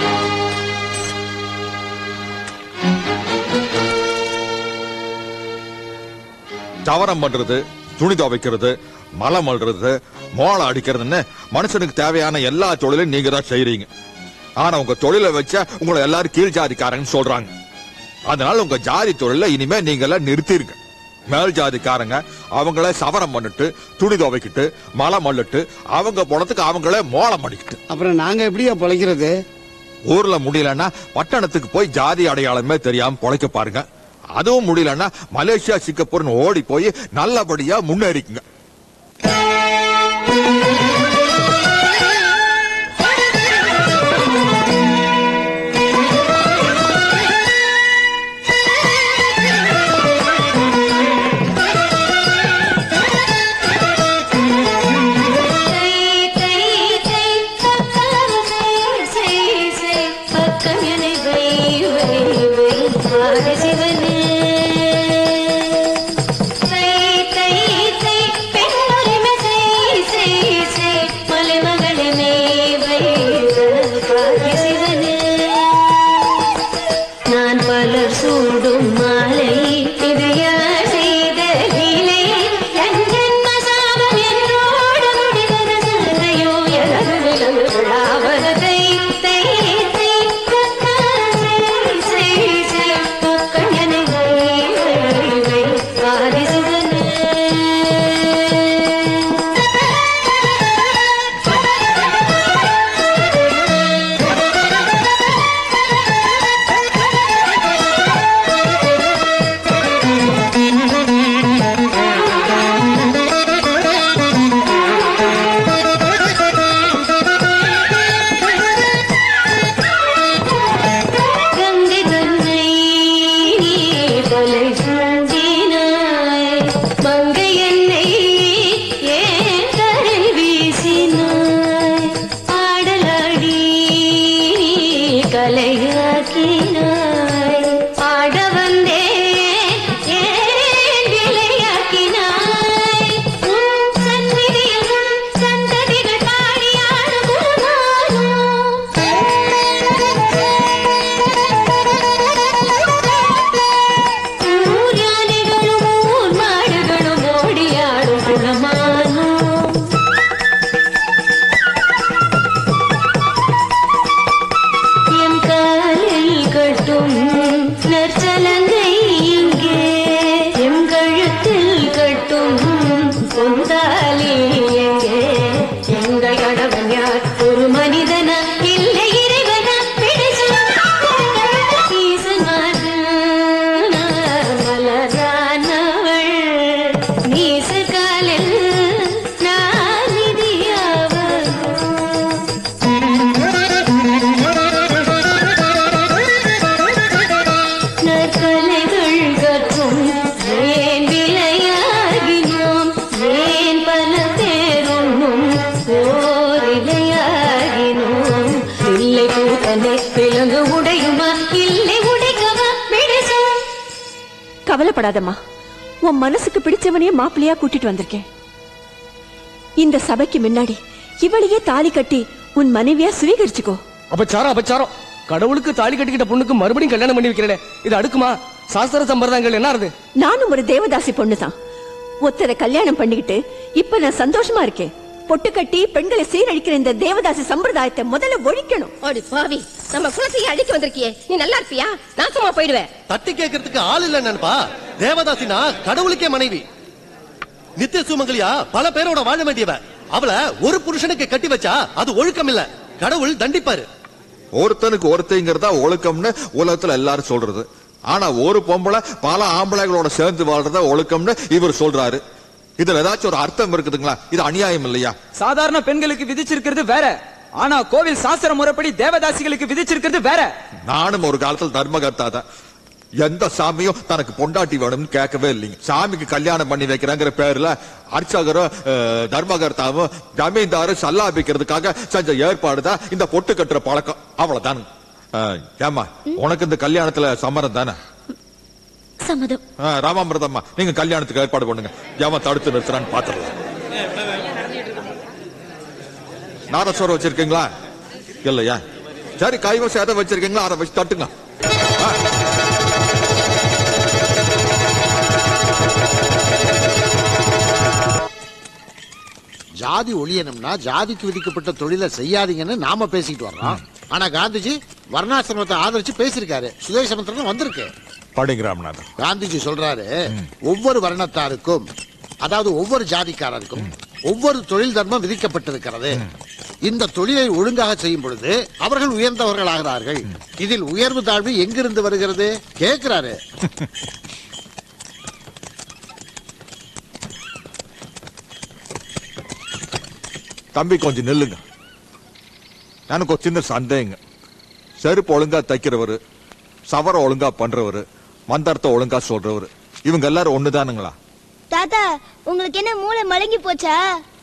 சவரம் பண்றது துணி துவைக்கிறது மலம் அள்ளுறது மோளம் அடிக்கிறதுன்னு மனுஷனுக்கு தேவையான எல்லா தொழிலையும் நீங்க தான் செய்றீங்க ஆனா உங்க தொழிலை வச்ச உங்களை எல்லாரும் கீழ் ஜாதிக்காரங்கன்னு சொல்றாங்க அதனால உங்க ஜாதி தொழில இனிமே நீங்க எல்லாம் நிறுத்திருங்க மேல் ஜாதிக்காரங்க அவங்கள சவரம் பண்ணிட்டு துணி துவைக்கிட்டு மலம் அள்ளிட்டு அவங்க பணத்துக்கு அவங்களே மோளம் அடிக்கிட்டு அப்புறம் நாங்க எப்படியா பொழைக்கிறது ஊர்ல முடியலன்னா பட்டணத்துக்கு போய் ஜாதி அடையாளமே தெரியாம பொழைக்க பாருங்க அதுவும் முடியலன்னா மலேசியா சிங்கப்பூர்னு ஓடி போய் நல்லபடியா முன்னேறிக்குங்க நான் பலர் சூடும் மாலை இது யார் செய்த லீலை என் ஜென்ம சாபம் என்னோடு முடிவது சிந்தையோ எனது விலங்கு விழாவது தை தை தை கத்தாசை சை சை கண்ணனை வை வை வை ஆதிசிவனே கங்கை தன்னை நீ கொலை செஞ்சினாய் மங்கை என்னை ஏன் கரை வீசினாய் ஆடலாடி நீ கலையாக்கினாய் ஆட வந்தேன் ஏன் விளையாக்கினாய் உன் சந்நிதியில் உன் சந்ததிகள் பாடியாடும் ஊர் யானைகளும் ஊர் மாடுகளும் ஓடியாடும் குளமானோ எம் காலில் கட்டும் நற்சலங்கை இங்கே எம் கழுத்தில் கட்டும் பொந்தாலி எங்கே எங்கள் கடவன் யார் ஒரு மனிதனா இல்லை இறைவனா மலரானவள் நீசகாலில் நான் நற்கலைகள் கற்றும் ஏன் விலையாகினோம் ஏன் பல பேருண்ணும் ஓரிலையாகினோம் இல்லை பூத்தனை விலங்கு உடையுமா இல்லை உடைக்கவா விடுசோம் கவலைப்படாதம்மா உன் மனசுக்கு பிடிச்சவனையே மாப்பிள்ளையா கூட்டிட்டு வந்திருக்கேன் இந்த சபைக்கு முன்னாடி இவளையே தாலி கட்டி உன் மனைவியா சுவீகரிச்சுக்கோ அபச்சாரம் அபச்சாரம் கடவுளுக்கு தாலி கட்டிக்கிட்ட பொண்ணுக்கு மறுபடியும் கல்யாணம் பண்ணி வைக்கிறேன் இது அடுக்குமா சாஸ்திர சம்பிரதாயங்கள் என்ன ஆறுது நானும் ஒரு தேவதாசி பொண்ணுதான் ஒத்தரை கல்யாணம் பண்ணிக்கிட்டு இப்ப நான் சந்தோஷமா இருக்கேன் பொட்டு கட்டி பெண்களை சீரழிக்கிற இந்த தேவதாசி சம்பிரதாயத்தை முதல்ல ஒழிக்கணும் ஓடி பாவி நம்ம குலத்தையே அழிக்க வந்திருக்கியே நீ நல்லா இருப்பியா நாசமா போயிடுவேன் தட்டி கேட்கறதுக்கு ஆள் இல்ல நினைப்பா தேவதாசினா கடவுளுக்கே மனைவி நித்திய சுமங்கலியா பல பேரோட வாழ வேண்டியவ அவளை ஒரு புருஷனுக்கு கட்டி வச்சா அது ஒழுக்கம் இல்ல கடவுள் தண்டிப்பாரு ஒருத்தனுக்கு ஒருத்தைங்கிறதா ஒழுக்கம்னு உலகத்துல எல்லாரும் சொல்றது ஆனா ஒரு பொம்பளை பல ஆம்பளைகளோட சேர்ந்து வாழ்றதா ஒழுக்கம்னு இவர் சொல்றாரு இதுல ஏதாச்சும் ஒரு அர்த்தம் இருக்குதுங்களா இது அநியாயம் இல்லையா சாதாரண பெண்களுக்கு விதிச்சிருக்கிறது வேற ஆனா கோவில் சாஸ்திர முறைப்படி தேவதாசிகளுக்கு விதிச்சிருக்கிறது வேற நானும் ஒரு காலத்துல தர்மகர்த்தா தான் எந்த சாமியும் தனக்கு பொண்டாட்டி வேணும்னு கேட்கவே இல்லைங்க சாமிக்கு கல்யாணம் பண்ணி வைக்கிறாங்கிற பேர்ல அர்ச்சகரும் அஹ், தர்மகர்த்தாவும் ஜமீன்தாரும் சல்லாபிக்கிறதுக்காக செஞ்ச ஏற்பாடு தான் இந்த பொட்டு கட்டுற பழக்கம் அவ்வளவுதானுங்க அஹ், ஏம்மா உனக்கு இந்த கல்யாணத்துல சம்மரம் தானே சம்மதம் அஹ், ராமாமிர்தம்மா நீங்க கல்யாணத்துக்கு ஏற்பாடு பண்ணுங்க ஏமா தடுத்து நிறுத்துறான்னு பாத்துடலாம் நாதஸ்வரம் வச்சிருக்கீங்களா இல்லையா சரி கைவசம் எதை வச்சிருக்கீங்களா அதை வச்சு தட்டுங்க ஜாதி ஒழியணும்னா ஜாதிக்கு விதிக்கப்பட்ட தொழிலை செய்யாதீங்கன்னு நாம பேசிட்டு வர்றோம் ஆனா காந்திஜி வர்ணாசிரமத்தை ஆதரிச்சு பேசியிருக்காரு சுதேசமந்திரம் வந்திருக்கு படிங்க ராமநாதன் காந்திஜி சொல்றாரு ஒவ்வொரு வர்ணத்தாருக்கும் அதாவது ஒவ்வொரு ஜாதிக்காரருக்கும் ஒவ்வொரு தொழில் தர்மம் விதிக்கப்பட்டிருக்கிறது இந்த தொழிலை ஒழுங்காக செய்யும் பொழுது அவர்கள் உயர்ந்தவர்களாகிறார்கள் இதில் உயர்வு தாழ்வு எங்கிருந்து வருகிறது கேட்கிறாரு தம்பி கொஞ்சம் நில்லுங்க எனக்கு ஒரு சின்ன சந்தேகங்க செருப்பு ஒழுங்கா தைக்கிறவரு சவரம் ஒழுங்கா பண்றவரு மந்திரத்தை ஒழுங்கா சொல்றவரு இவங்க எல்லாரும் ஒண்ணுதானுங்களா தாத்தா உங்களுக்கு என்ன மூளை மலங்கி போச்சா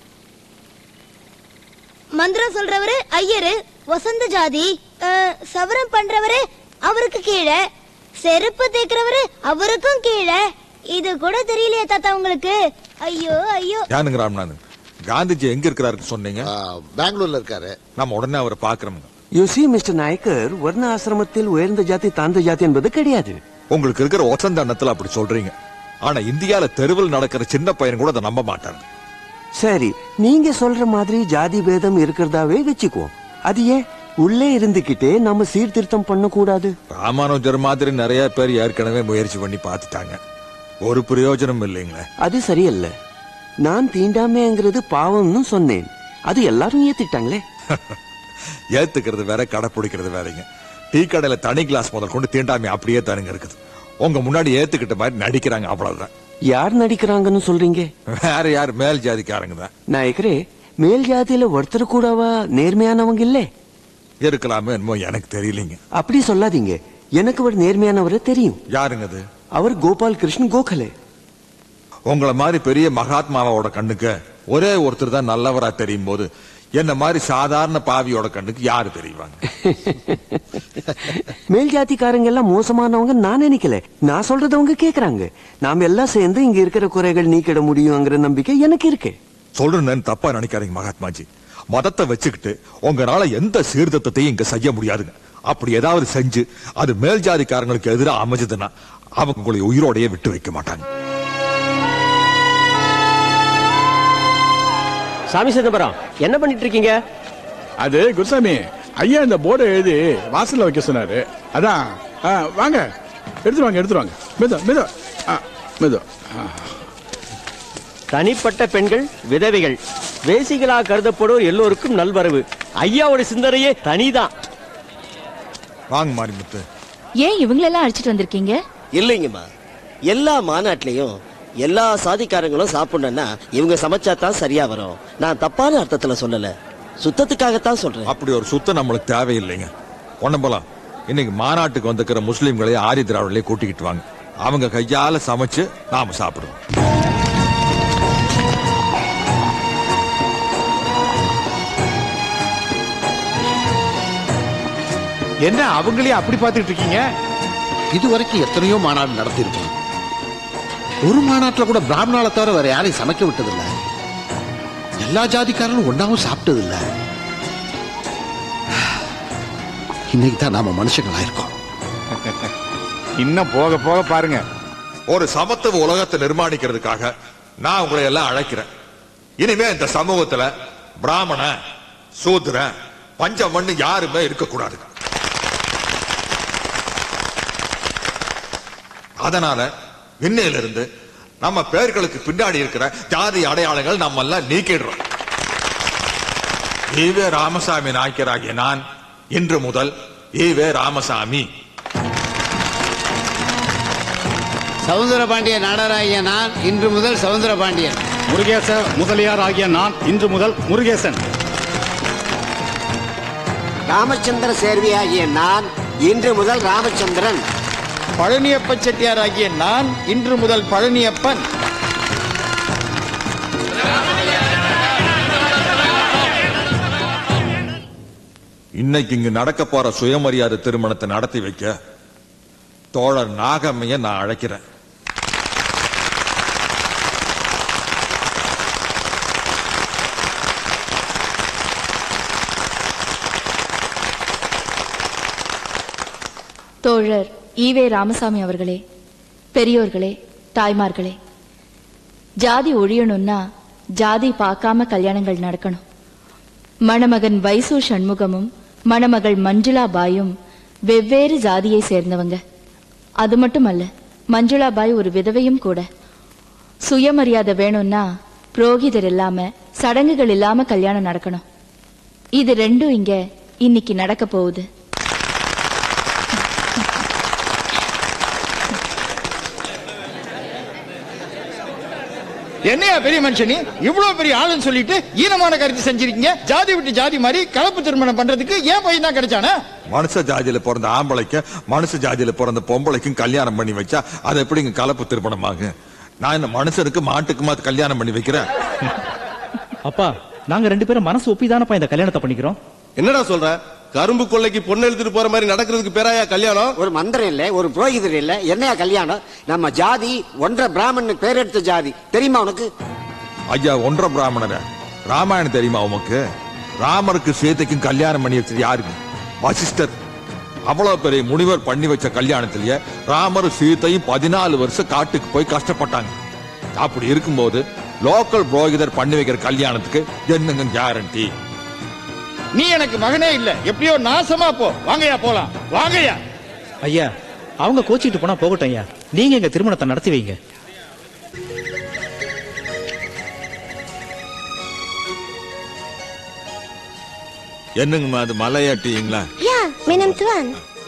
மந்திரம் சொல்றவரு ஐயரு வசந்த ஜாதி அஹ், சவரம் பண்றவரு அவருக்கு கீழே செருப்பு தேய்க்கிறவரு அவருக்கும் கீழே இது கூட தெரியலையா தாத்தா உங்களுக்கு ஐயோ ஐயோ ஏனுங்க ராமநாதன் காந்திஜி எங்க இருக்கிறாருன்னு சொன்னீங்க பெங்களூர்ல இருக்காரு நம்ம உடனே அவரை பாக்குறோம் யூ சி மிஸ்டர் நாயக்கர் வர்ண ஆசிரமத்தில் உயர்ந்த ஜாதி தாழ்ந்த ஜாதி என்பது கிடையாது உங்களுக்கு இருக்கிற ஒசந்த எண்ணத்துல அப்படி சொல்றீங்க ஆனா இந்தியால தெருவில் நடக்கிற சின்ன பையன் கூட அதை நம்ப மாட்டாங்க சரி நீங்க சொல்ற மாதிரி ஜாதி பேதம் இருக்கிறதாவே வச்சுக்குவோம் அது ஏன் உள்ளே இருந்துகிட்டே நம்ம சீர்திருத்தம் பண்ண கூடாது ராமானுஜர் மாதிரி நிறைய பேர் ஏற்கனவே முயற்சி பண்ணி பார்த்துட்டாங்க ஒரு பிரயோஜனம் இல்லைங்களே அது சரியல்ல நான் தீண்டாமைங்கிறது பாவம்னு சொன்னேன் அது எல்லாரும் ஏத்துக்கிட்டாங்களே ஏத்துக்கிறது வேற கடைப்பிடிக்கிறது வேறங்க டீ கடையில தனி கிளாஸ் முதல் கொண்டு தீண்டாமை அப்படியே தருங்க இருக்குது உங்க முன்னாடி ஏத்துக்கிட்ட மாதிரி நடிக்கிறாங்க அவ்வளவுதான் யார் நடிக்கிறாங்கன்னு சொல்றீங்க வேற யார் மேல் ஜாதிக்காரங்க தான் நாயக்கரே மேல் ஜாதியில ஒருத்தர் கூடவா நேர்மையானவங்க இல்லே இருக்கலாமே என்னமோ எனக்கு தெரியலீங்க அப்படி சொல்லாதீங்க எனக்கு ஒரு நேர்மையானவரை தெரியும் யாருங்க அது அவர் கோபால் கிருஷ்ணன் கோகலே உங்களை மாதிரி பெரிய மகாத்மாவோட கண்ணுக்கு ஒரே ஒருத்தர் தான் நல்லவரா தெரியும் போது என்ன மாதிரி சாதாரண பாவியோட கண்ணுக்கு யாரு தெரியுவாங்க மேல் ஜாதிக்காரங்க எல்லாம் மோசமானவங்க நான் நினைக்கல நான் சொல்றத அவங்க கேக்குறாங்க நாம எல்லாம் சேர்ந்து இங்க இருக்கிற குறைகள் நீக்கிட முடியுங்கிற நம்பிக்கை எனக்கு இருக்கு சொல்றேன்னு தப்பா நினைக்காதீங்க மகாத்மாஜி மதத்தை வச்சுக்கிட்டு உங்களால எந்த சீர்திருத்தத்தையும் இங்க செய்ய முடியாதுங்க அப்படி ஏதாவது செஞ்சு அது மேல் ஜாதிக்காரங்களுக்கு எதிராக அமைஞ்சதுன்னா அவங்க உங்களை உயிரோடையே விட்டு வைக்க மாட்டாங்க சாமி சிதம்பரம் என்ன பண்ணிட்டு இருக்கீங்க அது குருசாமி ஐயா இந்த போர்டை எழுதி வாசல்ல வைக்க சொன்னாரு அதான் ஆ, வாங்க எடுத்துட்டு வாங்க எடுத்துட்டு வாங்க மெது மெது ஆ, மெது ஆ. தனிப்பட்ட பெண்கள் விதவைகள் வேசிகளாக கருதப்படுவோர் எல்லோருக்கும் நல்வரவு ஐயாவோட சிந்தனையே தனிதான் வாங்க மாரிமுத்து ஏன் இவங்களெல்லாம் அழைச்சிட்டு வந்திருக்கீங்க இல்லைங்கம்மா எல்லா மாநாட்டிலையும் எல்லா சாதிக்காரங்களும் சாப்பிடணும்னா இவங்க சமைச்சா தான் சரியா வரும் நான் தப்பான அர்த்தத்துல சொல்லல சுத்தத்துக்காகத்தான் சொல்றேன் அப்படி ஒரு சுத்தம் நம்மளுக்கு தேவையில்லைங்க ஒண்ணும் போலாம் இன்னைக்கு மாநாட்டுக்கு வந்திருக்கிற முஸ்லீம்களை ஆரி திராவிடர்களே கூட்டிக்கிட்டு வாங்க அவங்க கையால சமைச்சு நாம சாப்பிடுவோம் என்ன அவங்களே அப்படி பார்த்துட்டு இருக்கீங்க இதுவரைக்கும் எத்தனையோ மாநாடு நடத்தியிருக்கோம் ஒரு மாநாட்டுல கூட பிராமணால தவிர வேற யாரையும் சமைக்க விட்டதில்ல எல்லா ஜாதிக்காரனும் ஒன்னாவும் சாப்பிட்டதில்ல இன்னைக்கு தான் நாம மனுஷங்களா இருக்கோம் இன்னும் போக போக பாருங்க ஒரு சமத்துவ உலகத்தை நிர்மாணிக்கிறதுக்காக நான் உங்களை எல்லாம் அழைக்கிறேன் இனிமே இந்த சமூகத்துல பிராமண சூத்திர பஞ்சமண்ணு யாருமே இருக்கக்கூடாது அதனால இன்னையிலிருந்து நம்ம பேர்களுக்கு பின்னாடி இருக்கிற ஜாதி அடையாளங்கள் நம்ம எல்லாம் நீக்கிடுறோம் ஈவே ராமசாமி நாய்க்கராகிய நான் இன்று முதல் ஈவே ராமசாமி சவுந்தர பாண்டிய நாடராகிய நான் இன்று முதல் சவுந்தர பாண்டியன் முருகேச முதலியார் ஆகிய நான் இன்று முதல் முருகேசன் ராமச்சந்திர சேர்வியாகிய நான் இன்று முதல் ராமச்சந்திரன் பழனியப்ப செட்டியார் ஆகிய நான் இன்று முதல் பழனியப்பன் இன்னைக்கு இங்கு நடக்க போற சுயமரியாதை திருமணத்தை நடத்தி வைக்க தோழர் நாகம்மைய நான் அழைக்கிறேன் தோழர் ஈவே ராமசாமி அவர்களே பெரியோர்களே தாய்மார்களே ஜாதி ஒழியணும்னா ஜாதி பார்க்காம கல்யாணங்கள் நடக்கணும் மணமகன் வைசு சண்முகமும் மணமகள் மஞ்சுளா பாயும் வெவ்வேறு ஜாதியை சேர்ந்தவங்க அது மட்டுமல்ல மஞ்சுளா பாய் ஒரு விதவையும் கூட சுயமரியாதை வேணும்னா புரோகிதர் இல்லாம சடங்குகள் இல்லாம கல்யாணம் நடக்கணும் இது ரெண்டும் இங்க இன்னைக்கு நடக்க போகுது என்னையா பெரிய மனுஷனி இவ்வளவு பெரிய ஆளுன்னு சொல்லிட்டு ஈனமான கருத்து செஞ்சிருக்கீங்க ஜாதி விட்டு ஜாதி மாதிரி கலப்பு திருமணம் பண்றதுக்கு ஏன் பையன் தான் கிடைச்சானா மனுஷ ஜாதியில பிறந்த ஆம்பளைக்கு மனுஷ ஜாதியில பிறந்த பொம்பளைக்கும் கல்யாணம் பண்ணி வச்சா அது எப்படிங்க கலப்பு திருமணமாகும் நான் இந்த மனுஷனுக்கு மாட்டுக்குமா கல்யாணம் பண்ணி வைக்கிறேன் அப்பா நாங்க ரெண்டு பேரும் மனசு ஒப்பிதானப்பா இந்த கல்யாணத்தை பண்ணிக்கிறோம் என்னடா சொல்ற கரும்பு கொள்ளைக்கு பொண்ணு எடுத்துட்டு போற மாதிரி நடக்கிறதுக்கு பேராயா கல்யாணம் ஒரு மந்திரம் இல்ல ஒரு புரோகிதர் இல்ல என்னையா கல்யாணம் நம்ம ஜாதி ஒன்றரை பிராமணன் பேர் எடுத்த ஜாதி தெரியுமா உனக்கு ஐயா ஒன்றரை பிராமணர ராமாயணம் தெரியுமா உமக்கு ராமருக்கு சீதைக்கும் கல்யாணம் பண்ணி வச்சது யாருக்கு வசிஷ்டர் அவ்வளவு பெரிய முனிவர் பண்ணி வச்ச கல்யாணத்திலேயே ராமர் சீதையும் பதினாலு வருஷம் காட்டுக்கு போய் கஷ்டப்பட்டாங்க அப்படி இருக்கும்போது லோக்கல் புரோகிதர் பண்ணி வைக்கிற கல்யாணத்துக்கு என்னங்க கேரண்டி நீ எனக்கு மகனே இல்ல எப்படியோ நாசமா போ வாங்கய்யா போலாம் வாங்கய்யா ஐயா அவங்க கோச்சிட்டு போனா போகட்டும் ஐயா நீங்க எங்க திருமணத்தை நடத்தி வைங்க என்னங்கம்மா அது மலையாட்டிங்களா Ja, menem tuan.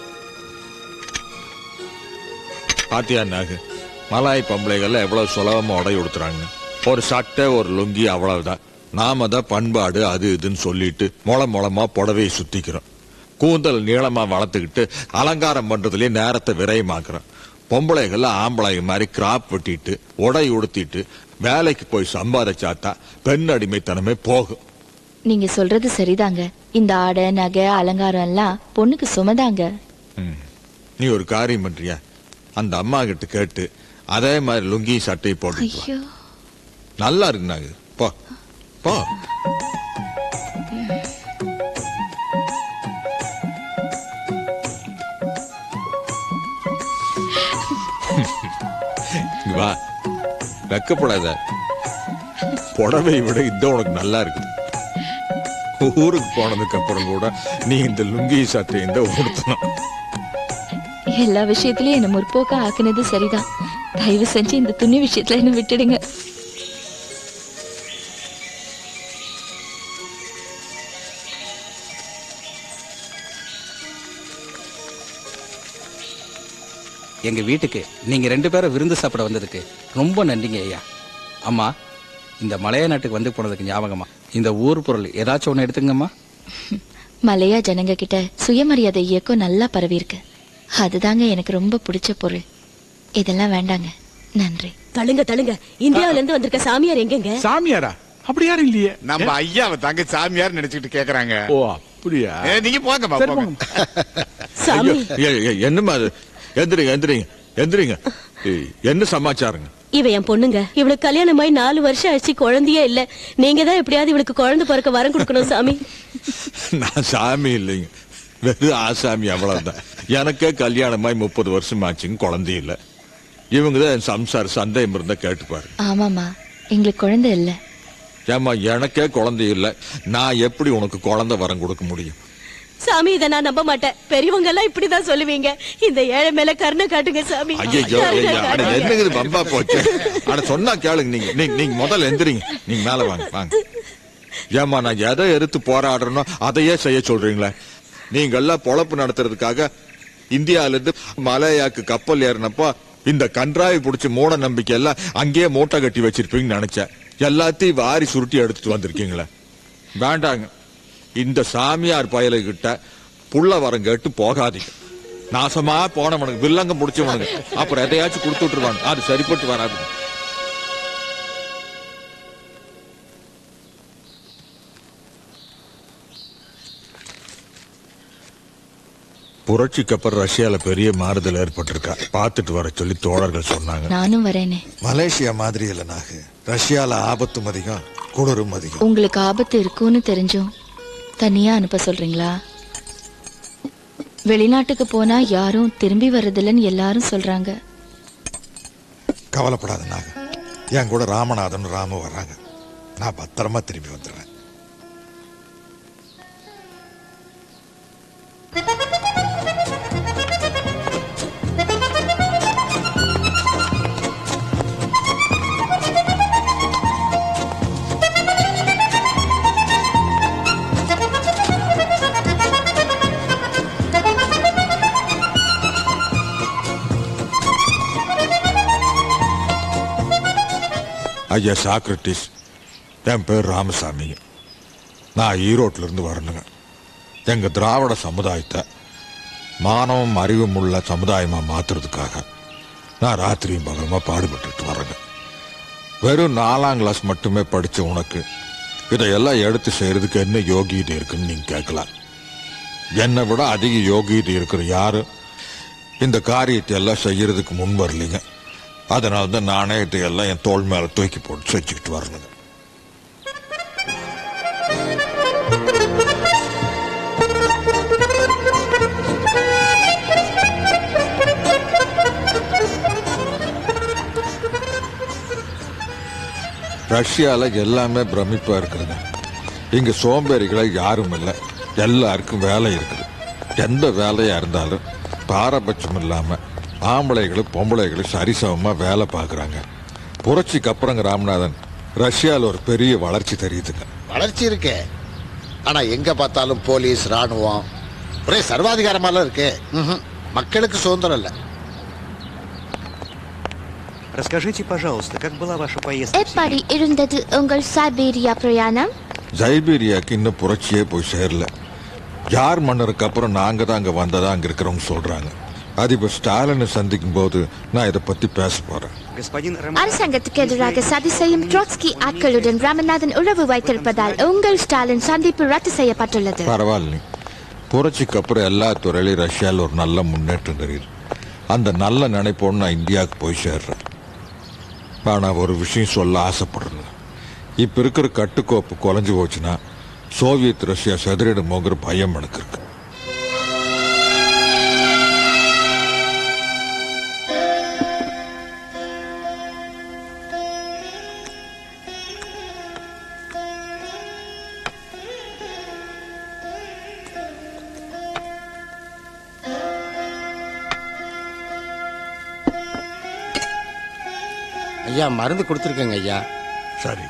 பாத்தியா நாகு மலாய் பொம்பளைகள்ல எவ்வளவு சுலபமா உடை உடுத்துறாங்க ஒரு சட்டை ஒரு லுங்கி அவ்வளவுதான் நாம தான் பண்பாடு அது இதுன்னு சொல்லிட்டு முள முளமா புடவையை சுத்திக்கிறோம் கூந்தல் நீளமா வளர்த்துக்கிட்டு அலங்காரம் பண்றதுலயே நேரத்தை விரயமாக்குறோம் பொம்பளைகள் ஆம்பளை மாதிரி கிராப் வெட்டிட்டு உடை உடுத்திட்டு வேலைக்கு போய் சம்பாதிச்சாத்தா பெண் அடிமைத்தனமே போகும் நீங்க சொல்றது சரிதாங்க இந்த ஆடை நகை அலங்காரம் எல்லாம் பொண்ணுக்கு சுமதாங்க நீ ஒரு காரியம் பண்றியா அந்த அம்மா கிட்ட கேட்டு அதே மாதிரி லுங்கி சட்டை போட்டு வா. ஐயோ நல்லா இருக்கு நாங்க போ போ இங்க வா வெக்கப்படாத புடவை விட இந்த உனக்கு நல்லா இருக்கு ஊருக்கு போனதுக்கு அப்புறம் கூட நீ இந்த லுங்கி சட்டை இந்த உடுத்தணும் எல்லா விஷயத்திலயும் என்ன முற்போக்கா ஆக்குனது சரிதான் தயவு செஞ்சு இந்த துணி விஷயத்துல என்ன விட்டுடுங்க எங்க வீட்டுக்கு நீங்க ரெண்டு பேரும் விருந்து சாப்பிட வந்ததுக்கு ரொம்ப நன்றிங்க ஐயா அம்மா இந்த மலைய நாட்டுக்கு வந்து போனதுக்கு ஞாபகமா இந்த ஊர் பொருள் ஏதாச்சும் ஒண்ணு எடுத்துங்கம்மா மலையா ஜனங்க கிட்ட சுயமரியாதை இயக்கம் நல்லா பரவி இருக்கு அதுதாங்க எனக்கு ரொம்ப பிடிச்ச பொருள் இதெல்லாம் வேண்டாங்க நன்றி தழுங்க தழுங்க இந்தியாவில இருந்து வந்திருக்க சாமியார் எங்கெங்க சாமியாரா அப்படி யாரும் இல்லையே நம்ம ஐயாவை தாங்க சாமியார் நினைச்சுக்கிட்டு கேக்குறாங்க ஓ அப்படியா ஏ, நீங்க போங்கம்மா சரி, போங்க சாமி ஐயோ, ஏய், ஏய், என்னம்மா அது எந்திரிங்க எந்திரிங்க எந்திரிங்க ஏய், என்ன சமாச்சாரங்க இவ என் பொண்ணுங்க இவளுக்கு கல்யாணம் ஆகி நாலு வருஷம் ஆயிடுச்சு குழந்தையே இல்ல நீங்க தான் எப்படியாவது இவளுக்கு குழந்தை பிறக்க வரம் கொடுக்கணும் சாமி நான் சாமி இல்லைங்க வெறும் ஆசாமி அவ்வளவுதான் எனக்கே கல்யாணமாய் முப்பது வருஷம் ஆச்சுங்க குழந்தை இல்ல இவங்க தான் என் சம்சார சந்தேகம் இருந்தா கேட்டுப்பாரு ஆமாமா எங்களுக்கு குழந்தை இல்ல ஏமா எனக்கே குழந்தை இல்ல நான் எப்படி உனக்கு குழந்தை வரம் கொடுக்க முடியும் சாமி இதை நான் நம்ப மாட்டேன் பெரியவங்க எல்லாம் இப்படிதான் சொல்லுவீங்க இந்த ஏழை மேல கருணை காட்டுங்க சாமி ஐயோ கருணை அட காட்டுங்க. என்னங்க இது பம்பா போச்சு அட சொன்னா கேளுங்க நீங்க நீங்க நீங்க முதல்ல எந்திரிங்க நீங்க மேல வாங்க வாங்க ஏமா நான் எதை எடுத்து போராடுறனோ அதையே செய்ய சொல்றீங்களே நீங்க எல்லாம் பொழப்பு நடத்துறதுக்காக இந்தியால இருந்து மலையாக்கு கப்பல் ஏறினப்போ இந்த கன்றாவி புடிச்ச மூட நம்பிக்கை எல்லாம் அங்கேயே மூட்டை கட்டி வச்சிருப்பீங்கன்னு நினைச்சேன் எல்லாத்தையும் வாரி சுருட்டி எடுத்துட்டு வந்திருக்கீங்களே வேண்டாங்க இந்த சாமியார் பயலுகிட்ட புள்ள வரம் கேட்டு போகாதீங்க நாசமா போனவனுக்கு வில்லங்க முடிச்சவனுக்கு அப்புறம் எதையாச்சும் கொடுத்து விட்டுருவானு அது சரிப்பட்டு வராது புரட்சிக்கு அப்புறம் ரஷ்யால பெரிய மாறுதல் ஏற்பட்டிருக்கா பார்த்துட்டு வர சொல்லி தோழர்கள் சொன்னாங்க நானும் வரேனே மலேசியா மாதிரி இல்ல நாகு ரஷ்யால ஆபத்தும் அதிகம் குளிரும் அதிகம் உங்களுக்கு ஆபத்து இருக்குன்னு தெரிஞ்சும் தனியா அனுப்ப சொல்றீங்களா வெளிநாட்டுக்கு போனா யாரும் திரும்பி வர்றதில்லன்னு எல்லாரும் சொல்றாங்க கவலைப்படாத நாகு என் கூட ராமநாதன் ராமு வர்றாங்க நான் பத்திரமா திரும்பி வந்துடுறேன் ஐயா சாக்ரட்டிஸ் என் பேர் ராமசாமி நான் ஈரோட்டில இருந்து வரணுங்க எங்க திராவிட சமுதாயத்தை மானவம் அறிவும் உள்ள சமுதாயமா மாத்துறதுக்காக நான் ராத்திரியும் பகலமா பாடுபட்டுட்டு வரேங்க வெறும் நாலாம் கிளாஸ் மட்டுமே படிச்ச உனக்கு இதையெல்லாம் எடுத்து செய்யறதுக்கு என்ன யோகியதை இருக்குன்னு நீங்க கேட்கலாம் என்னை விட அதிக யோகியதை இருக்கிற யாரும் இந்த காரியத்தை எல்லாம் செய்யறதுக்கு முன் வரலைங்க அதனால தான் நானே இதையெல்லாம் என் தோள் மேல தூக்கி போட்டு செஞ்சுக்கிட்டு வரணுங்க ரஷ்யால எல்லாமே பிரமிப்பா இருக்குதுங்க இங்க சோம்பேறிகளை யாரும் இல்லை எல்லாருக்கும் வேலை இருக்குது எந்த வேலையா இருந்தாலும் பாரபட்சம் இல்லாம ஆம்பளைகளும் பொம்பளைகளும் சரிசமமா வேலை பார்க்கறாங்க புரட்சிக்கு அப்புறங்க ராமநாதன் ரஷ்யால ஒரு பெரிய வளர்ச்சி தெரியுதுங்க வளர்ச்சி இருக்கு ஆனா எங்க பார்த்தாலும் போலீஸ் ராணுவம் ஒரே சர்வாதிகாரமாலாம் இருக்கு ம்ஹும். மக்களுக்கு சுதந்திரம் இல்லை Расскажите, пожалуйста, как была ваша поездка? எப்படி இருந்தது உங்கள் சைபீரியா பிரயாணம் சைபீரியாக்கு இன்னும் புரட்சியே போய் சேரல யார் மன்னருக்கு அப்புறம் நாங்க தான் அங்க வந்ததா அங்க இருக்கிறவங்க சொல்றாங்க அதிபர் ஸ்டாலினை சந்திக்கும் போது நான் இதை பத்தி பேச போறேன் Господин அரசாங்கத்துக்கு எதிராக சதி செய்யும் ட்ராட்ஸ்கி ஆட்களுடன் ராமநாதன் உறவு வைத்திருப்பதால் உங்கள் ஸ்டாலின் சந்திப்பு ரத்து செய்யப்பட்டுள்ளது பரவாயில்லை புரட்சிக்கு அப்புறம் எல்லா துறையிலும் ரஷ்யாவில் ஒரு நல்ல முன்னேற்றம் தெரியுது அந்த நல்ல நினைப்போடு நான் இந்தியாவுக்கு போய் சேர்றேன் ஆனால் ஒரு விஷயம் சொல்ல ஆசைப்படுறேன் இப்போ இருக்கிற கட்டுக்கோப்பு குறைஞ்சு போச்சுன்னா சோவியத் ரஷ்யா செதறிடுமோங்கிற பயம் எனக்கு இருக்கு ஐயா மருந்து கொடுத்துருக்கேங்க ஐயா சரி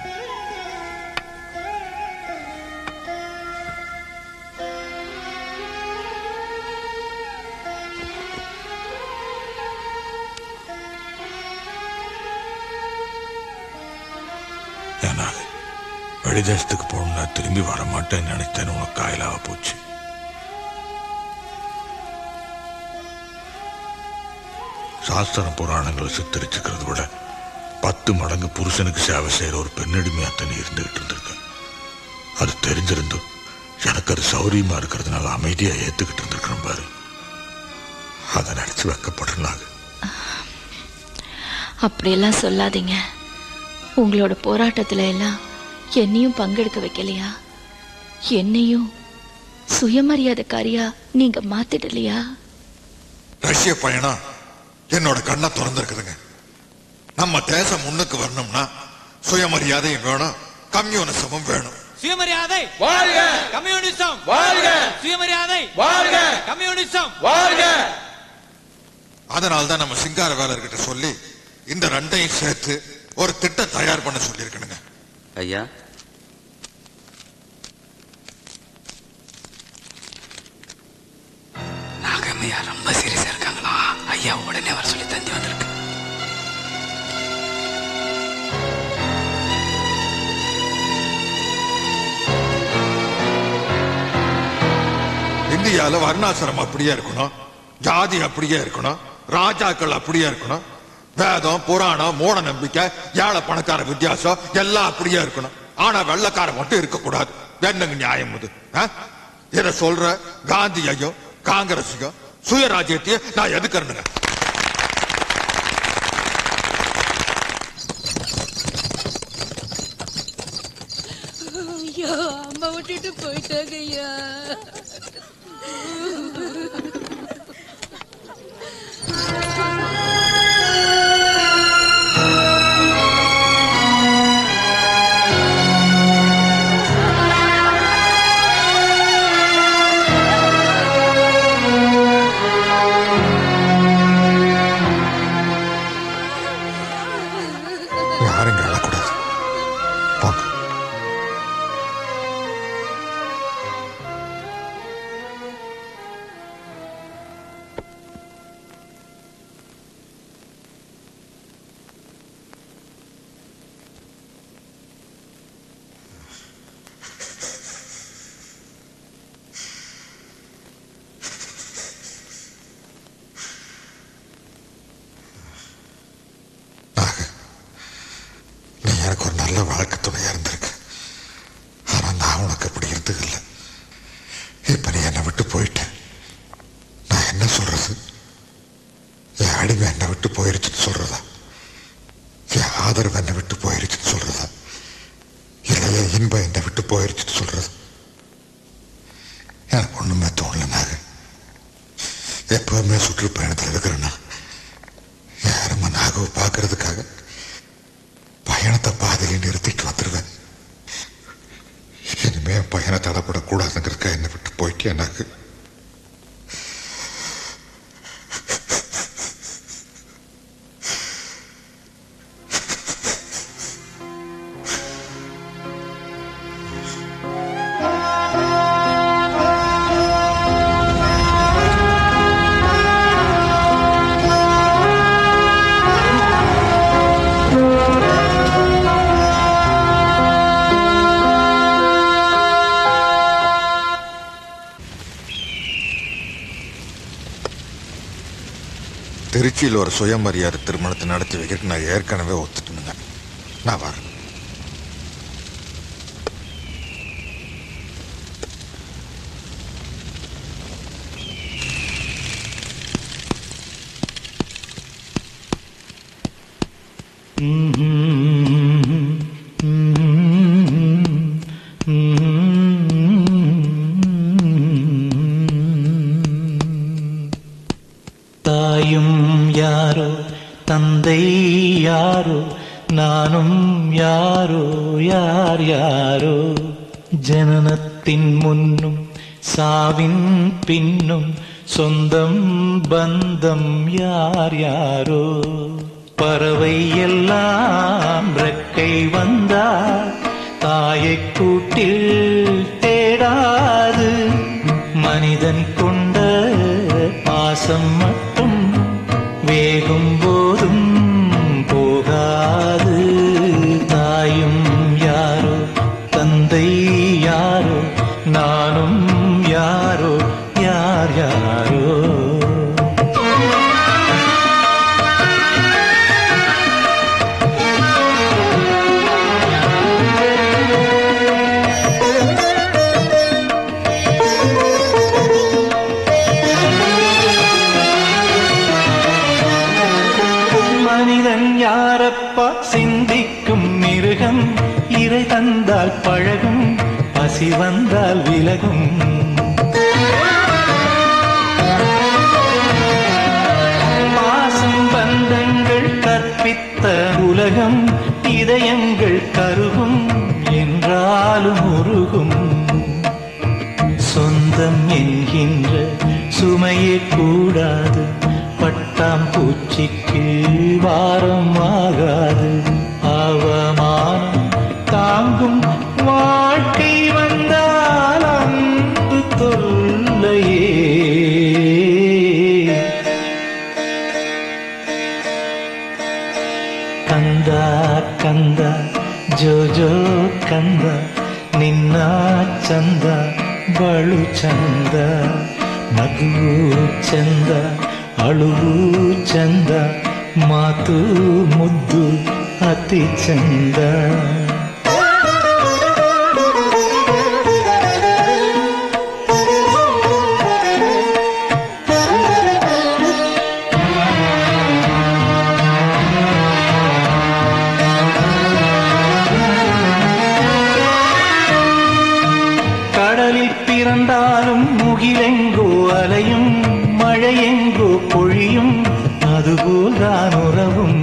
ஏனாக வெளிதேசத்துக்கு போகணும்னா திரும்பி வர மாட்டேன்னு நினைத்தேன் உனக்கு காயலாக போச்சு சாஸ்திர புராணங்கள் சித்தரிச்சுக்கிறத விட பத்து மடங்கு புருஷனுக்கு சேவை செய்யற ஒரு பெண்ணடிமையா தண்ணி இருந்துகிட்டு இருந்திருக்கு அது தெரிஞ்சிருந்தும் எனக்கு அது சௌரியமா இருக்கிறதுனால அமைதியா ஏத்துக்கிட்டு இருந்திருக்கிறேன் பாரு அதை நினைச்சு வெக்கப்படுறாங்க அப்படியெல்லாம் சொல்லாதீங்க உங்களோட போராட்டத்துல எல்லாம் என்னையும் பங்கெடுக்க வைக்கலையா என்னையும் சுயமரியாதைக்காரியா நீங்க மாத்திடலையா ரஷ்ய பயணம் என்னோட கண்ணை திறந்திருக்குதுங்க நம்ம தேசம் முன்னுக்கு வரணும்னா சுயமரியாதையும் வேணும் கம்யூனிசமும் வேணும் சுயமரியாதை வாழ்க! கம்யூனிசம் வாழ்க! சுயமரியாதை வாழ்க! கம்யூனிசம் வாழ்க! அதனால தான் நம்ம சிங்கார வேலர்கிட்ட சொல்லி இந்த ரெண்டையும் சேர்த்து ஒரு திட்டம் தயார் பண்ண சொல்லியிருக்கணுங்க ஐயா நாகம்மையா ரொம்ப சீரியஸா இருக்காங்களா ஐயா உடனே வர சொல்லி தந்தி வந்திருக்கு இந்தியால வர்ணாசிரமம் அப்படியே இருக்கணும் ஜாதி அப்படியே இருக்கணும் ராஜாக்கள் அப்படியே இருக்கணும் வேதம் புராணம் மூட நம்பிக்கை ஏழை பணக்கார வித்தியாசம் எல்லாம் அப்படியே இருக்கணும் ஆனா வெள்ளக்காரன் மட்டும் இருக்கக்கூடாது என்னங்க நியாயம் இது ஆ? இத சொல்ற காந்தியையும் காங்கிரஸையும் சுயராஜ்யத்தையும் நான் எதுக்கிறேனுங்க ஐயா அம்மா விட்டுட்டு போயிட்டாங்க ஐயா யாரும் இங்க அழக்கூடாது போங்க நீ எனக்கு ஒரு நல்ல வாழ்க்கை துணையா இருந்திருக்கு ஆனா நான் உனக்கு அப்படி இருந்தது இல்லை இப்ப நீ என்னை விட்டு போயிட்ட நான் என்ன சொல்றது என் அடிமை என்னை விட்டு போயிருச்சுன்னு சொல்றதா என் ஆதரவு என்னை விட்டு போயிருச்சுன்னு சொல்றதா இல்லை என் இன்பம் என்னை விட்டு போயிருச்சுன்னு சொல்றது எனக்கு ஒண்ணுமே தோணல நாக எப்பவுமே சுற்றுப்பயணத்தில் இருக்கிறேன்னா யாருமா நாகவை பார்க்கறதுக்காக பயணத்தை பாதையில நிறுத்திட்டு வந்துடுவேன் இனிமே என் பயணம் தடப்படக்கூடாதுங்கிறதுக்காக என்னை விட்டு போயிட்டு எனக்கு திருச்சியில் ஒரு சுயமரியாதை திருமணத்தை நடத்தி வைக்கிறதுக்கு நான் ஏற்கனவே ஒத்துட்டுனுங்க நான் வரேன் தாயும் யாரோ தந்தை யாரோ நானும் யாரோ யார் யாரோ ஜனனத்தின் முன்னும் சாவின் பின்னும் சொந்தம் பந்தம் யார் யாரோ பறவை எல்லாம் ரெக்கை வந்தார் தாயை கூட்டில் தேடாது மனிதன் கொண்ட பாசம் மட்டும் வேகும் போதும் போகாது தாயும் யாரோ தந்தை யாரோ நானும் யாரோ யார் யாரோ மனிதன் யாரப்பா சிந்திக்கும் மிருகம் இறை தந்தால் பழகும் பசி வந்தால் விலகும் பாசம் பந்தங்கள் கற்பித்த உலகம் இதயங்கள் கருகும் என்றாலும் உருகும் சொந்தம் என்கின்ற சுமையே கூடாது பட்டாம் பூச்சிக்கு வாரம் ஆகாது அவமானம் தாங்கும் வாழ்க்கை வந்தால் அன்பு தொல்லையே ಕಂದ ಕಂದ ಜೋ ಜೋ ಕಂದ ನಿನ್ನ ಚಂದ ಬಳು ಚಂದ ನಗುವು ಚಂದ ಅಳುವು ಚಂದ ಮಾತು ಮುದ್ದು ಅತಿ ಚಂದ கடலில் பிறந்தாலும் முகிலெங்கோ அலையும் மழையெங்கோ பொழியும் அதுபோல் தான் உறவும்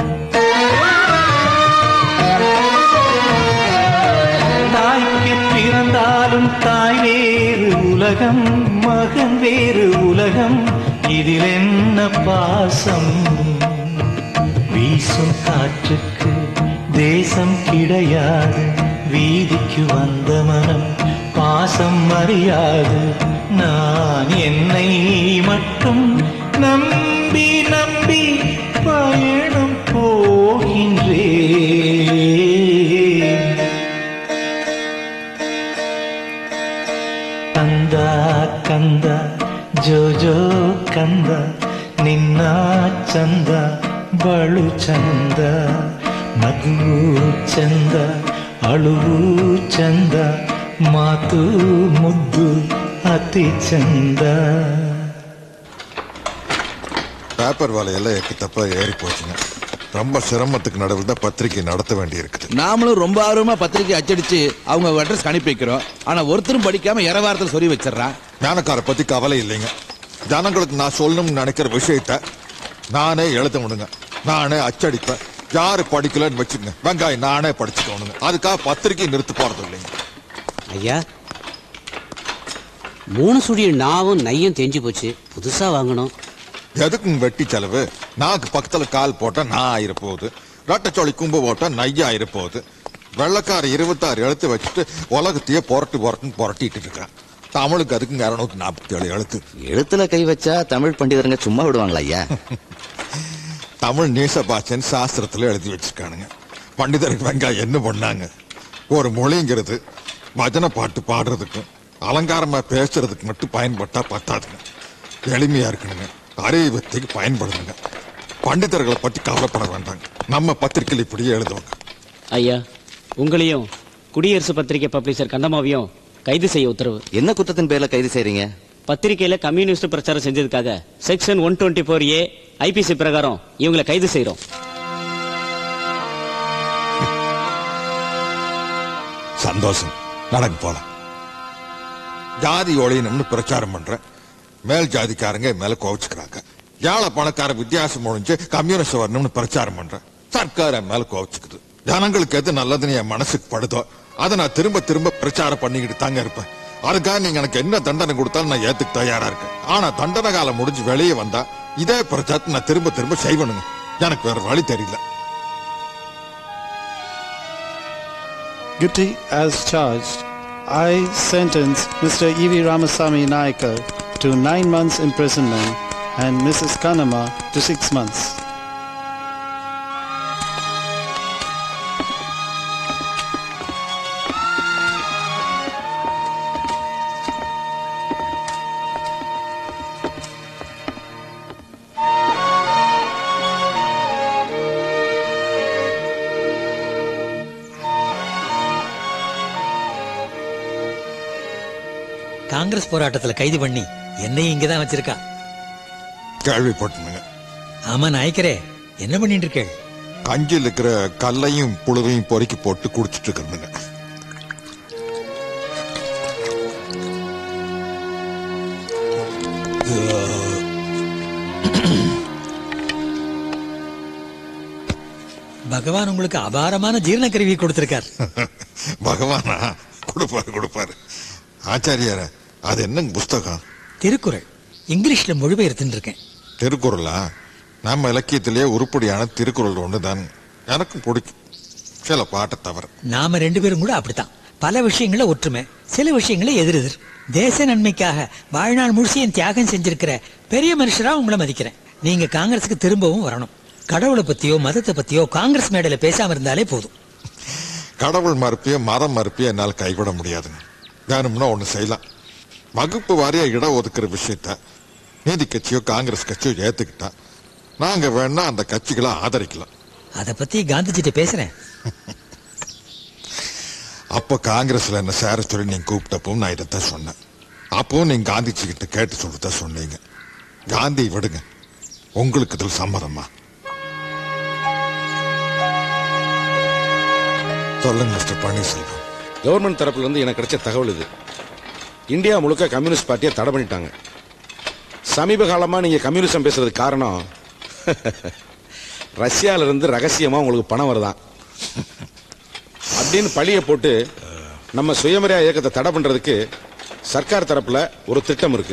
தாய்க்கு பிறந்தாலும் தாய் வேறு உலகம் மகன் வேறு உலகம் இதில் என்ன பாசம் வீசும் காற்றுக்கு தேசம் கிடையாது வீதிக்கு வந்த மனம் பாசம் அறியாது நான் என்னை மட்டும் நம்பி நம்பி பயணம் போகின்றேன் ಕಂದ ಕಂದ ಜೋ ಜೋ ಕಂದ ನಿನ್ನ ಚಂದ ಬಳು ಚಂದ ನಗುವು ಚಂದ ಅಳುವು ಚಂದ ಮಾತು ಮುದ್ದು ಅತಿ ಚಂದ பேப்பர் வேலையெல்லாம் எக்கு தப்பா ஏறி போச்சுங்க ரொம்ப சிரமத்துக்கு நடுவில் தான் பத்திரிகை நடத்த வேண்டி இருக்குது நாமளும் ரொம்ப ஆர்வமா பத்திரிக்கை அச்சடிச்சு அவங்க அட்ரஸ் அனுப்பி வைக்கிறோம் ஆனா ஒருத்தரும் படிக்காம இரவாரத்தில் சொல்லி வச்சிடறான் ஞானக்கார பத்தி கவலை இல்லைங்க ஜனங்களுக்கு நான் சொல்லணும்னு நினைக்கிற விஷயத்த நானே எழுத முடியுங்க நானே அச்சடிப்பேன் யாரு படிக்கலன்னு வச்சுங்க வெங்காயம் நானே படிச்சுக்கணுங்க அதுக்காக பத்திரிகை நிறுத்த போறது இல்லைங்க ஐயா மூணு சுடிய நாவும் நையும் தேஞ்சு போச்சு புதுசா வாங்கணும் எதுக்குங்க வெட்டி செலவு நாக்கு பக்கத்துல கால் போட்டா நான் ஆயிர போகுது ரெட்டச்சோழி கும்பு போட்டா நையா ஆயிர போகுது வெள்ளக்கார இருபத்தாறு எழுத்து வச்சுட்டு உலகத்தையே புரட்டு புரட்டுன்னு புரட்டிட்டு இருக்கிறான் தமிழுக்கு அதுக்குங்க இரநூத்தி நாற்பத்தி ஏழு எழுத்து எழுத்துல கை வச்சா தமிழ் பண்டிதருங்க சும்மா விடுவாங்களா ஐயா தமிழ் நீச பாஷைன்னு சாஸ்திரத்துல எழுதி வச்சிருக்கானுங்க பண்டிதருக்கு வெங்காயம் என்ன பண்ணாங்க ஒரு மொழிங்கிறது பஜனை பாட்டு பாடுறதுக்கும் அலங்காரமா பேசுறதுக்கு மட்டும் பயன்பட்டா பத்தாதுங்க எளிமையா இருக்கணுங்க அறிவுத்திக்கு பயன்படுதுங்க பண்டிதர்களை பத்தி கவலைப்பட வேண்டாங்க நம்ம பத்திரிக்கையில் இப்படியே எழுதுவாங்க ஐயா உங்களையும் குடியரசு பத்திரிகை பப்ளிஷர் கந்தமாவையும் கைது செய்ய உத்தரவு என்ன குற்றத்தின் பேர்ல கைது செய்றீங்க பத்திரிகையில கம்யூனிஸ்ட் பிரச்சாரம் செஞ்சதுக்காக section one twenty four A IPC பிரகாரம் இவங்களை கைது செய்றோம் சந்தோஷம் நடக்கு போலாம் ஜாதி ஒழியணும்னு பிரச்சாரம் பண்றேன் மேல் ஜாதிக்காரங்க என் மேல கோவிச்சுக்கிறாங்க ஏழை பணக்கார வித்தியாசம் ஒழிஞ்சு கம்யூனிஸ்ட் வரணும்னு பிரச்சாரம் பண்றேன் சர்க்கார் என் மேல கோவிச்சுக்குது ஜனங்களுக்கு எது நல்லதுன்னு என் மனசுக்கு படுதோ அதை நான் திரும்ப திரும்ப பிரச்சாரம் பண்ணிக்கிட்டு தாங்க இருப்பேன் அதுக்காக நீங்க எனக்கு என்ன தண்டனை கொடுத்தாலும் நான் ஏத்துக்கு தயாரா இருக்கேன் ஆனா தண்டனை காலம் முடிஞ்சு வெளியே வந்தா இதே பிரச்சாரத்தை நான் திரும்ப திரும்ப செய்வனுங்க எனக்கு வேற வழி தெரியல Guilty as charged, I sentence Mr. E.V. Ramasamy Naikar to nine months imprisonment and Mrs. Kanama to six months. Congress போராட்டத்துல கைது பண்ணி என்னையும் இங்கதான் வச்சிருக்கா கேள்விப்பட்டனுங்க ஆமா நாய்க்கரே என்ன பண்ணிட்டு இருக்கேள் கஞ்சியில் இருக்கிற கல்லையும் புழுவையும் பொறுக்கி போட்டு குடிச்சிட்டு இருக்கிறதுங்க பகவான் உங்களுக்கு அபாரமான ஜீரண கருவி கொடுத்திருக்கார் பகவானா கொடுப்பாரு கொடுப்பாரு ஆச்சாரியார அது என்னங்க புஸ்தகம் திருக்குறள் இங்கிலீஷ்ல மொழிபெயர்த்துட்டு இருக்கேன் திருக்குறளா நம்ம இலக்கியத்திலேயே உருப்படியான திருக்குறள் ஒண்ணுதான் எனக்கும் பிடிக்கும் சில பாட்டை தவிர நாம ரெண்டு பேரும் கூட அப்படித்தான் பல விஷயங்கள ஒற்றுமை சில விஷயங்கள எதிர் எதிர் தேச நன்மைக்காக வாழ்நாள் முழுசையும் தியாகம் செஞ்சிருக்கிற பெரிய மனுஷரா உங்களை மதிக்கிறேன் நீங்க காங்கிரஸுக்கு திரும்பவும் வரணும் கடவுளை பத்தியோ மதத்தை பத்தியோ காங்கிரஸ் மேடையில பேசாம இருந்தாலே போதும் கடவுள் மறுப்பிய மதம் மறுப்பிய என்னால் கைவிட முடியாதுங்க வேணும்னா ஒண்ணு செய்யலாம் வகுப்பு வாரியா இடம் ஒதுக்குற விஷயத்த நீதி கட்சியோ காங்கிரஸ் கட்சியோ ஏத்துக்கிட்டா நாங்க வேணா அந்த கட்சிகளை ஆதரிக்கலாம் அத பத்தி காந்திஜிட்ட பேசுறேன் அப்போ காங்கிரஸ்ல என்ன சேர சொல்லி நீங்க கூப்பிட்டப்போ நான் இதைத்தான் சொன்னேன் அப்பவும் நீங்க காந்திஜி கிட்ட கேட்டு சொல்லிதான் சொன்னீங்க காந்தி விடுங்க உங்களுக்கு இதில் சம்மதமா சொல்லுங்க மிஸ்டர் பன்னீர்செல்வம் கவர்மெண்ட் தரப்புல இருந்து எனக்கு கிடைச்ச தகவல் இது இந்தியா முழுக்க கம்யூனிஸ்ட் பார்ட்டியை தடை பண்ணிட்டாங்க சமீப காலமா நீங்க கம்யூனிசம் பேசுறதுக்கு காரணம் ரஷ்யால இருந்து ரகசியமா உங்களுக்கு பணம் வருதான் அப்படின்னு பழிய போட்டு நம்ம சுயமரியாதை இயக்கத்தை தடை பண்றதுக்கு சர்க்கார் தரப்புல ஒரு திட்டம் இருக்கு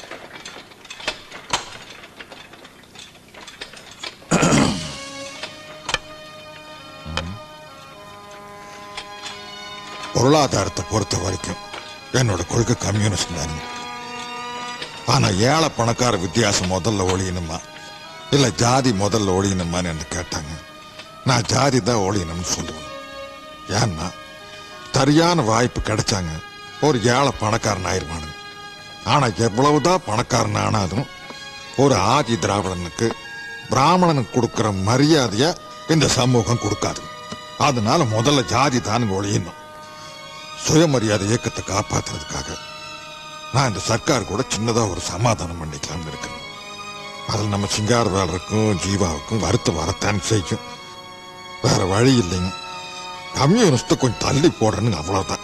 பொருளாதாரத்தை பொறுத்த வரைக்கும் என்னோட கொள்கை கம்யூனிஸ்ட் தான் ஆனா ஏழை பணக்கார வித்தியாசம் முதல்ல ஒழியணுமா இல்ல ஜாதி முதல்ல ஒழியணுமான்னு என்ன கேட்டாங்க நான் ஜாதி தான் ஒழியணும்னு சொல்லுவேன் ஏன்னா சரியான வாய்ப்பு கிடைச்சாங்க ஒரு ஏழை பணக்காரன் ஆயிருவானுங்க ஆனா எவ்வளவுதான் பணக்காரன் ஆனாலும் ஒரு ஆதி திராவிடனுக்கு பிராமணனுக்கு கொடுக்கிற மரியாதைய இந்த சமூகம் கொடுக்காது அதனால முதல்ல ஜாதி தானுங்க ஒழியணும் சுயமரியாதை இயக்கத்தை காப்பாத்துறதுக்காக நான் இந்த சர்க்கார் கூட சின்னதா ஒரு சமாதானம் பண்ணிக்கலாம்னு இருக்கேன் அதில் நம்ம சிங்காரவேலருக்கும் ஜீவாவுக்கும் வருத்த வரத்தான் செய்யும் வேற வழி இல்லைங்க கம்யூனிஸ்ட கொஞ்சம் தள்ளி போடுறேன்னு அவ்வளவுதான்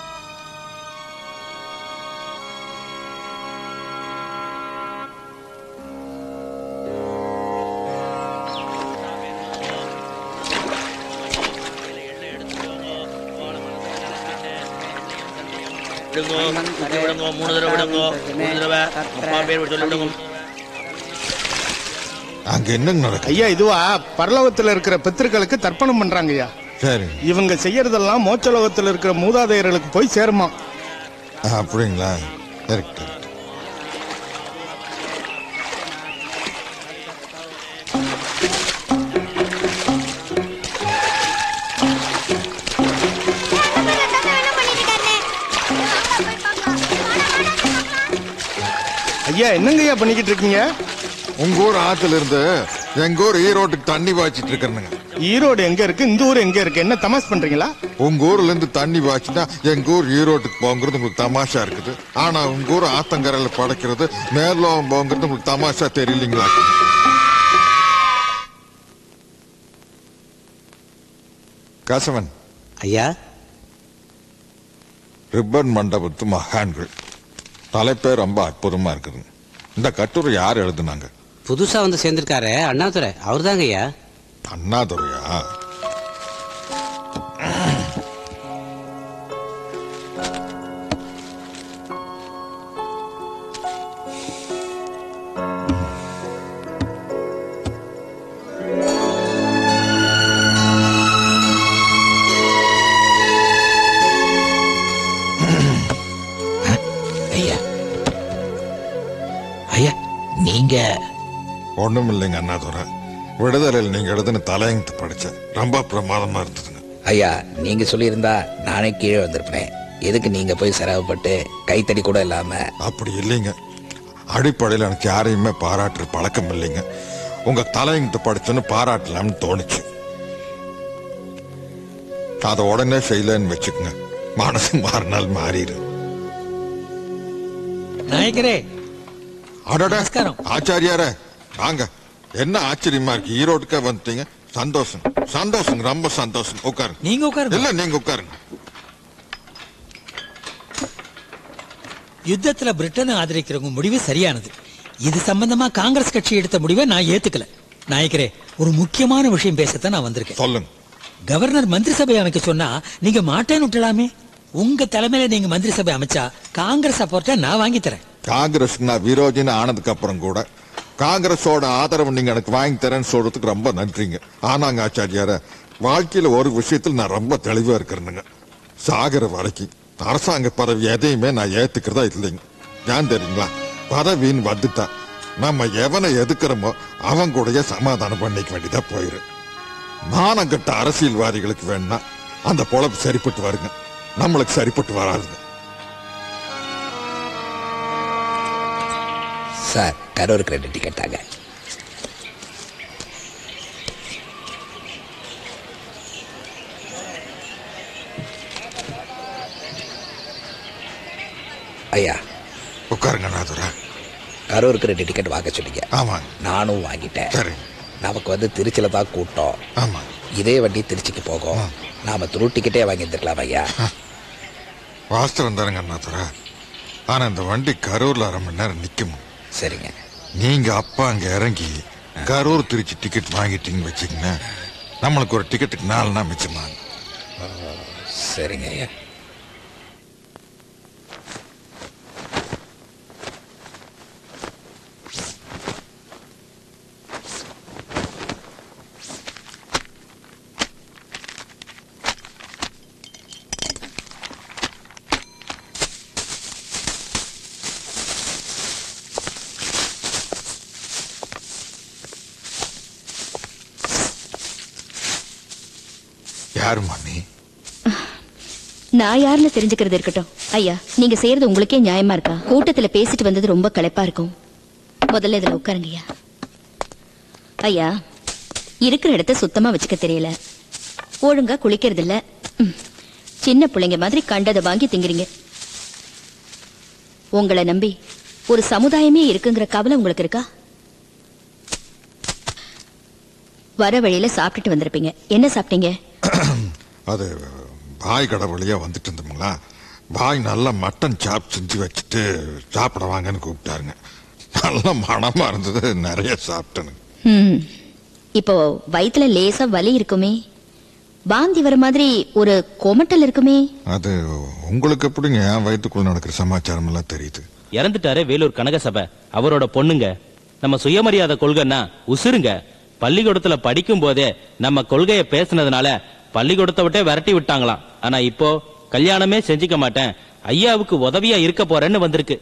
விடுங்கோ சுத்தி விடுங்கோ மூணு தடவை விடுங்கோ மூணு தடவை அப்பா பேர் சொல்லி விடுங்க அங்க என்ன நடக்கும் ஐயா இதுவா பரலோகத்துல இருக்கிற பித்திருக்களுக்கு தர்ப்பணம் பண்றாங்க ஐயா சரி இவங்க செய்யறதெல்லாம் மோட்சலோகத்துல இருக்கிற மூதாதையர்களுக்கு போய் சேருமா அப்படிங்களா கரெக்ட் ஐயா என்னங்க ஐயா பண்ணிக்கிட்டு இருக்கீங்க உங்க ஊர் ஆத்துல இருந்து எங்க ஊர் ஈரோட்டுக்கு தண்ணி பாய்ச்சிட்டு இருக்கிறனுங்க ஈரோடு எங்க இருக்கு இந்த ஊர் எங்க இருக்கு என்ன தமாஸ் பண்றீங்களா உங்க ஊர்ல இருந்து தண்ணி பாய்ச்சினா எங்க ஊர் ஈரோட்டுக்கு போங்கிறது உங்களுக்கு தமாஷா இருக்குது ஆனா உங்க ஊர் ஆத்தங்கரையில படைக்கிறது மேலோகம் போங்கிறது உங்களுக்கு தமாஷா தெரியலீங்களா கசவன் ஐயா ரிப்பன் மண்டபத்து மகான்கள் தலைப்பே ரொம்ப அற்புதமா இருக்குது இந்த கட்டுரை யார் எழுதுனாங்க புதுசா வந்து சேர்ந்திருக்காரு அண்ணாதுரை அவர்தாங்க ஐயா அண்ணாதுரையா ஐயா ஐயா நீங்க ஒண்ணும் இல்லைங்க அண்ணாதுரை விடுதலையில் நீங்க எழுதுன தலையங்கத்து படிச்சேன் ரொம்ப பிரமாதமா இருந்ததுங்க ஐயா நீங்க சொல்லியிருந்தா நானே கீழே வந்திருப்பேன் எதுக்கு நீங்க போய் சிரமப்பட்டு கைத்தடி கூட இல்லாம அப்படி இல்லைங்க அடிப்படையில் எனக்கு யாரையுமே பாராட்டுற பழக்கம் இல்லைங்க உங்க தலையங்கத்தை படிச்சோன்னு பாராட்டலாம்னு தோணுச்சு அதை உடனே செய்யலன்னு வச்சுக்கோங்க மனசு மாறினால் மாறிடு நாயக்கரே அடடா ஆச்சாரியாரே வாங்க என்ன ஆச்சரியமா இருக்கு ஈரோட்டுக்கே வந்துட்டீங்க சந்தோஷம் சந்தோஷம் ரொம்ப சந்தோஷம் உட்காருங்க நீங்க உட்காருங்க இல்ல நீங்க உட்காருங்க யுத்தத்துல பிரிட்டனை ஆதரிக்கிறவங்க முடிவு சரியானது இது சம்பந்தமா காங்கிரஸ் கட்சி எடுத்த முடிவை நான் ஏத்துக்கல நாயக்கரே ஒரு முக்கியமான விஷயம் பேசத்தான் நான் வந்திருக்கேன் சொல்லுங்க கவர்னர் மந்திரி சபை அமைக்க சொன்னா நீங்க மாட்டேன்னு விட்டலாமே உங்க தலைமையில நீங்க மந்திரி சபை அமைச்சா காங்கிரஸ் சப்போர்ட்டை நான் வாங்கி தரேன் காங்கிரஸ் நான் விரோதின்னு ஆனதுக்கு அப்புறம் கூட காங்கிரஸோட ஆதரவு நீங்க எனக்கு வாங்கி தரேன்னு சொல்றதுக்கு ரொம்ப நன்றிங்க ஆனாங்க ஆச்சாரியார வாழ்க்கையில ஒரு விஷயத்தில் நான் ரொம்ப தெளிவா இருக்கிறேனுங்க சாகிற வரைக்கும் அரசாங்க பதவி எதையுமே நான் ஏத்துக்கிறதா இல்லைங்க ஏன் தெரியுங்களா பதவின்னு வந்துட்டா நம்ம எவனை எதுக்குறோமோ அவன் கூடயே சமாதானம் பண்ணிக்க வேண்டியதா போயிரு மானங்கட்ட அரசியல்வாதிகளுக்கு வேணா அந்த பொழப்பு சரிப்பட்டு வருங்க நம்மளுக்கு சரிப்பட்டு வராதுங்க சார் கரூருக்கு ரெண்டு டிக்கெட் தாங்க ஐயா உட்காருங்க நாதுரா கரூருக்கு ரெண்டு டிக்கெட் வாங்க சொன்னீங்க ஆமாங்க நானும் வாங்கிட்டேன் சரி நமக்கு வந்து திருச்சியில தான் கூட்டம் ஆமா இதே வண்டி திருச்சிக்கு போகும் நாம துரு டிக்கெட்டே வாங்கி இருந்துக்கலாம் ஐயா வாஸ்தவம் தானுங்க நாதுரா ஆனா இந்த வண்டி கரூர்ல அரை மணி நேரம் நிக்கும் சரிங்க நீங்க அப்பா அங்க இறங்கி கரூர் திருச்சி டிக்கெட் வாங்கிட்டீங்கன்னு வச்சுக்கங்க நம்மளுக்கு ஒரு டிக்கெட்டுக்கு நாலுனா மிச்சமாங்க சரிங்க ஐயா யாருமா நீ நான் யாருன்னு தெரிஞ்சுக்கிறது இருக்கட்டும் ஐயா நீங்க செய்யறது உங்களுக்கே நியாயமா இருக்கா கூட்டத்துல பேசிட்டு வந்தது ரொம்ப களைப்பா இருக்கும் முதல்ல இதுல உட்காருங்க ஐயா ஐயா இருக்கிற இடத்த சுத்தமா வச்சுக்க தெரியல ஒழுங்கா குளிக்கிறது இல்ல ம். சின்ன பிள்ளைங்க மாதிரி கண்டதை வாங்கி திங்குறீங்க உங்களை நம்பி ஒரு சமுதாயமே இருக்குங்கிற கவலை உங்களுக்கு இருக்கா வர வழியில சாப்பிட்டுட்டு வந்திருப்பீங்க என்ன சாப்பிட்டீங்க அது பாய் கடை வழியா வந்துட்டு இருந்தோம்ங்களா பாய் நல்லா மட்டன் சாப் செஞ்சு வச்சுட்டு சாப்பிட வாங்கன்னு கூப்பிட்டாருங்க நல்ல மனமா இருந்தது நிறைய சாப்பிட்டேனுங்க ம். இப்போ வயித்துல லேசா வலி இருக்குமே வாந்தி வர மாதிரி ஒரு கொமட்டல் இருக்குமே அது உங்களுக்கு எப்படிங்க என் வயிற்றுக்குள்ள நடக்கிற சமாச்சாரம் எல்லாம் தெரியுது இறந்துட்டாரே வேலூர் கனகசபை அவரோட பொண்ணுங்க நம்ம சுயமரியாதை கொள்கைன்னா உசுருங்க பள்ளிக்கூடத்துல படிக்கும் போதே நம்ம கொள்கையை பேசுனதுனால பள்ளிக்கூடத்தை விட்டே விரட்டி விட்டாங்களாம் ஆனா இப்போ கல்யாணமே செஞ்சுக்க மாட்டேன் ஐயாவுக்கு உதவியா இருக்க போறேன்னு வந்திருக்கு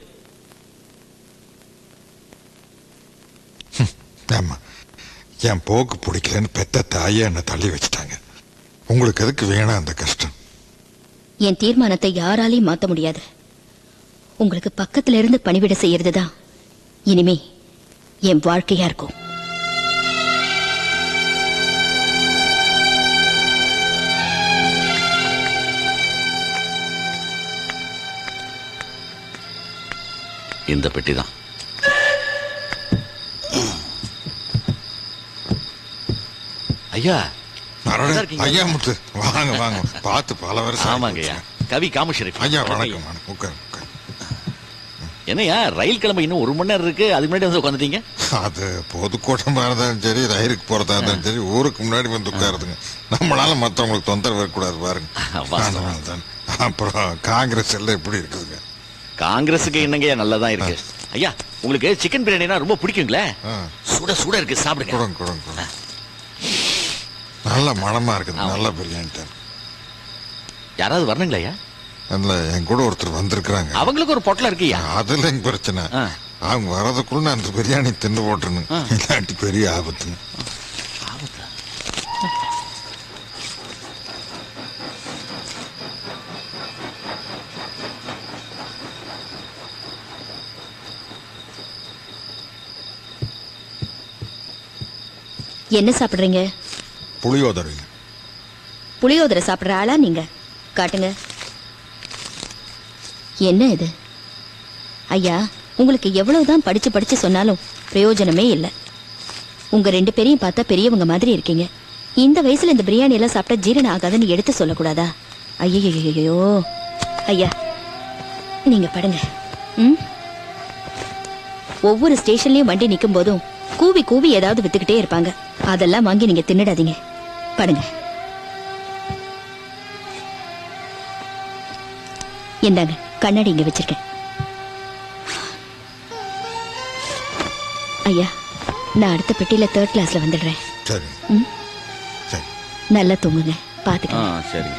ஆமா என் போக்கு பிடிக்கலன்னு பெத்த தாயே என்னை தள்ளி வச்சுட்டாங்க உங்களுக்கு எதுக்கு வேணாம் அந்த கஷ்டம் என் தீர்மானத்தை யாராலையும் மாத்த முடியாது உங்களுக்கு பக்கத்துல இருந்து பணிவிட செய்யறதுதான் இனிமே என் வாழ்க்கையா இருக்கும் இந்த பெட்டி தான் ஐயா அடடே, நல்லா இருக்கீங்களா? ஐயா முத்து வாங்க வாங்க பார்த்து பல வருஷம் ஆமாங்க ஐயா கவி காமஷரீஃப் ஐயா வணக்கம் வணக்கம் உட்காரு என்னய்யா ரயில் கிளம்ப இன்னும் ஒரு மணி நேரம் இருக்கு அதுக்கு முன்னாடி வந்து உட்காந்துட்டீங்க அது பொதுக்கூட்டமா இருந்தாலும் சரி ரயிலுக்கு போறதா இருந்தாலும் சரி ஊருக்கு முன்னாடி வந்து உட்காருதுங்க நம்மளால மத்தவங்களுக்கு தொந்தரவு வரக்கூடாது பாருங்க அதனால தான் அப்புறம் காங்கிரஸ் எல்லாம் எப்படி இருக்குதுங்க காங்கிரஸுக்கு என்னங்கய்யா நல்லதா இருக்கு ஐயா உங்களுக்கு சிக்கன் பிரியாணினா ரொம்ப பிடிக்குங்களே சுட சுட இருக்கு சாப்பிடுங்க கொடுங்க கொடுங்க கொடுங்க நல்ல மனமா இருக்குது நல்ல பிரியாணி தான் யாராவது வரணுங்களா ஐயா அதுல என் கூட ஒருத்தர் வந்திருக்கிறாங்க அவங்களுக்கு ஒரு பொட்டலம் இருக்குயா அதுல எங்க பிரச்சனை அவங்க வர்றதுக்குள்ள நான் அந்த பிரியாணி தின்னு போட்டுருணும் இல்லாட்டி பெரிய ஆபத்துங்க என்ன சாப்பிடுறீங்க புளியோதரை புளியோதரை சாப்பிடுற ஆளா நீங்க காட்டுங்க என்ன இது ஐயா உங்களுக்கு எவ்வளவுதான் படிச்சு படிச்சு சொன்னாலும் பிரயோஜனமே இல்லை உங்க ரெண்டு பேரையும் பார்த்தா பெரியவங்க மாதிரி இருக்கீங்க இந்த வயசுல இந்த பிரியாணி எல்லாம் சாப்பிட்டா ஜீரணம் ஆகாதுன்னு எடுத்து சொல்லக்கூடாதா ஐயோ ஐயா நீங்க படுங்க ம் ஒவ்வொரு ஸ்டேஷன்லயும் வண்டி நிக்கும் போதும் கூவி கூவி ஏதாவது வித்துக்கிட்டே இருப்பாங்க அதெல்லாம் வாங்கி நீங்க தின்னுடாதீங்க படுங்க இந்தாங்க கண்ணாடி இங்க வச்சிருக்கேன் ஐயா நான் அடுத்த பெட்டியில தேர்ட் கிளாஸ்ல வந்துடுறேன் சரி ம்? நல்லா தூங்குங்க பாத்துக்க ஆ சரிங்க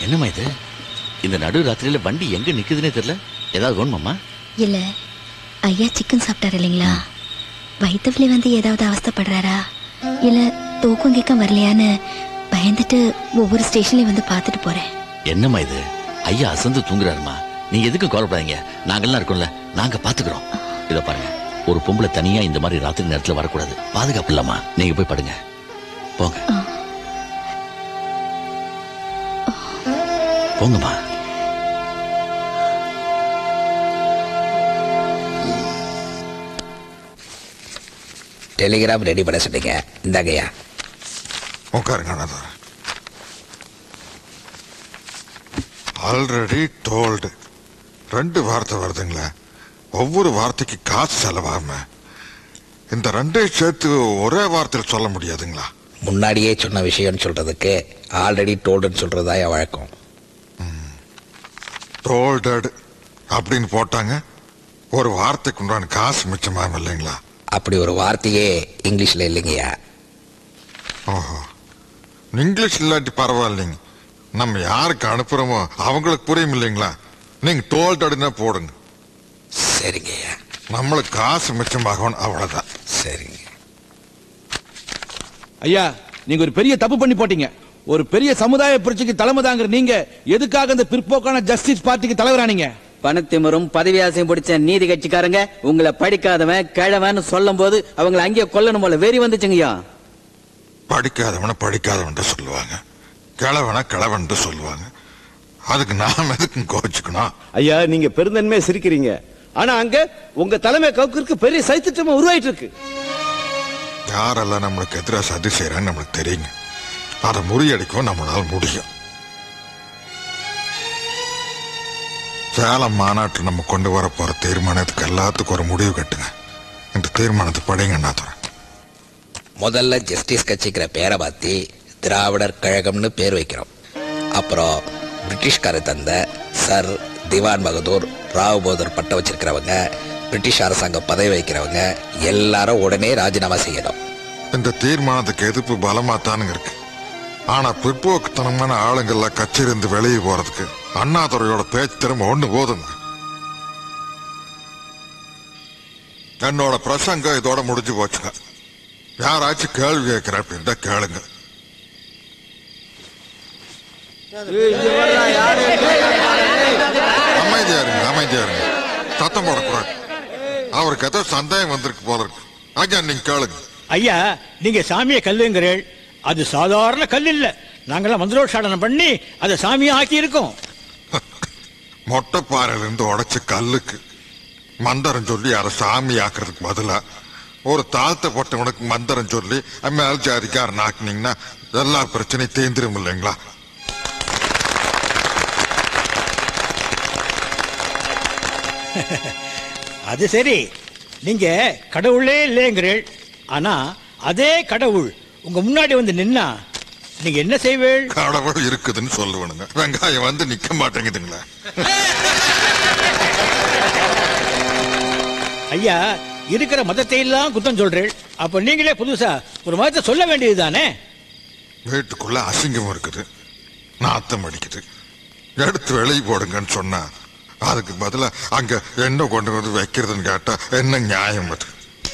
என்னம்மா இது இந்த நடு ராத்திரியில வண்டி எங்க நிக்குதுன்னே தெரியல ஏதாவது வேணுமாம்மா இல்ல ஐயா சிக்கன் சாப்பிட்டாரு இல்லைங்களா வயிற்று வலி வந்து ஏதாவது அவஸ்தைப்படுறாரா இல்ல தூக்கம் கேட்கம் வரலையான்னு பயந்துட்டு ஒவ்வொரு ஸ்டேஷன்லயும் வந்து பார்த்துட்டு போறேன் என்னம்மா இது ஐயா அசந்து தூங்குறாருமா நீங்க எதுக்கும் கவலைப்படாதீங்க நாங்கெல்லாம் இருக்கோம்ல நாங்க பாத்துக்கிறோம் இத பாருங்க ஒரு பொம்பளை தனியா இந்த மாதிரி ராத்திரி நேரத்துல வரக்கூடாது பாதுகாப்பு இல்லாமா நீங்க போய் படுங்க போங்க போங்கம்மா டெலிகிராம் ரெடி பண்ண சொன்னீங்க இந்தாங்கய்யா உட்காருங்க அண்ணாதுரை ஆல்ரெடி டோல்டு ரெண்டு வார்த்தை வருதுங்களே ஒவ்வொரு வார்த்தைக்கு காசு செலவாம இந்த ரெண்டையும் சேர்த்து ஒரே வார்த்தையில் சொல்ல முடியாதுங்களா முன்னாடியே சொன்ன விஷயம்னு சொல்றதுக்கு ஆல்ரெடி டோல்டுன்னு சொல்றதா என் வழக்கம் டோல்டட் அப்படின்னு போட்டாங்க ஒரு வார்த்தைக்கு உண்டான காசு மிச்சமாகும் இல்லைங்களா அப்படி ஒரு வார்த்தையே இங்கிலீஷ்ல இல்லைங்கய்யா ஓஹோ இங்கிலீஷ் இல்லாட்டி பரவாயில்லைங்க நம்ம யாருக்கு அனுப்புறோமோ அவங்களுக்கு புரியும் இல்லைங்களா நீங்க டோல்டட்னா போடுங்க சரிங்கய்யா நம்மளுக்கு காசு மிச்சமாகணும் அவ்வளவுதான் சரிங்க ஐயா நீங்க ஒரு பெரிய தப்பு பண்ணி போட்டீங்க ஒரு பெரிய சமுதாய புரட்சிக்கு தலைமை தாங்கிற நீங்க எதுக்காக இந்த பிற்போக்கான ஜஸ்டிஸ் பார்ட்டிக்கு தலைவரானீங்க பணத்திமரும் பதவி ஆசையும் பிடிச்ச நீதி கட்சிக்காரங்க உங்களை படிக்காதவன் கிழவன் சொல்லும் போது அவங்களை அங்கேயே கொல்லணும் போல வெறி வந்துச்சுங்கய்யா படிக்காதவன படிக்காதவன் சொல்லுவாங்க கிழவன கிழவன் சொல்லுவாங்க அதுக்கு நாம எதுக்கு கோச்சுக்கணும் ஐயா நீங்க பெருந்தன்மையா சிரிக்கிறீங்க ஆனா அங்க உங்க தலைமை கவுக்கு பெரிய சைத்திட்டமா உருவாயிட்டு இருக்கு யாரெல்லாம் நம்மளுக்கு எதிராக சதி செய்யறான்னு நம்மளுக்கு தெரியுங்க அதை முறியடிக்கவும் நம்மளால முடியும் சேலம் மாநாட்டில் நம்ம கொண்டு வர போற தீர்மானத்துக்கு எல்லாத்துக்கும் ஒரு முடிவு கட்டுங்க இந்த தீர்மானத்தை படிங்க அண்ணாதுரை முதல்ல ஜஸ்டிஸ் கட்சிக்கிற பேரை மாத்தி திராவிடர் கழகம்னு பேர் வைக்கிறோம் அப்புறம் பிரிட்டிஷ்கார தந்த சர் திவான் பகதூர் ராவ் பகதூர் பட்டம் வச்சிருக்கிறவங்க பிரிட்டிஷ் அரசாங்கம் பதவி வைக்கிறவங்க எல்லாரும் உடனே ராஜினாமா செய்யணும் இந்த தீர்மானத்துக்கு எதிர்ப்பு பலமா தானுங்க இருக்கு ஆனா பிற்போக்குத்தனமான ஆளுங்கள்லாம் கட்சியிலிருந்து வெளியே போறதுக்கு அண்ணாதுரையோட பேச்சு திறமை ஒண்ணு போதுங்க என்னோட பிரசங்கம் இதோட முடிஞ்சு போச்சுங்க யாராச்சும் கேள்வி கேட்கிற அப்படின்னா கேளுங்க அமைதியா இருங்க அமைதியா இருங்க சத்தம் போடக்கூடாது அவருக்கு ஏதோ சந்தேகம் வந்திருக்கு போல இருக்கு ஐயா நீங்க கேளுங்க ஐயா நீங்க சாமியை கல்லுங்கிறீள் அது சாதாரண கல் இல்ல நாங்கெல்லாம் மந்திரோச்சாடனம் பண்ணி அதை சாமியா ஆக்கி இருக்கோம் மொட்டைப்பாறையில இருந்து உடைச்ச கல்லுக்கு மந்திரம் சொல்லி அதை சாமி ஆக்குறதுக்கு பதிலா ஒரு தாழ்த்தப்பட்டவனுக்கு மந்திரம் சொல்லி மேல் ஜாதிக்காரன் ஆக்குனீங்கன்னா எல்லா பிரச்சனையும் தீந்துரும் இல்லைங்களா அது சரி நீங்க கடவுளே இல்லைங்கிறீள் ஆனா அதே கடவுள் உங்க முன்னாடி வந்து நின்னா நீங்க என்ன செய்வீள் கடவுள் இருக்குதுன்னு சொல்லுவனுங்க வெங்காயம் வந்து நிக்க மாட்டேங்குதுங்களா ஐயா இருக்கிற மதத்தை எல்லாம் குத்தம் சொல்றீள் அப்ப நீங்களே புதுசா ஒரு மதத்தை சொல்ல வேண்டியதுதானே வீட்டுக்குள்ள அசிங்கம் இருக்குது நாத்தம் அடிக்குது எடுத்து வெளியே போடுங்கன்னு சொன்னா அதுக்கு பதிலா அங்க என்ன கொண்டு வந்து வைக்கிறதுன்னு கேட்டா என்ன நியாயம் அது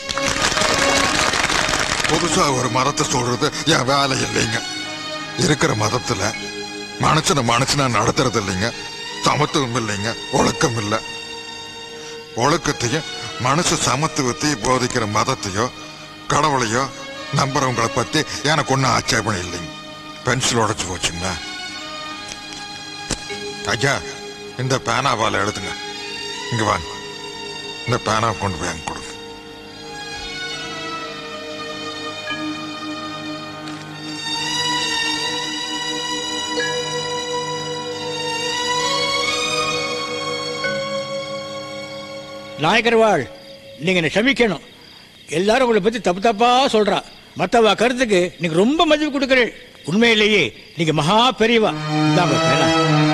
புதுசா ஒரு மதத்தை சொல்றது என் வேலை இல்லைங்க இருக்கிற மதத்துல மனுஷனை மனுஷனா நடத்துறது இல்லைங்க சமத்துவம் இல்லைங்க ஒழுக்கம் இல்லை ஒழுக்கத்தையும் மனுஷ சமத்துவத்தையும் போதிக்கிற மதத்தையோ கடவுளையோ நம்புறவங்களை பத்தி எனக்கு ஒன்றும் ஆட்சேபணம் இல்லைங்க பென்சில் உடைச்சு போச்சுங்களா ஐயா இந்த பேனாவால எழுதுங்க இங்க வாங்க இந்த பேனா கொண்டு போய் அங்க கொடுங்க நாயகர்வாள் நீங்க என்ன க்ஷமிக்கணும் எல்லாரும் உங்களை பத்தி தப்பு தப்பா சொல்றா மத்தவா கருத்துக்கு நீங்க ரொம்ப மதிப்பு கொடுக்கிறீள் உண்மையிலேயே நீங்க மகா பெரியவா இந்தாங்க பேனா.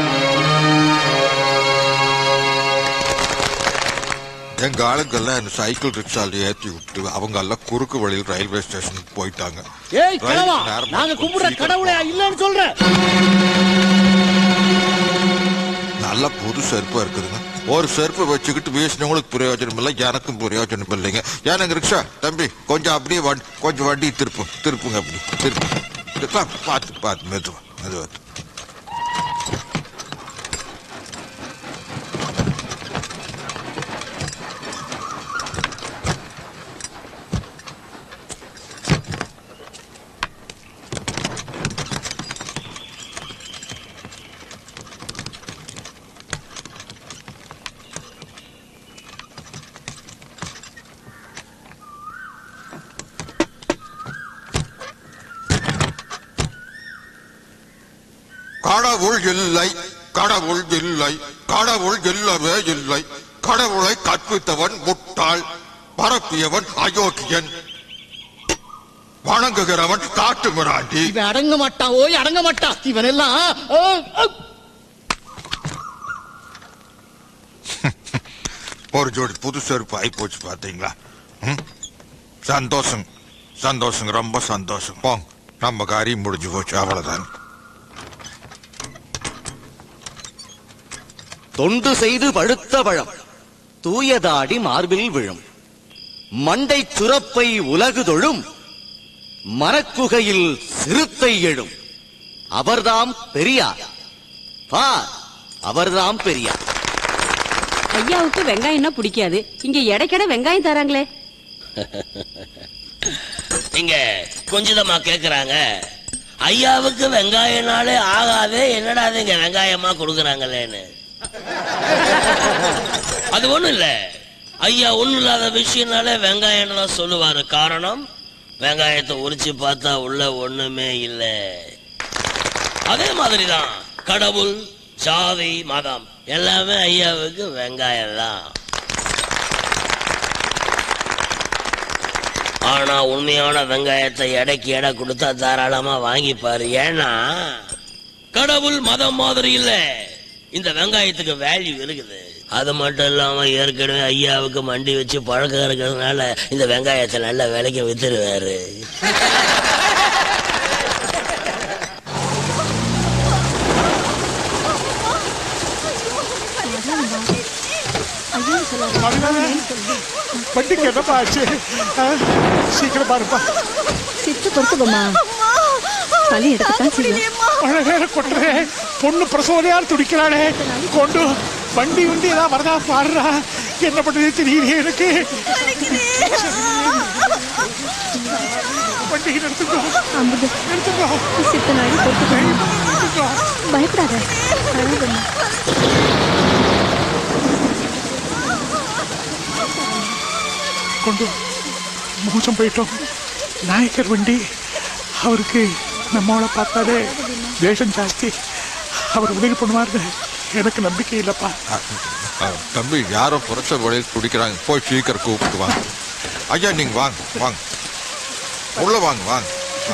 எங்க ஆளுங்கெல்லாம் என்ன சைக்கிள் ரிக்ஷால ஏத்தி விட்டு அவங்க எல்லாம் குறுக்கு வழியில் ரயில்வே ஸ்டேஷனுக்கு போயிட்டாங்க ஏய் கிழவா ரயில் நேரமா நாங்க போச்சு. கும்பிடுற கடவுளே இல்லைன்னு சொல்ற நல்லா புது செருப்பா இருக்குதுங்க ஒரு செருப்பு வச்சுக்கிட்டு வீசினவங்களுக்கு பிரயோஜனம் இல்லை எனக்கும் பிரயோஜனம் இல்லைங்க ஏனுங்க ரிக்ஷா தம்பி கொஞ்சம் அப்படியே வண்டி கொஞ்சம் வண்டி திருப்பு திருப்புங்க அப்படி திருப்பு திருப்பா, பார்த்து பார்த்து மெதுவா மெதுவா கடவுள் இல்லை கடவுள் இல்லை கடவுள் இல்லவே இல்லை கடவுளை கற்பித்தவன் முட்டாள் பரப்பியவன் அயோக்கியன் வணங்குகிறவன் காட்டு மிராண்டி இவன் அடங்க மாட்டான் ஓய் அடங்க மாட்டான் இவன் எல்லாம் ஆ, ஆ. ஒரு ஜோடி புது செருப்பு ஆகி போச்சு பாத்தீங்களா ம்? சந்தோஷம் சந்தோஷம் ரொம்ப சந்தோஷம் போங்க நம்ம காரியம் முடிஞ்சு போச்சு அவ்வளவுதான் தொண்டு செய்து பழுத்த பழம் தூயதாடி மார்பில் விழும் மண்டை சுரப்பை உலகு தொழும் மரக்குகையில் சிறுத்தை எழும் அவர்தாம் பெரியார் பார் அவர்தாம் பெரியார் ஐயாவுக்கு வெங்காயம்னா பிடிக்காது இங்க எடைக்கடை வெங்காயம் தராங்களே நீங்க கொஞ்சதமா கேக்குறாங்க ஐயாவுக்கு வெங்காயம்னாலே ஆகாதே என்னடா அது இங்க வெங்காயமா கொடுக்குறாங்களேன்னு அது ஒண்ணும் இல்ல ஐயா ஒண்ணும் இல்லாத விஷயம்னாலே வெங்காயம்லாம் சொல்லுவாரு காரணம் வெங்காயத்தை உரிச்சு பார்த்தா உள்ள ஒண்ணுமே இல்ல அதே மாதிரிதான் கடவுள் சாதி மதம் எல்லாமே ஐயாவுக்கு வெங்காயம் தான் ஆனா உண்மையான வெங்காயத்தை எடைக்கு எடை கொடுத்தா தாராளமா வாங்கிப்பாரு ஏன்னா கடவுள் மதம் மாதிரி இல்ல இந்த வெங்காயத்துக்கு வேல்யூ இருக்குது அது மட்டும் இல்லாம ஏற்கனவே ஐயாவுக்கு மண்டி வச்சு பழக்கம் இருக்கிறதுனால இந்த வெங்காயத்தை நல்ல விலைக்கு வித்துருவாரு வண்டிக்கு என்னப்பா ஆச்சு ஆ, சீக்கிரம் பாருப்பா சித்து பொறுத்துக்கோமா பழி எடுக்கத்தான் செய்யும் மழை வேற கொட்டுறே பொண்ணு பிரசோதையார் துடிக்கிறாளே கொண்டு வண்டி வண்டி ஏதாவது வரதா பாடுறா என்ன பண்றது தெரியலையே எனக்கு வண்டி எடுத்துக்கோ அம்புது எடுத்துக்கோ சித்து நாடி பொறுத்துக்கோ பயப்படாத அழாதம்மா. கொண்டு மோசம் போயிட்டோம் நாயக்கர் வண்டி அவருக்கு நம்மளை பார்த்தாலே வேஷம் ஜாஸ்தி அவர் உதவி பண்ணுவார்னு எனக்கு நம்பிக்கை இல்லப்பா அ, தம்பி யாரோ புரட்ச வழியில் குடிக்கிறாங்க போய் சீக்கிரம் கூப்பிட்டு வாங்க ஐயா நீங்க வாங்க வாங்க உள்ள வாங்க வாங்க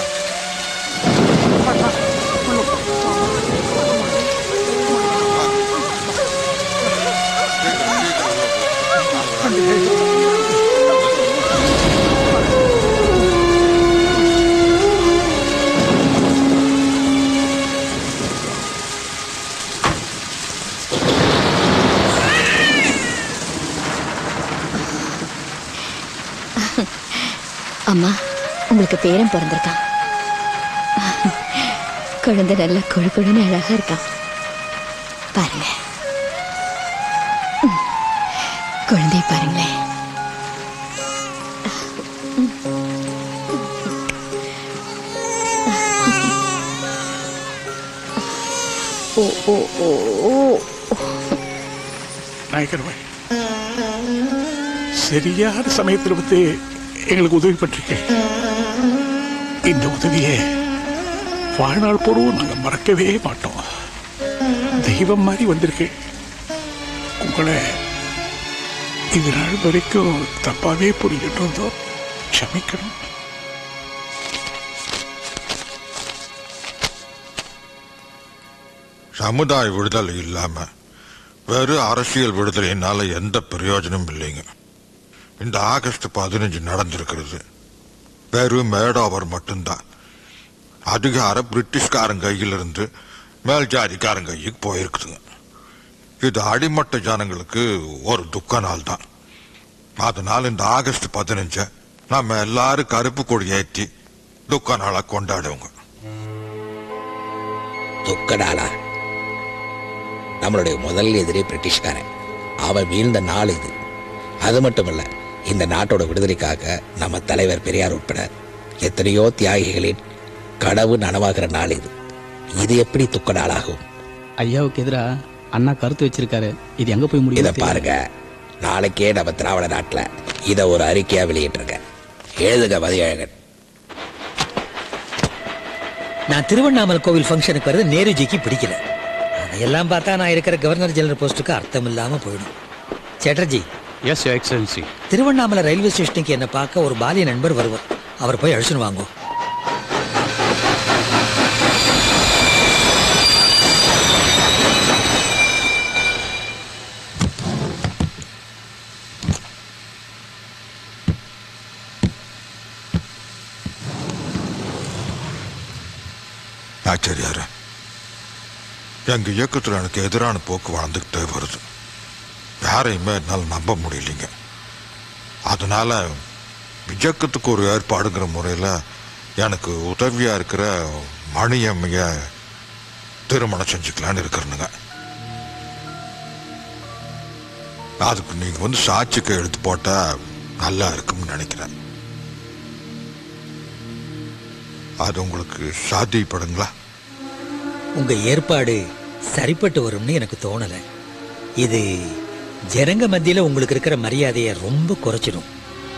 அம்மா உங்களுக்கு பேரன் பிறந்திருக்கான் குழந்தை நல்லா கொழு கொழுன்னு அழகா இருக்கான் பாருங்க ம். குழந்தைய பாருங்களேன் ஓ ஓ ஓ ஓ நாயக்கர் பாய் சரியான சமயத்தில் வந்து எங்களுக்கு உதவி பண்ணிருக்கேன் இந்த உதவியை வாழ்நாள் பூர்வம் நாங்கள் மறக்கவே மாட்டோம் தெய்வம் மாதிரி வந்திருக்கு உங்களை இது நாள் வரைக்கும் தப்பாவே புரிஞ்சுட்டு இருந்தோம் க்ஷமிக்கணும் சமுதாய விடுதலை இல்லாம வெறும் அரசியல் விடுதலையினால எந்த பிரயோஜனமும் இல்லைங்க இந்த ஆகஸ்ட் பதினஞ்சு நடந்திருக்கிறது வெறும் மேடாவர் மட்டும்தான் அதிகாரம் பிரிட்டிஷ்காரன் கையிலிருந்து மேல் ஜாதிக்காரன் கைக்கு போயிருக்குதுங்க இது அடிமட்ட ஜனங்களுக்கு ஒரு துக்க நாள் தான் அதனால இந்த ஆகஸ்ட் பதினஞ்ச நம்ம எல்லாரும் கருப்பு கொடி ஏற்றி துக்க நாளா கொண்டாடுவோங்க துக்க நாளா நம்மளுடைய முதல் எதிரி பிரிட்டிஷ்காரன் அவன் வீழ்ந்த நாள் இது அது மட்டும் இல்ல இந்த நாட்டோட விடுதலைக்காக நம்ம தலைவர் பெரியார் உட்பட எத்தனையோ தியாகிகளின் கனவு நனவாகிற நாள் இது இது எப்படி துக்க நாளாகும் ஐயாவுக்கு எதிரா அண்ணா கருத்து வச்சிருக்காரு இது எங்க போய் இத முடியும் பாருங்க நாளைக்கே நம்ம திராவிட நாட்டுல இத ஒரு அறிக்கையா வெளியிட்டிருக்க எழுதுக மதியழகன் நான் திருவண்ணாமலை கோவில் ஃபங்க்ஷனுக்கு வரது நேருஜிக்கு பிடிக்கல அதையெல்லாம் பார்த்தா நான் இருக்கிற கவர்னர் ஜெனரல் போஸ்ட்டுக்கு அர்த்தம் இல்லாம போயிடும் Chatterjee his excellency Tiruvannamalai railway ஸ்டேஷனுக்கு என்னை பார்க்க ஒரு பாலிய நண்பர் வருவார் அவர் போய் அழிச்சுன்னு வாங்கோ ஆச்சரியாரு எங்க இயக்கத்துல எனக்கு எதிரான போக்கு வளர்ந்துக்கிட்டே வருது யாரையுமே என்னால் நம்ப முடியலைங்க அதனால இயக்கத்துக்கு ஒரு ஏற்பாடுங்கிற முறையில் எனக்கு உதவியா இருக்கிற மணியம்மைய திருமணம் செஞ்சுக்கலான்னு இருக்கிறனுங்க அதுக்கு நீங்க வந்து சாட்சிக்கு எடுத்து போட்டா நல்லா இருக்கும்னு நினைக்கிறேன் அது உங்களுக்கு சாத்தியப்படுங்களா உங்க ஏற்பாடு சரிப்பட்டு வரும்னு எனக்கு தோணல இது ஜனங்க மத்தியில உங்களுக்கு இருக்கிற மரியாதையை ரொம்ப குறைச்சிடும்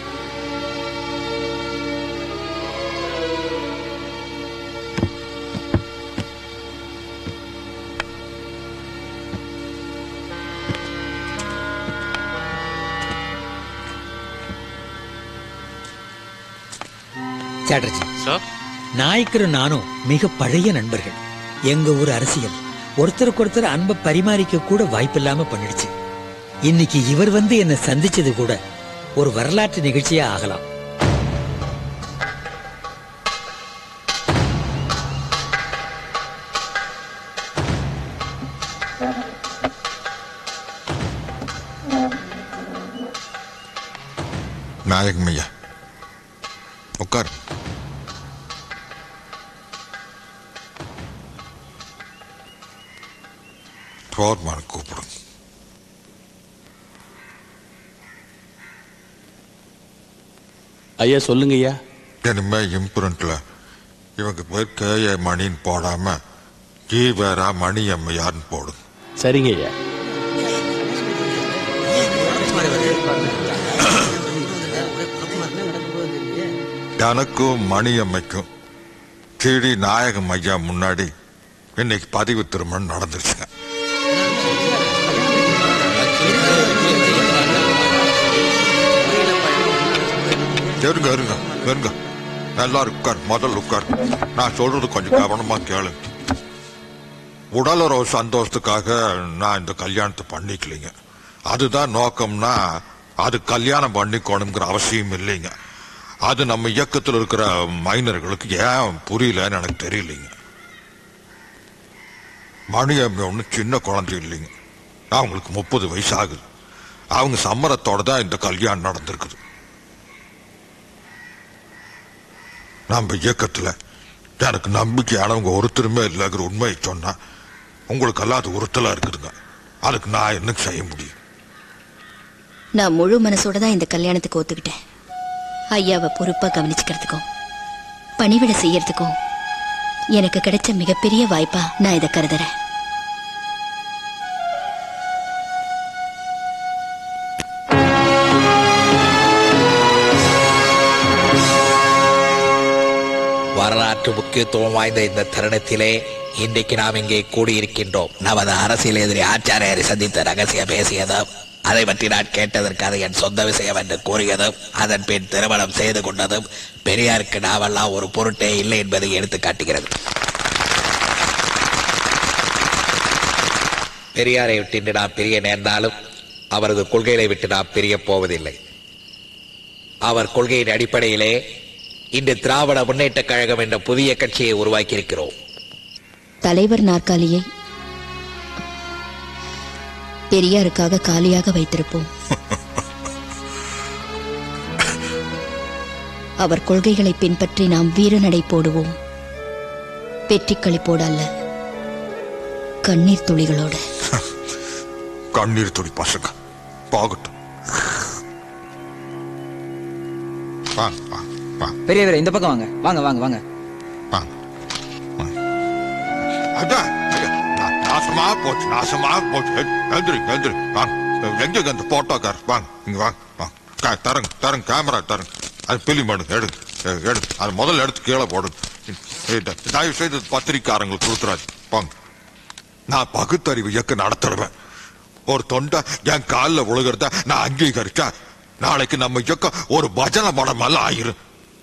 சாட்டர்ஜி சார் நாய்க்கரும் நானும் மிக பழைய நண்பர்கள் எங்க ஊர் அரசியல் ஒருத்தருக்கு ஒருத்தர் அன்பை பரிமாறிக்க கூட வாய்ப்பில்லாம பண்ணிடுச்சு இன்னைக்கு இவர் வந்து என்னை சந்திச்சது கூட ஒரு வரலாற்று நிகழ்ச்சியா ஆகலாம் நாயகம் ஐயா உட்கார் ஃபோர்மேன் கூப்பிடுங்க ஐயா சொல்லுங்க ஐயா இனிமே இம்புரண்ட்ல இவங்க பேர் கே ஏ மணின்னு போடாம ஜி வேறா மணி அம்மையார்னு போடுங்க சரிங்க ஐயா எனக்கும் மணி அம்மைக்கும் டிடி நாயகம் ஐயா முன்னாடி இன்னைக்கு பதிவு திருமணம் நடந்துருச்சுங்க இருங்க இருங்க இருங்க எல்லாரும் உட்கார் முதல்ல உட்கார் நான் சொல்றது கொஞ்சம் கவனமா கேளு உடலுறவு சந்தோஷத்துக்காக நான் இந்த கல்யாணத்தை பண்ணிக்கலைங்க அதுதான் நோக்கம்னா அது கல்யாணம் பண்ணிக்கணுங்கிற அவசியம் இல்லைங்க அது நம்ம இயக்கத்தில் இருக்கிற மைனர்களுக்கு ஏன் புரியலன்னு எனக்கு தெரியலைங்க மணி அம்மி ஒன்றும் சின்ன குழந்தை இல்லைங்க அவங்களுக்கு முப்பது வயசு ஆகுது அவங்க சம்மரத்தோட தான் இந்த கல்யாணம் நடந்திருக்குது நம்ம இயக்கத்துல எனக்கு நம்பிக்கையானவங்க ஒருத்தருமே இல்லைங்கிற உண்மையை சொன்னா உங்களுக்கெல்லாம் அது உறுத்தலா இருக்குதுங்க அதுக்கு நான் என்ன செய்ய முடியும் நான் முழு மனசோட தான் இந்த கல்யாணத்துக்கு ஒத்துக்கிட்டேன் ஐயாவை பொறுப்பா கவனிச்சுக்கிறதுக்கும் பணிவிட செய்யறதுக்கும் எனக்கு கிடைச்ச மிகப்பெரிய வாய்ப்பா நான் இதை கருதுறேன் வரலாற்று முக்கியத்துவம் வாய்ந்த இந்த தருணத்திலே இன்றைக்கு நாம் இங்கே கூடியிருக்கின்றோம் நமது அரசியல் எதிரி ஆச்சாரியரை சந்தித்த ரகசியம் பேசியதும் அதை பற்றி நான் கேட்டதற்கு அது என் சொந்த விஷயம் என்று கூறியதும் அதன் பின் திருமணம் செய்து கொண்டதும் பெரியாருக்கு நாமெல்லாம் ஒரு பொருட்டே இல்லை என்பதை எடுத்து காட்டுகிறது பெரியாரை விட்டு நாம் பிரிய நேர்ந்தாலும் அவரது கொள்கைகளை விட்டு நாம் பிரிய போவதில்லை அவர் கொள்கையின் அடிப்படையிலே இன்று திராவிட முன்னேற்ற கழகம் என்ற புதிய கட்சியை உருவாக்கியிருக்கிறோம் தலைவர் நாற்காலியை பெரியாருக்காக காலியாக வைத்திருப்போம் அவர் கொள்கைகளை பின்பற்றி நாம் வீரநடை போடுவோம் வெற்றி களிப்போடு அல்ல கண்ணீர் துளிகளோட கண்ணீர் துளி பசங்க போகட்டும் வாங்க வாங்க வாங்க பெரியவரே இந்த பக்கம் வாங்க வாங்க வாங்க வாங்க அதான் ஐயா, நா- நாசமா போச்சு நாசமா போச்சு எ- எந்திரி எந்திரி வாங்க எங்க அந்த போட்டோக்கார் வாங்க இங்க வாங்க வாங்க கா- தரங்க தரங்க கேமரா தரங்க அது பிலிம் எடுங்க எடுங்க எ- எடுங்க அது முதல்ல எடுத்து கீழே போடுங்க இத- தயவு செய்து பத்திரிக்காரங்களுக்கு கொடுத்துறாது வாங்க நான் பகுத்தறிவு இயக்கம் நடத்துறேன் ஒரு தொண்டை என் காலில் விழுகிறத நான் அங்கீகரிச்சா நாளைக்கு நம்ம இயக்கம் ஒரு பஜனை மடம் எல்லாம் ஆயிரும்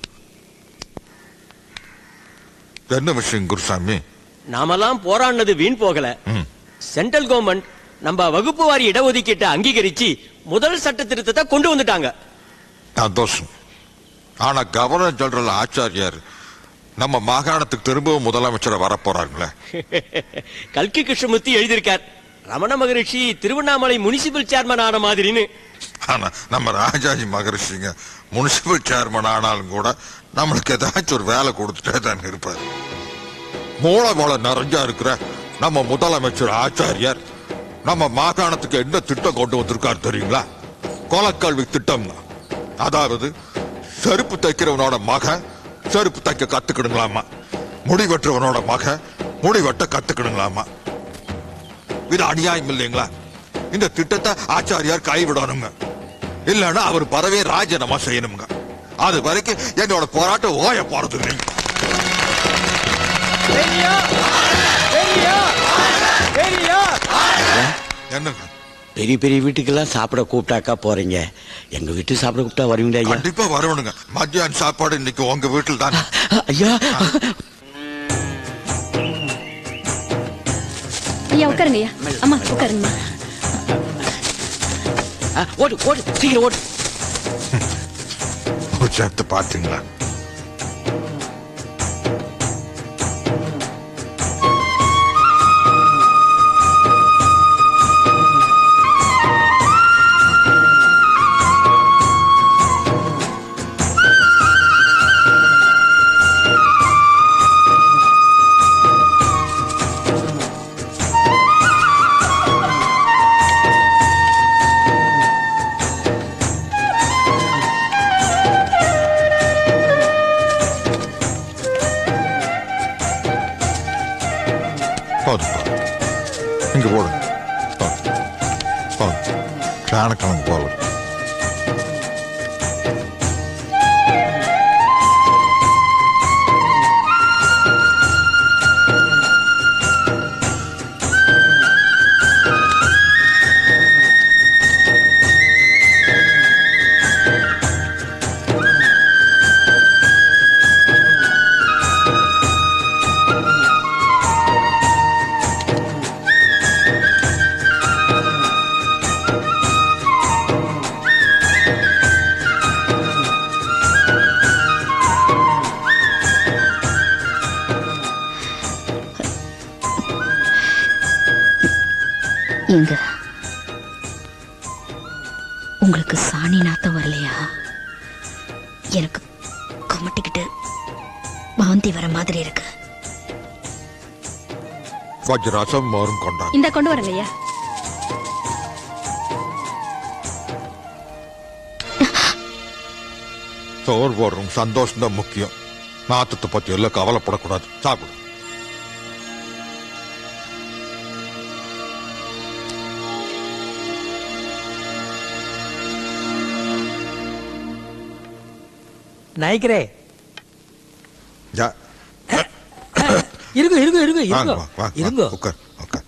என்ன விஷயம் குருசாமி நாமெல்லாம் போராடினது வீண் போகல ம். சென்ட்ரல் கவர்மெண்ட் நம்ம வகுப்பு வாரி இடஒதுக்கீட்டை அங்கீகரிச்சு முதல் சட்ட திருத்தத்தை கொண்டு வந்துட்டாங்க சந்தோஷம் ஆனா கவர்னர் ஜெனரல் ஆச்சாரியார் நம்ம மாகாணத்துக்கு திரும்பவும் முதலமைச்சரை வரப்போறாங்களே கல்கி கிருஷ்ணமூர்த்தி எழுதியிருக்கார் ரமண மகரிஷி திருவண்ணாமலை முனிசிபல் சேர்மன் ஆன மாதிரின்னு ஆனா நம்ம ராஜாஜி மகரிஷிங்க முனிசிபல் சேர்மன் ஆனாலும் கூட நம்மளுக்கு ஏதாச்சும் ஒரு வேலை கொடுத்துட்டே தான் இருப்பார் மூளை மூளை நிறைஞ்சா இருக்கிற நம்ம முதலமைச்சர் ஆச்சாரியார் நம்ம மாகாணத்துக்கு என்ன திட்டம் கொண்டு வந்திருக்காரு தெரியுங்களா கொலக்கல்வி திட்டம் அதாவது செருப்பு தைக்கிறவனோட மகன் செருப்பு தைக்க கத்துக்கணுங்களாமா முடி வெட்டுறவனோட மகன் முடி வெட்ட கத்துக்கணுங்களாமா இது அநியாயம் இல்லைங்களா இந்த திட்டத்தை ஆச்சாரியார் கைவிடணுங்க இல்லைன்னா அவர் பதவியை ராஜினாமா செய்யணுங்க அது வரைக்கும் என்னோட போராட்டம் ஓய போறது இல்லை என்னங்க பெரிய பெரிய வீட்டுக்கெல்லாம் சாப்பிட கூப்பிட்டாக்கா போறீங்க எங்க வீட்டுக்கு சாப்பிட கூப்பிட்டா வருவீங்களா ஐயா கண்டிப்பா வரணுங்க மத்தியான சாப்பாடு இன்னைக்கு உங்க வீட்டில் தான் ஐயா ஐயா உட்காருங்க ஐயா அம்மா உட்காருங்கம்மா ஓடு ஓடு சீக்கிரம் ஓடு சேர்த்து பாத்தீங்களா போதும் போதும். இங்க போடுங்க போதும். போதும். சேனக்கிழங்கு போல எங்க உங்களுக்கு சாணி நாத்தம் வரலையா எனக்கு கமட்டிக்கிட்டு வாந்தி வர மாதிரி இருக்கு கொஞ்சம் ரசம் மோரும் கொண்டாங்க இந்த கொண்டு வரங்க ஐயா சோறு போடுறோம் சந்தோஷம் தான் முக்கியம் நாத்தத்தை பத்தி எல்லாம் கவலைப்படக்கூடாது சாப்பிடு நாய்க்கிறே யா இருங்க இருங்க இருங்க வாங்க, இருங்க வாங்க, வாங்க, இருங்க உட்கார்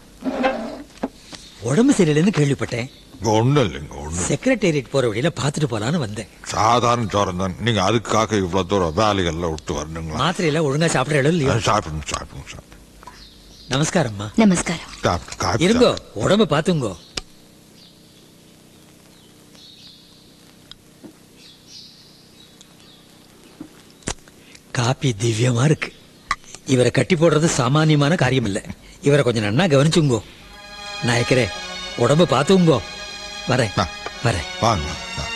உடம்பு சரியில்லைன்னு கேள்விப்பட்டேன் ஒண்ணும் இல்லைங்க ஒண்ணு செக்ரட்டேரியட் போற வழியில பாத்துட்டு போலான்னு வந்தேன் சாதாரண ஜுரம் தான் நீங்க அதுக்காக இவ்வளவு தூரம் வேலைகள்ல விட்டு வரணுங்களா மாத்திரையில ஒழுங்கா சாப்பிடுற இடம் இல்லையா சாப்பிடுங்க சாப்பிடுங்க சாப்பிடுங்க நமஸ்காரம்மா நமஸ்காரம் சாப்பிட்டு காப்பி இருங்கோ உடம்பு பாத்துங்கோ காப்பி திவ்யமா இருக்கு இவரை கட்டி போடுறது சாமானியமான காரியம் இல்ல இவரை கொஞ்சம் நன்னா கவனிச்சுங்கோ நாயக்கரே உடம்பு பார்த்துங்கோ வரேன் வரேன் வாங்க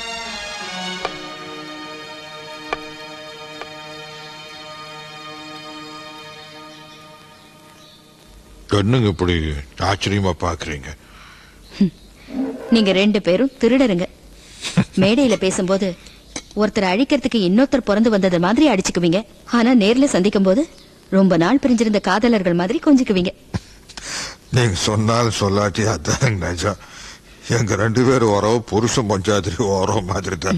என்னங்க இப்படி ஆச்சரியமா பாக்குறீங்க நீங்க ரெண்டு பேரும் திருடருங்க மேடையில பேசும்போது ஒருத்தர் அழிக்கிறதுக்கு இன்னொருத்தர் பிறந்து வந்தது மாதிரி அடிச்சுக்குவீங்க ஆனா நேர்ல சந்திக்கும் போது ரொம்ப நாள் பிரிஞ்சிருந்த காதலர்கள் மாதிரி கொஞ்சிக்குவீங்க நீங்க சொன்னாலும் சொல்லாட்டி அதான் நிஜம் எங்க ரெண்டு பேரும் உறவு புருஷன் பஞ்சாதிரி உறவு மாதிரி தான்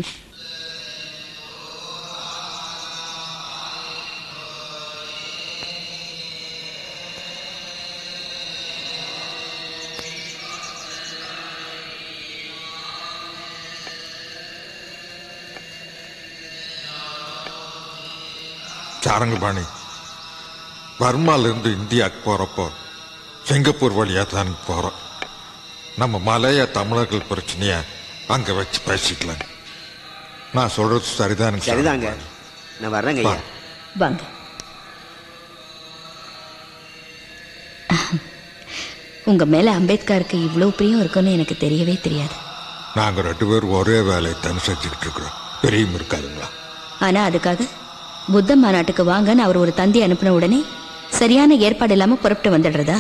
சாரங்கபாணி பர்மால இருந்து இந்தியாவுக்கு போறப்போ சிங்கப்பூர் வழியா தான் போறோம் நம்ம மலைய தமிழர்கள் பிரச்சனைய அங்க வச்சு பேசிக்கலாம் நான் சொல்றது சரிதானுங்க சரிதாங்க நான் வர்றேங்க ஐயா வாங்க உங்க மேல அம்பேத்கருக்கு இவ்வளவு பிரியம் இருக்குன்னு எனக்கு தெரியவே தெரியாது நாங்க ரெண்டு பேரும் ஒரே வேலையை தான் செஞ்சுக்கிட்டு இருக்கிறோம் பெரியும் இருக்காதுங்களா ஆனா அதுக்காக புத்த மாநாட்டுக்கு வாங்கன்னு அவர் ஒரு தந்தி அனுப்பின உடனே சரியான ஏற்பாடு இல்லாம புறப்பட்டு வந்துடுறதா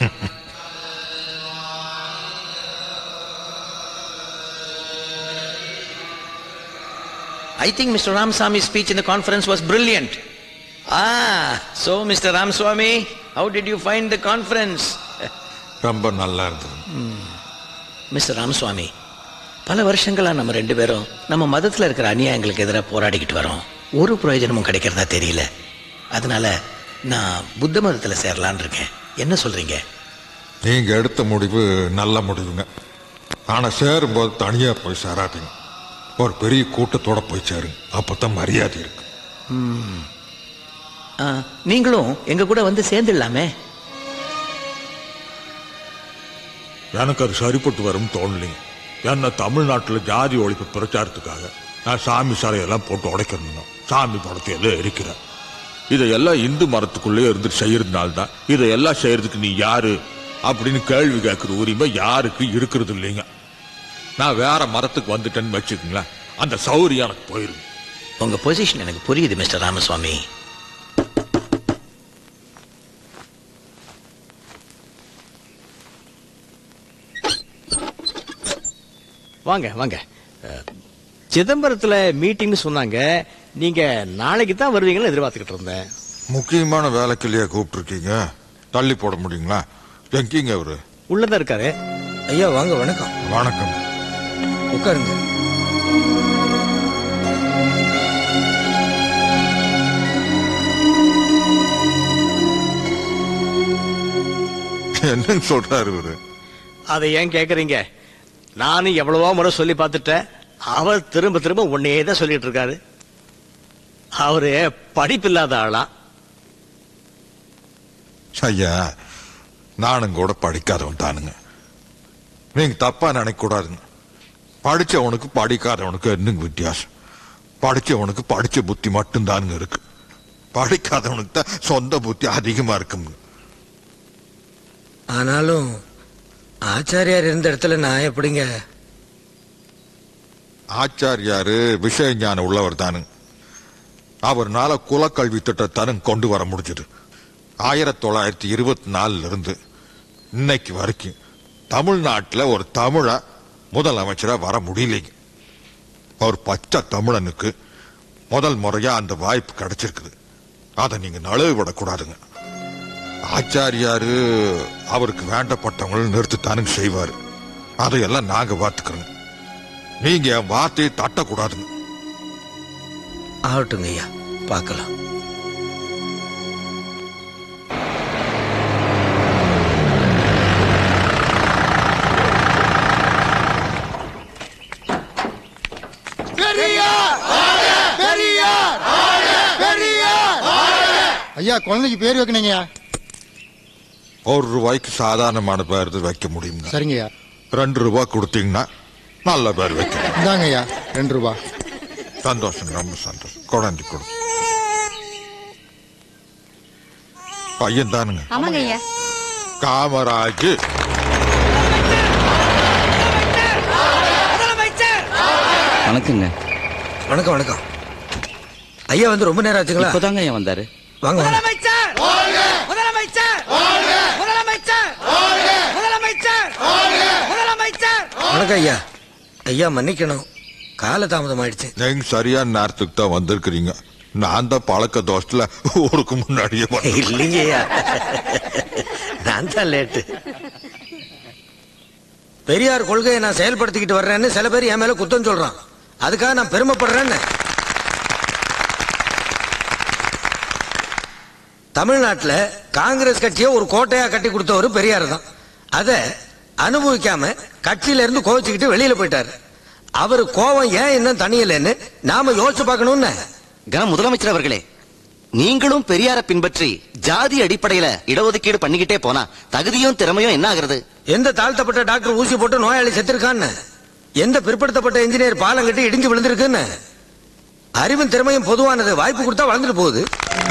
I think Mr. Ramswamy's speech in the conference was brilliant. Ah, so Mr. Ramswamy, how did you find the conference? ரொம்ப நல்லா இருந்தது மிஸ்டர் ராமசுவாமி பல வருஷங்களா நம்ம ரெண்டு பேரும் நம்ம மதத்துல இருக்கிற அநியாயங்களுக்கு எதிராக போராடிக்கிட்டு வரோம் ஒரு பிரயோஜனமும் கிடைக்கிறதா தெரியல அதனால நான் புத்த மதத்துல சேரலான்னு இருக்கேன் என்ன சொல்றீங்க நீங்க எடுத்த முடிவு நல்ல முடிவுங்க ஆனா சேரும்போது தனியா போய் சேராதீங்க ஒரு பெரிய கூட்டத்தோட போய் சேருங்க அப்பதான் மரியாதை இருக்கு ம். ஆ, நீங்களும் எங்க கூட வந்து சேர்ந்துடலாமே எனக்கு அது சரிப்பட்டு வரும்னு தோணலைங்க ஏன்னா தமிழ்நாட்டில் ஜாதி ஒழிப்பு பிரச்சாரத்துக்காக நான் சாமி சாலையெல்லாம் போட்டு உடைக்கணும் சாமி படத்தை எல்லாம் எரிக்கிறேன் இதையெல்லாம் இந்து மரத்துக்குள்ளே இருந்து செய்யறதுனால தான் இதையெல்லாம் செய்யறதுக்கு நீ யாரு அப்படின்னு கேள்வி கேட்கிற உரிமை யாருக்கு இருக்கிறது இல்லைங்க நான் வேற மரத்துக்கு வந்துட்டேன்னு வச்சுக்கோங்களேன் அந்த சௌரியம் எனக்கு போயிருங்க உங்க பொசிஷன் எனக்கு புரியுது மிஸ்டர் ராமசுவாமி வாங்க வாங்க அஹ், சிதம்பரத்துல மீட்டிங்னு சொன்னாங்க நீங்க நாளைக்கு தான் வருவீங்கன்னு எதிர்பார்த்துக்கிட்டு இருந்தேன் முக்கியமான வேலைக்கு இல்லையா கூப்பிட்டுருக்கீங்க தள்ளி போட முடியுங்களா எங்கீங்க அவரு உள்ளதான் இருக்காரு ஐயா வாங்க வணக்கம் வணக்கம் உட்காருங்க என்னன்னு சொல்றாரு இவரு அதை ஏன் கேக்குறீங்க நானும் எவ்வளவோ முறை சொல்லி பார்த்துட்டேன் அவர் திரும்ப திரும்ப ஒன்னே தான் சொல்லிட்டு இருக்காரு அவரு படிப்பில்லாத ஆளா ஐயா நானும் கூட படிக்காதவன் தானுங்க நீங்க தப்பா நினைக்க கூடாதுங்க படிச்சவனுக்கு படிக்காதவனுக்கு என்னங்க வித்தியாசம் படிச்சவனுக்கு படிச்ச புத்தி மட்டும்தானுங்க இருக்கு படிக்காதவனுக்கு தான் சொந்த புத்தி அதிகமா இருக்குங்க ஆனாலும் ஆச்சாரியார் இருந்த இடத்துல நான் எப்படிங்க ஆச்சாரியாரு விஷய ஞானம் உள்ளவர் தானுங்க அவர்னால குலக்கல்வி திட்டத்தானுங்க கொண்டு வர முடிஞ்சது ஆயிரத்தி தொள்ளாயிரத்தி இருபத்தி நாலுல இருந்து இன்னைக்கு வரைக்கும் தமிழ்நாட்டுல ஒரு தமிழ முதலமைச்சரா வர முடியலைங்க ஒரு பச்சை தமிழனுக்கு முதல் முறையா அந்த வாய்ப்பு கிடைச்சிருக்குது அதை நீங்க நழுவு விடக்கூடாதுங்க ஆச்சாரியாரு அவருக்கு வேண்டப்பட்டவங்களை நிறுத்தித்தானுங்க செய்வாரு அதையெல்லாம் நாங்க பார்த்துக்கிறோங்க நீங்க என் வார்த்தையை தட்டக்கூடாதுங்க ஆகட்டுங்க ஐயா பார்க்கலாம் ஐயா குழந்தைக்கு பேர் வைக்கணுங்கய்யா ஒரு ரூபாய்க்கு சாதாரணமான பேர் வைக்க முடியுங்க சரிங்கய்யா ரெண்டு ரூபாய் கொடுத்தீங்கன்னா நல்ல பேர் வைக்க இந்தாங்க ஐயா ரெண்டு ரூபா சந்தோஷம் ரொம்ப சந்தோஷம் குழந்தை கொடு பையன் தானுங்க ஆமாங்க ஐயா காமராஜ் வணக்கங்க வணக்கம் வணக்கம் ஐயா வந்து ரொம்ப நேரம் ஆச்சுங்களா இப்பதாங்க ஐயா வந்தாரு வாங்க வாங்க முதலமைச்சர் முதலமைச்சர் முதலமைச்சர் முதலமைச்சர் முதலமைச்சர் வணக்கம் ஐயா ஐயா மன்னிக்கணும் கால தாமதம் ஆயிடுச்சு நீங்க சரியான நேரத்துக்கு தான் வந்திருக்கிறீங்க நான் தான் பழக்க தோஷத்துல ஊருக்கு முன்னாடியே வந்தேன். இல்லைங்க ஐயா நான் தான் லேட்டு பெரியார் கொள்கையை நான் செயல்படுத்திக்கிட்டு வர்றேன்னு சில பேர் என் மேல குத்தம் சொல்றான் அதுக்காக நான் பெருமைப்படுறேன்னு தமிழ்நாட்டுல காங்கிரஸ் கட்சியை ஒரு கோட்டையா கட்டி கொடுத்தவர் பெரியார் தான் அத அனுபவிக்காம கட்சியில இருந்து கோவிச்சுக்கிட்டு வெளியில போயிட்டாரு அவர் கோவம் ஏன் இன்னும் தனியலன்னு நாம யோசிச்சு பார்க்கணும்னு க முதலமைச்சர் அவர்களே நீங்களும் பெரியார பின்பற்றி ஜாதி அடிப்படையில இடஒதுக்கீடு பண்ணிக்கிட்டே போனா தகுதியும் திறமையும் என்ன ஆகுறது எந்த தாழ்த்தப்பட்ட டாக்டர் ஊசி போட்டு நோயாளி செத்துருக்கான்னு எந்த பிற்படுத்தப்பட்ட இன்ஜினியர் பாலம் கட்டி இடிஞ்சு விழுந்திருக்குன்னு அறிவும் திறமையும் பொதுவானது வாய்ப்பு கொடுத்தா வளர்ந்துட்டு போகுது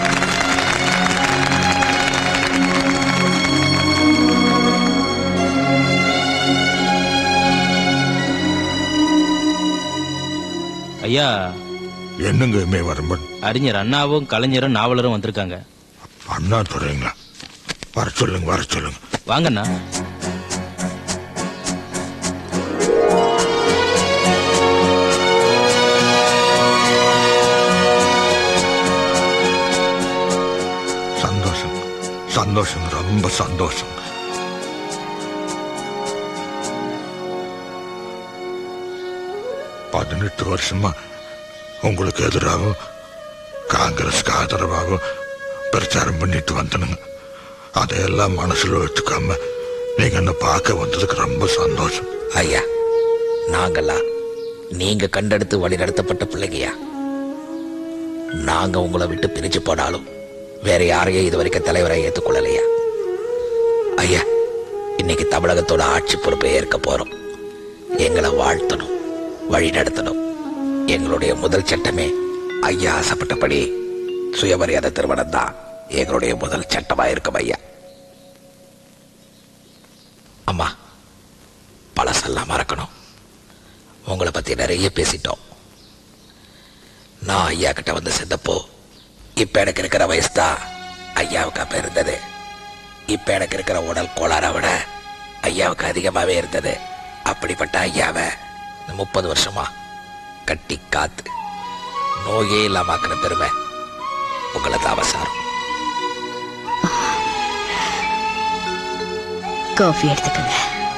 ஐயா என்னங்க இமே வரம்பன் அறிஞர் அண்ணாவும் கலைஞரும் நாவலரும் வந்திருக்காங்க அண்ணா துறைங்களா வர சொல்லுங்க வர சொல்லுங்க வாங்கண்ணா சந்தோஷம் சந்தோஷம் ரொம்ப சந்தோஷம் பதினெட்டு வருஷமா உங்களுக்கு எதிராகவும் காங்கிரஸ்க்கு ஆதரவாகவும் பிரச்சாரம் பண்ணிட்டு வந்தனுங்க அதையெல்லாம் மனசுல வச்சுக்காம நீங்க என்ன பார்க்க வந்ததுக்கு ரொம்ப சந்தோஷம் ஐயா நாங்களா நீங்க கண்டெடுத்து வழி நடத்தப்பட்ட பிள்ளைங்கயா நாங்க உங்களை விட்டு பிரிச்சு போனாலும் வேற யாரையும் இது வரைக்கும் தலைவரை ஏத்துக்கொள்ளலையா ஐயா இன்னைக்கு தமிழகத்தோட ஆட்சி பொறுப்பை ஏற்க போறோம் எங்களை வாழ்த்தணும் வழி நடத்தணும் எங்களுடைய முதல் சட்டமே ஐயா ஆசைப்பட்டபடி சுயமரியாதை திருமணம் தான் எங்களுடைய முதல் சட்டமா இருக்கும் ஐயா அம்மா பழசெல்லாம் மறக்கணும் உங்களை பத்தி நிறைய பேசிட்டோம் நான் ஐயா கிட்ட வந்து சேர்ந்தப்போ இப்ப எனக்கு இருக்கிற வயசு தான் ஐயாவுக்கு அப்ப இருந்தது இப்ப எனக்கு இருக்கிற உடல் கோளாறை விட ஐயாவுக்கு அதிகமாவே இருந்தது அப்படிப்பட்ட ஐயாவை இந்த முப்பது வருஷமா கட்டி காத்து நோயே இல்லாம ஆக்கின பெருமை உங்களை தான் அவசாரம் காஃபி எடுத்துக்கங்க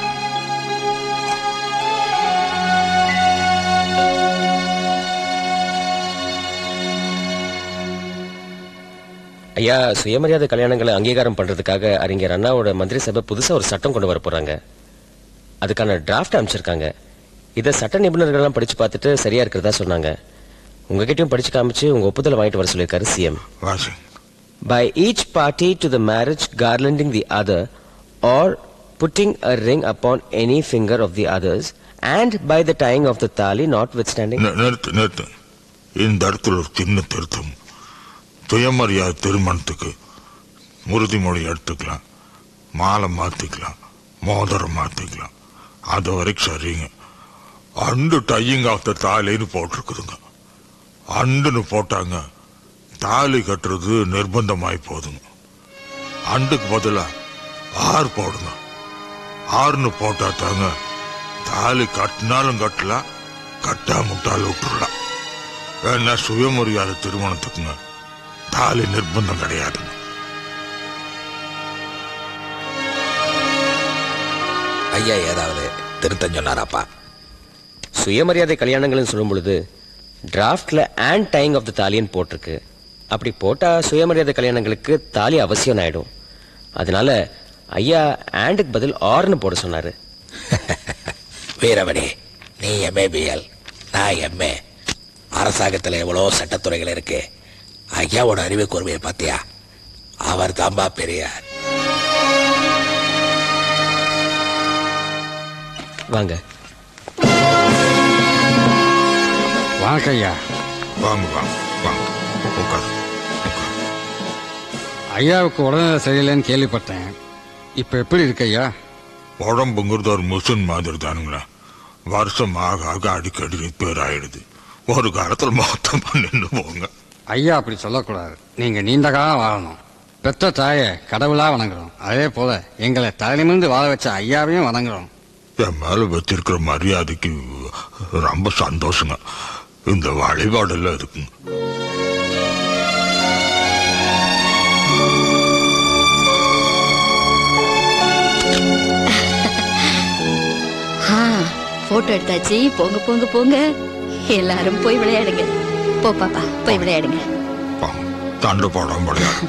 ஐயா சுயமரியாதை கல்யாணங்களை அங்கீகாரம் பண்றதுக்காக அறிஞர் அண்ணாவோட மந்திரி சபை புதுசா ஒரு சட்டம் கொண்டு வர போறாங்க அதுக்கான டிராஃப்ட் அமைச்சிருக்காங்க இதை சட்ட நிபுணர்கள் எல்லாம் படிச்சு பார்த்துட்டு சரியா இருக்கிறதா சொன்னாங்க உங்ககிட்டயும் படிச்சு காமிச்சு உங்க ஒப்புதலை வாங்கிட்டு வர சொல்லியிருக்காரு சிஎம் வாசி by each party to the marriage garlanding the other or putting a ring upon any finger of the others and by the tying of the tali notwithstanding நி- நிறுத்து நிறுத்து இந்த இடத்துல ஒரு சின்ன திருத்தம் சுயமரியாதை திருமணத்துக்கு உறுதிமொழி எடுத்துக்கலாம் மாலை மாத்திக்கலாம் மோதிரம் மாத்திக்கலாம் அது வரைக்கும் சரிங்க அண்டு டையிங் ஆஃப் த தாலின்னு போட்டிருக்குதுங்க அண்டுன்னு போட்டாங்க தாலி கட்டுறது நிர்பந்தமாய் போதுங்க அண்டுக்கு பதிலா ஆறு போடுங்க ஆறுன்னு போட்டா தாங்க தாலி கட்டினாலும் கட்டலாம் கட்டாமுட்டாலும் விட்டுறலாம் ஏன்னா சுயமரியாதை திருமணத்துக்குங்க தாலி நிர்பந்தம் கிடையாதுங்க ஐயா ஏதாவது திருத்தம் சொன்னாராப்பா சுயமரியாதை கல்யாணங்கள்னு சொல்லும் பொழுது டிராஃப்ட்ல அண்ட் டைங் ஆஃப் த தாலின்னு போட்டிருக்கு அப்படி போட்டா சுயமரியாதை கல்யாணங்களுக்கு தாலி அவசியம் ஆயிடும் அதனால ஐயா ஆண்டுக்கு பதில் ஆர்னு போட சொன்னாரு வீரமணி நீ எம்ஏபிஎல் நான் எம்ஏ அரசாங்கத்தில் எவ்வளோ சட்டத்துறைகள் இருக்கு ஐயாவோட அறிவு கூர்மையை பார்த்தியா அவர் தாம்பா பெரியார் வாங்க வணக்கம் ஐயா வாங்க வாங்க வாங்க உட்காரு ஐயாவுக்கு உடனே சரியில்லைன்னு கேள்விப்பட்டேன் இப்போ எப்படி இருக்கு ஐயா உடம்புங்கிறது ஒரு மிஷின் மாதிரி தானுங்களா வருஷம் ஆக ஆக அடிக்கடி ரிப்பேர் ஆயிடுது ஒரு காலத்துல மொத்தமா நின்று போங்க ஐயா அப்படி சொல்லக்கூடாது நீங்க நீண்ட காலம் வாழணும் பெத்த தாயை கடவுளா வணங்குறோம் அதே போல எங்களை தலைநிமிர்ந்து வாழ வச்ச ஐயாவையும் வணங்குறோம் என் மேல வச்சிருக்கிற மரியாதைக்கு ரொம்ப சந்தோஷங்க இந்த வழிபாடெல்லாம் இருக்குங்க ஆ போட்டோ எடுத்தாச்சு போங்க போங்க போங்க எல்லாரும் போய் விளையாடுங்க போ பாப்பா போய் விளையாடுங்க தண்டு படம் விளையாடு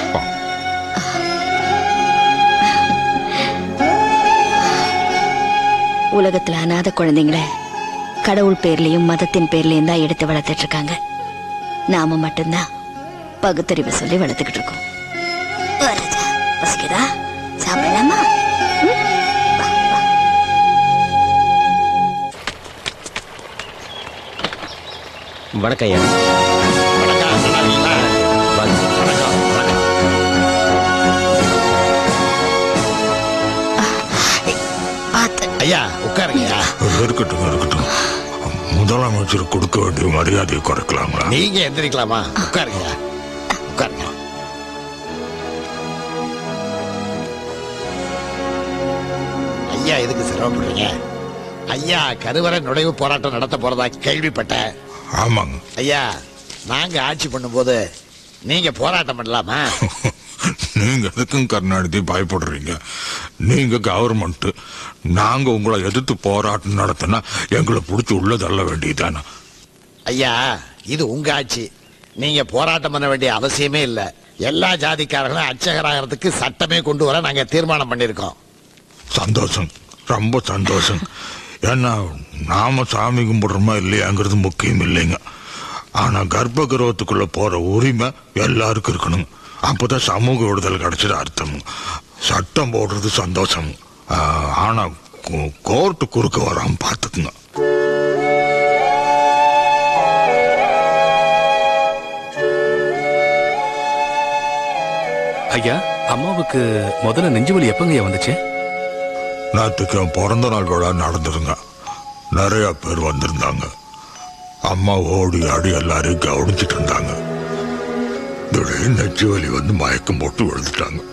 உலகத்துல அனாத குழந்தைங்களை கடவுள் பேர்லயும் மதத்தின் பேர்லயும் தான் எடுத்து வளர்த்துட்டு இருக்காங்க நாம மட்டும்தான் பகுத்தறிவு சொல்லி வளர்த்துக்கிட்டு இருக்கோம் வா ராஜா, பசிக்குதா சாப்பிடலாமா வணக்கம் ஐயா வாங்க. ஐயா உட்காருங்க இருக்கட்டும் இருக்கட்டும் முதலமைச்சர் கொடுக்க வேண்டிய மரியாதையை குறைக்கலாங்களா நீங்க எந்திரிக்கலாமா உட்காருங்க உட்காருங்க ஐயா எதுக்கு சிரமப்படுறீங்க ஐயா கருவறை நுழைவு போராட்டம் நடத்த போறதா கேள்விப்பட்டேன் ஆமாங்க ஐயா நாங்க ஆட்சி பண்ணும்போது நீங்க போராட்டம் பண்ணலாமா நீங்க எதுக்கும் கருணாநிதி பயப்படுறீங்க நீங்க கவர்மெண்ட் நாங்க உங்களை எதிர்த்து போராட்டம் நடத்தினா எங்களை பிடிச்சி உள்ள தள்ள வேண்டியதானே ஐயா இது உங்க ஆட்சி நீங்க போராட்டம் பண்ண வேண்டிய அவசியமே இல்ல எல்லா ஜாதிக்காரர்களும் அர்ச்சகராகிறதுக்கு சட்டமே கொண்டு வர நாங்க தீர்மானம் பண்ணிருக்கோம் சந்தோஷம் ரொம்ப சந்தோஷம் ஏன்னா நாம சாமி கும்பிடுறோமா இல்லையாங்கிறது முக்கியம் இல்லைங்க ஆனா கர்ப்ப கிரகத்துக்குள்ள போற உரிமை எல்லாருக்கும் இருக்கணும் அப்பதான் சமூக விடுதலை கிடைச்சது அர்த்தம் சட்டம் போடுறது சந்தோஷம் ஆஹ், ஆனா கோ- கோர்ட்டு குறுக்க வராம பாத்துக்குங்க ஐயா அம்மாவுக்கு முதல்ல நெஞ்சு வலி எப்பங்கய்யா வந்துச்சு நேற்றுக்கு என் பிறந்த நாள் விழா நடந்ததுங்க நிறைய பேர் வந்திருந்தாங்க அம்மா ஓடி ஆடி எல்லாரையும் கவனிச்சிட்டு இருந்தாங்க திடீர்னு நெஞ்சு வலி வந்து மயக்கம் போட்டு விழுந்துட்டாங்க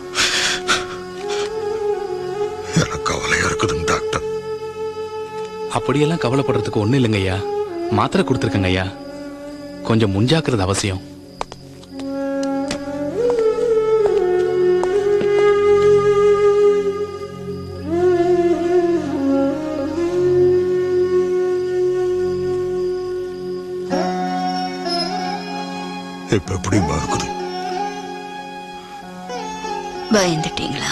எனக்கு கவலையா இருக்குதுங்க டாக்டர் அப்படியெல்லாம் கவலைப்படுறதுக்கு ஒண்ணும் இல்லைங்க ஐயா மாத்திரை கொடுத்துருக்கங்க ஐயா கொஞ்சம் முன்ஜாக்கிரதை அவசியம் இப்ப எப்படிமா இருக்குது பயந்துட்டீங்களா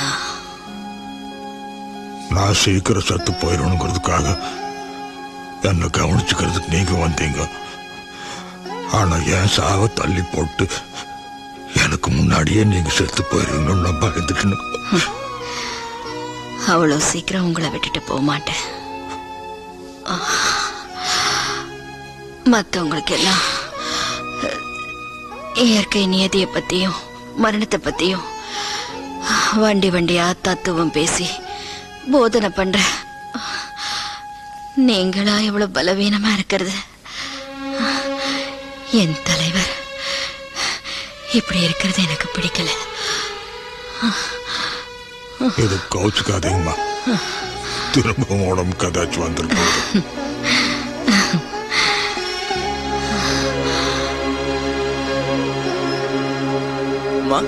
நான் சீக்கிரம் செத்து போயிடணுங்கிறதுக்காக என்னை கவனிச்சுக்கிறதுக்கு நீங்க வந்தீங்க ஆனா என் சாவை தள்ளி போட்டு எனக்கு முன்னாடியே நீங்க செத்து போயிருவீங்கன்னு நான் பயந்துட்டேன்னு அவ்வளவு சீக்கிரம் உங்களை விட்டுட்டு போக மாட்டேன் ஆ. மத்தவங்களுக்கு எல்லாம் அஹ், இயற்கை நியதியை பத்தியும் மரணத்தை பத்தியும் வண்டி வண்டியா தத்துவம் பேசி போதனை பண்ற நீங்களா எவ்வளவு பலவீனமா இருக்கிறது என் தலைவர் இப்படி இருக்கிறது எனக்கு பிடிக்கல இது கவுச்சுக்காதீங்கம்மா திரும்ப உடம்பு கதாச்சும் வந்துருப்போம் அம்மா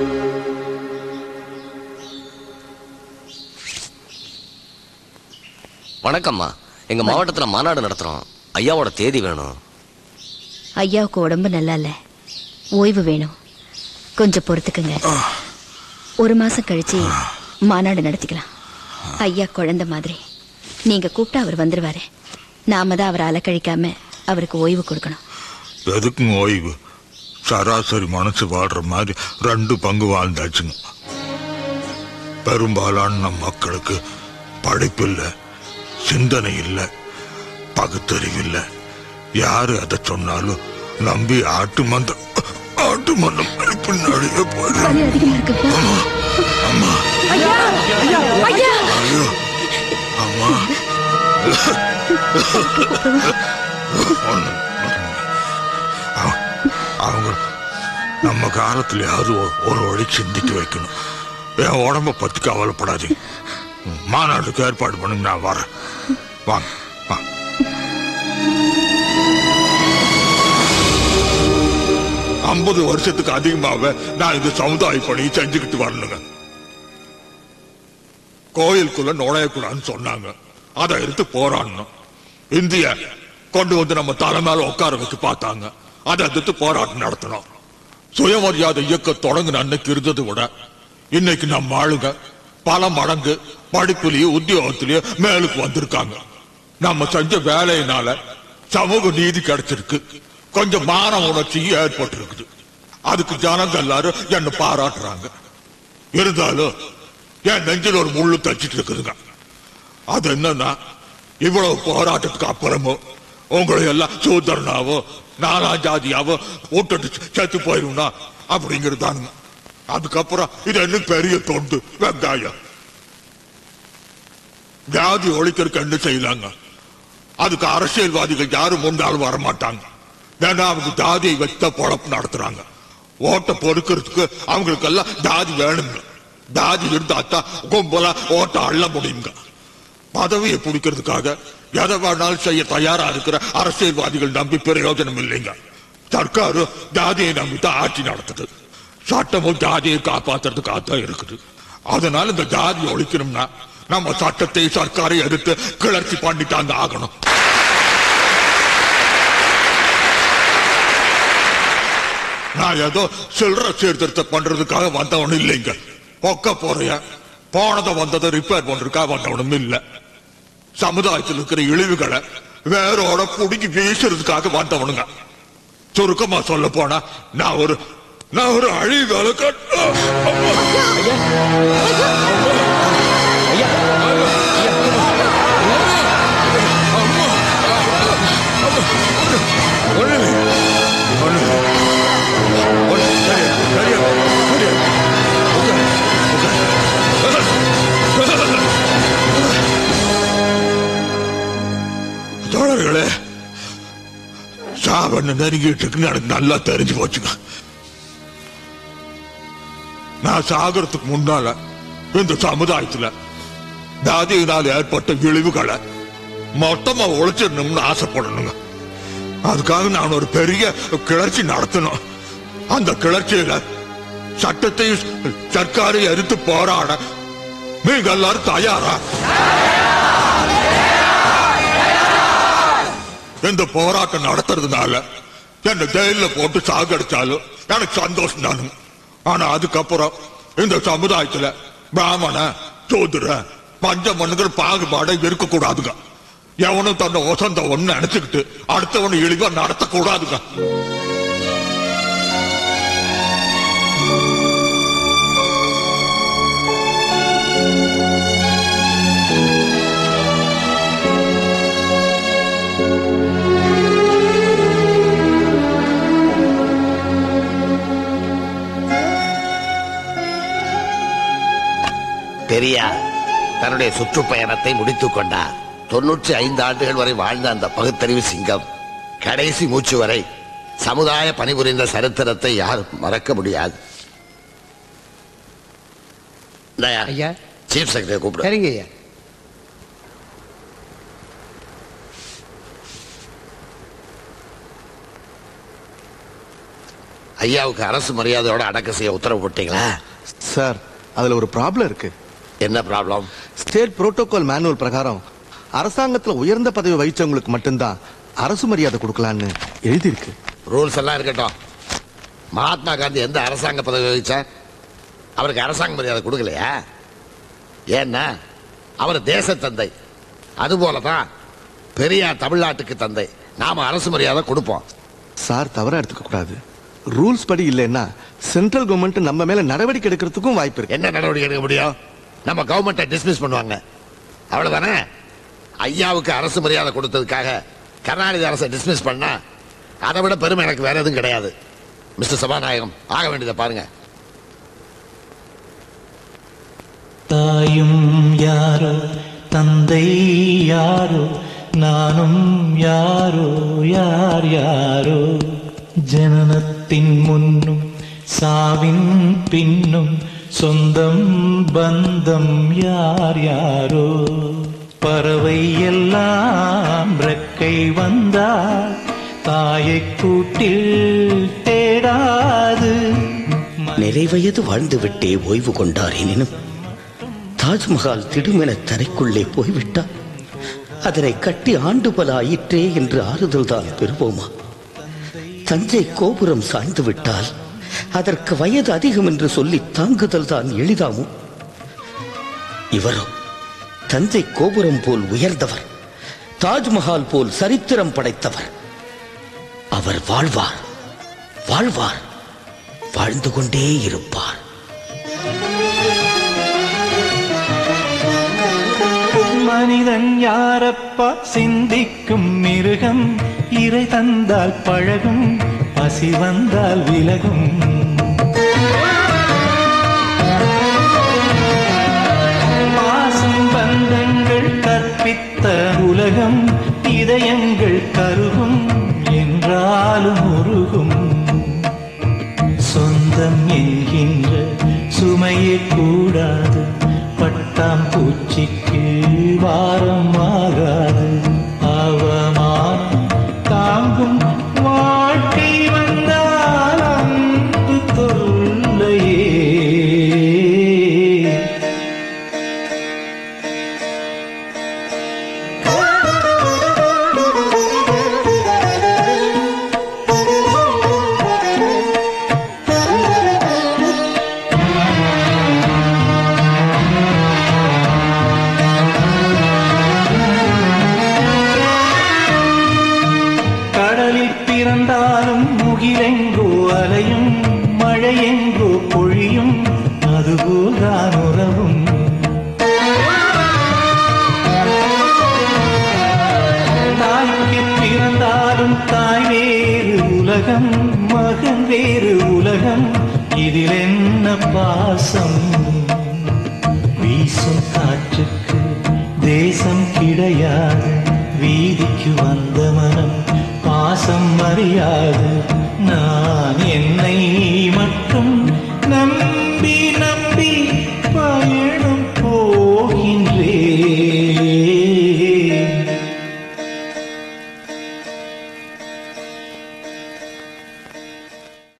வணக்கம்மா எங்க மாவட்டத்துல மாநாடு நடத்துறோம் ஐயாவோட தேதி வேணும் ஐயாவுக்கு உடம்பு நல்லா இல்ல ஓய்வு வேணும் கொஞ்சம் பொறுத்துக்குங்க ஒரு மாசம் கழிச்சு மாநாடு நடத்திக்கலாம் ஐயா குழந்தை மாதிரி நீங்க கூப்பிட்டா அவர் வந்துருவாரு நாம தான் அவரை அலக்கழிக்காம அவருக்கு ஓய்வு கொடுக்கணும் எதுக்கும் ஓய்வு சராசரி மனசு வாழ்ற மாதிரி ரெண்டு பங்கு வாழ்ந்தாச்சுங்க பெரும்பாலான நம் மக்களுக்கு படிப்பு இல்ல சிந்தனை இல்ல பகுத்தறிவு இல்ல யாரு அதை சொன்னாலும் நம்பி ஆட்டு மந்த ஆட்டு மந்தம் மாதிரி பின்னாடியே போயிடுறாங்க அம்மா அம்மா ஐயோ அம்மா ஒண்ணு. அவ- அவங்க நம்ம காலத்துலயாவது ஒரு- ஒரு வழி சிந்திக்க வைக்கணும் என் உடம்ப பத்தி கவலைப்படாதீங்க மாநாட்டுக்கு ஏற்பாடு பண்ணுங்க நான் வரேன் வாங்க வாங்க ஐம்பது வருஷத்துக்கு அதிகமாவே நான் இந்த சமுதாய பணியை செஞ்சுக்கிட்டு வரணுங்க கோயிலுக்குள்ள நுழையக்கூடாதுன்னு சொன்னாங்க அதை எடுத்து போராடணும் இந்திய கொண்டு வந்து நம்ம தலை மேல உட்கார வச்சு பார்த்தாங்க அதை எதிர்த்து போராட்டம் நடத்தணும் சுயமரியாதை இயக்கம் தொடங்கின அன்னைக்கு இருந்ததை விட இன்னைக்கு நம்ம ஆளுங்க பல மடங்கு படிப்புலயும் உத்தியோகத்திலயும் மேலுக்கு வந்திருக்காங்க நம்ம செஞ்ச வேலையினால சமூக நீதி கிடைச்சிருக்கு கொஞ்சம் மான உணர்ச்சி ஏற்பட்டிருக்குது அதுக்கு ஜனங்க எல்லாரும் என்ன பாராட்டுறாங்க இருந்தாலும் என் நெஞ்சில் ஒரு முள்ளு தச்சிட்டு இருக்குதுங்க அது என்னன்னா இவ்வளவு போராட்டத்துக்கு அப்புறமும் உங்களை எல்லாம் சூதரனாவோ நாலா ஜாதியாவோ விட்டுட்டு செத்து போயிருந்தா அப்படிங்கிறது தானுங்க அதுக்கப்புறம் இது என்ன பெரிய தொண்டு வெங்காயம் ஜாதி ஒழிக்கிறதுக்கு என்ன செய்யலாங்க அதுக்கு அரசியல்வாதிகள் யாரும் முன்னாலும் வரமாட்டாங்க ஏன்னா அவங்க ஜாதியை வச்ச பொழப்பு நடத்துறாங்க ஓட்டை பொறுக்கிறதுக்கு அவங்களுக்கு எல்லாம் ஜாதி வேணுங்க ஜாதி இருந்தாத்தான் கும்பலா ஓட்ட அள்ள முடியுங்க பதவியை பிடிக்கிறதுக்காக எதை வேணாலும் செய்ய தயாரா இருக்கிற அரசியல்வாதிகள் நம்பி பிரயோஜனம் இல்லைங்க சர்க்காரு ஜாதியை நம்பி தான் ஆட்சி நடத்துது சட்டமும் ஜாதியை காப்பாத்துறதுக்காக தான் இருக்குது அதனால இந்த ஜாதி ஒழிக்கணும்னா நம்ம சட்டத்தை சர்க்காரை எடுத்து கிளர்ச்சி பண்ணிட்டாங்க ஆகணும் நான் ஏதோ சில்லற சீர்திருத்தம் பண்றதுக்காக வந்தவனும் இல்லைங்க பொக்க போறேன் போனதை வந்ததை ரிப்பேர் பண்றதுக்காக வந்தவனும் இல்ல சமுதாயத்தில் இருக்கிற இழிவுகளை வேரோட புடுங்கி வீசுறதுக்காக வந்தவனுங்க சுருக்கமா சொல்ல போனா நான் ஒரு நான் ஒரு அழிவேலை தோழர்களே சாவண்ண நெருங்கிட்டு இருக்குன்னு எனக்கு நல்லா தெரிஞ்சு போச்சுங்க நான் சாகறதுக்கு முன்னால இந்த சமுதாயத்துல ஜாதியினால் ஏற்பட்ட இழிவுகளை மொத்தமா ஒழிச்சிடணும்னு ஆசைப்படணுங்க அதுக்காக நான் ஒரு பெரிய கிளர்ச்சி நடத்தணும் அந்த கிளர்ச்சியில சட்டத்தை சர்க்காரை எதிர்த்து போராட நீங்க எல்லாரும் தயாரா இந்த போராட்டம் நடத்துறதுனால என்ன ஜெயில போட்டு சாகடிச்சாலும் எனக்கு சந்தோஷம் தானுங்க ஆனா அதுக்கப்புறம் இந்த சமுதாயத்துல பிராமண சூதுர பஞ்ச மண்ணுகள் பாகுபாடை இருக்க கூடாதுங்க எவனும் தன்னை வசந்த ஒண்ணு நினைச்சுக்கிட்டு அடுத்தவனை இழிவா நடத்தக்கூடாதுங்க பெரியார் தன்னுடைய சுற்றுப்பயணத்தை முடித்துக் கொண்டார் தொன்னூற்றி ஐந்து ஆண்டுகள் வரை வாழ்ந்த அந்த பகுத்தறிவு சிங்கம் கடைசி மூச்சு வரை சமுதாய பணிபுரிந்த சரித்திரத்தை யாரும் மறக்க முடியாது ஐயா சீஃப் செக்ரட்டரி கூப்பிடு சரிங்க ஐயா ஐயாவுக்கு அரசு மரியாதையோட அடக்க செய்ய உத்தரவு போட்டீங்களா சார் அதுல ஒரு ப்ராப்ளம் இருக்கு என்ன ப்ராப்ளம் ஸ்டேட் புரோட்டோகால் மேனுவல் பிரகாரம் அரசாங்கத்துல உயர்ந்த பதவி வகிச்சவங்களுக்கு மட்டும்தான் அரசு மரியாதை கொடுக்கலான்னு எழுதியிருக்கு ரூல்ஸ் எல்லாம் இருக்கட்டும் மகாத்மா காந்தி எந்த அரசாங்க பதவி வகிச்சார் அவருக்கு அரசாங்க மரியாதை கொடுக்கலையா ஏன்னா அவர் தேச தந்தை அதுபோல தான் பெரியார் தமிழ்நாட்டுக்கு தந்தை நாம அரசு மரியாதை கொடுப்போம் சார் தவறா எடுத்துக்க கூடாது ரூல்ஸ் படி இல்லைன்னா சென்ட்ரல் கவர்மெண்ட் நம்ம மேல நடவடிக்கை எடுக்கிறதுக்கும் வாய்ப்பு இருக்கு என்ன நடவடிக்கை எடுக்க முடியும் நம்ம கவர்மெண்ட்டை டிஸ்மிஸ் பண்ணுவாங்க அவ்வளவுதானே ஐயாவுக்கு அரசு மரியாதை கொடுத்ததுக்காக கருணாநிதி அரசை டிஸ்மிஸ் பண்ணா அதை விட பெருமை எனக்கு வேற எதுவும் கிடையாது மிஸ்டர் சபாநாயகம் ஆக வேண்டியதை பாருங்க தாயும் யாரோ தந்தை யாரோ நானும் யாரோ யார் யாரோ ஜனனத்தின் முன்னும் சாவின் பின்னும் சொந்தம் பந்தம் யார் யாரோ பறவை எல்லாம் ரெக்கை வந்தால் தாயை கூட்டில் தேடாது நிறைவயது வாழ்ந்துவிட்டே ஓய்வு கொண்டார் எனினும் தாஜ்மஹால் திடுமென தரைக்குள்ளே போய்விட்டார் அதனை கட்டி ஆண்டு பல ஆயிற்றே என்று ஆறுதல் தான் பெறுவோமா தஞ்சை கோபுரம் சாய்ந்து விட்டால் அதற்கு வயது அதிகம் என்று சொல்லி தாங்குதல் தான் எளிதாமோ இவரோ தஞ்சை கோபுரம் போல் உயர்ந்தவர் தாஜ்மஹால் போல் சரித்திரம் படைத்தவர் அவர் வாழ்வார் வாழ்வார் வாழ்ந்து கொண்டே இருப்பார் மனிதன் யாரப்பா சிந்திக்கும் மிருகம் இறை தந்தால் பழகும் பசி வந்தால் விலகும் பாசம் பந்தங்கள் கற்பித்த உலகம் இதயங்கள் கருகும் என்றாலும் உருகும் சொந்தம் என்கின்ற சுமையே கூடாது பட்டாம் பூச்சிக்கு வாரம் ஆகாது அவமானம் தாங்கும் வாழ்க்கை வந்தால் அன்பு தொல்லையே கடலில் பிறந்தாலும் முகிலெங்கோ அலையும் மழையெங்கோ பொழியும் அதுபோல்தான் உறவும் தாய்க்கு பிறந்தாலும் தாய் வேறு உலகம் மகன் வேறு உலகம் இதில் என்ன பாசம் வீசும் காற்றுக்கு தேசம் கிடையாது வீதிக்கு வந்த மனம் பாசம் அறியாது நான் என்னை மட்டும்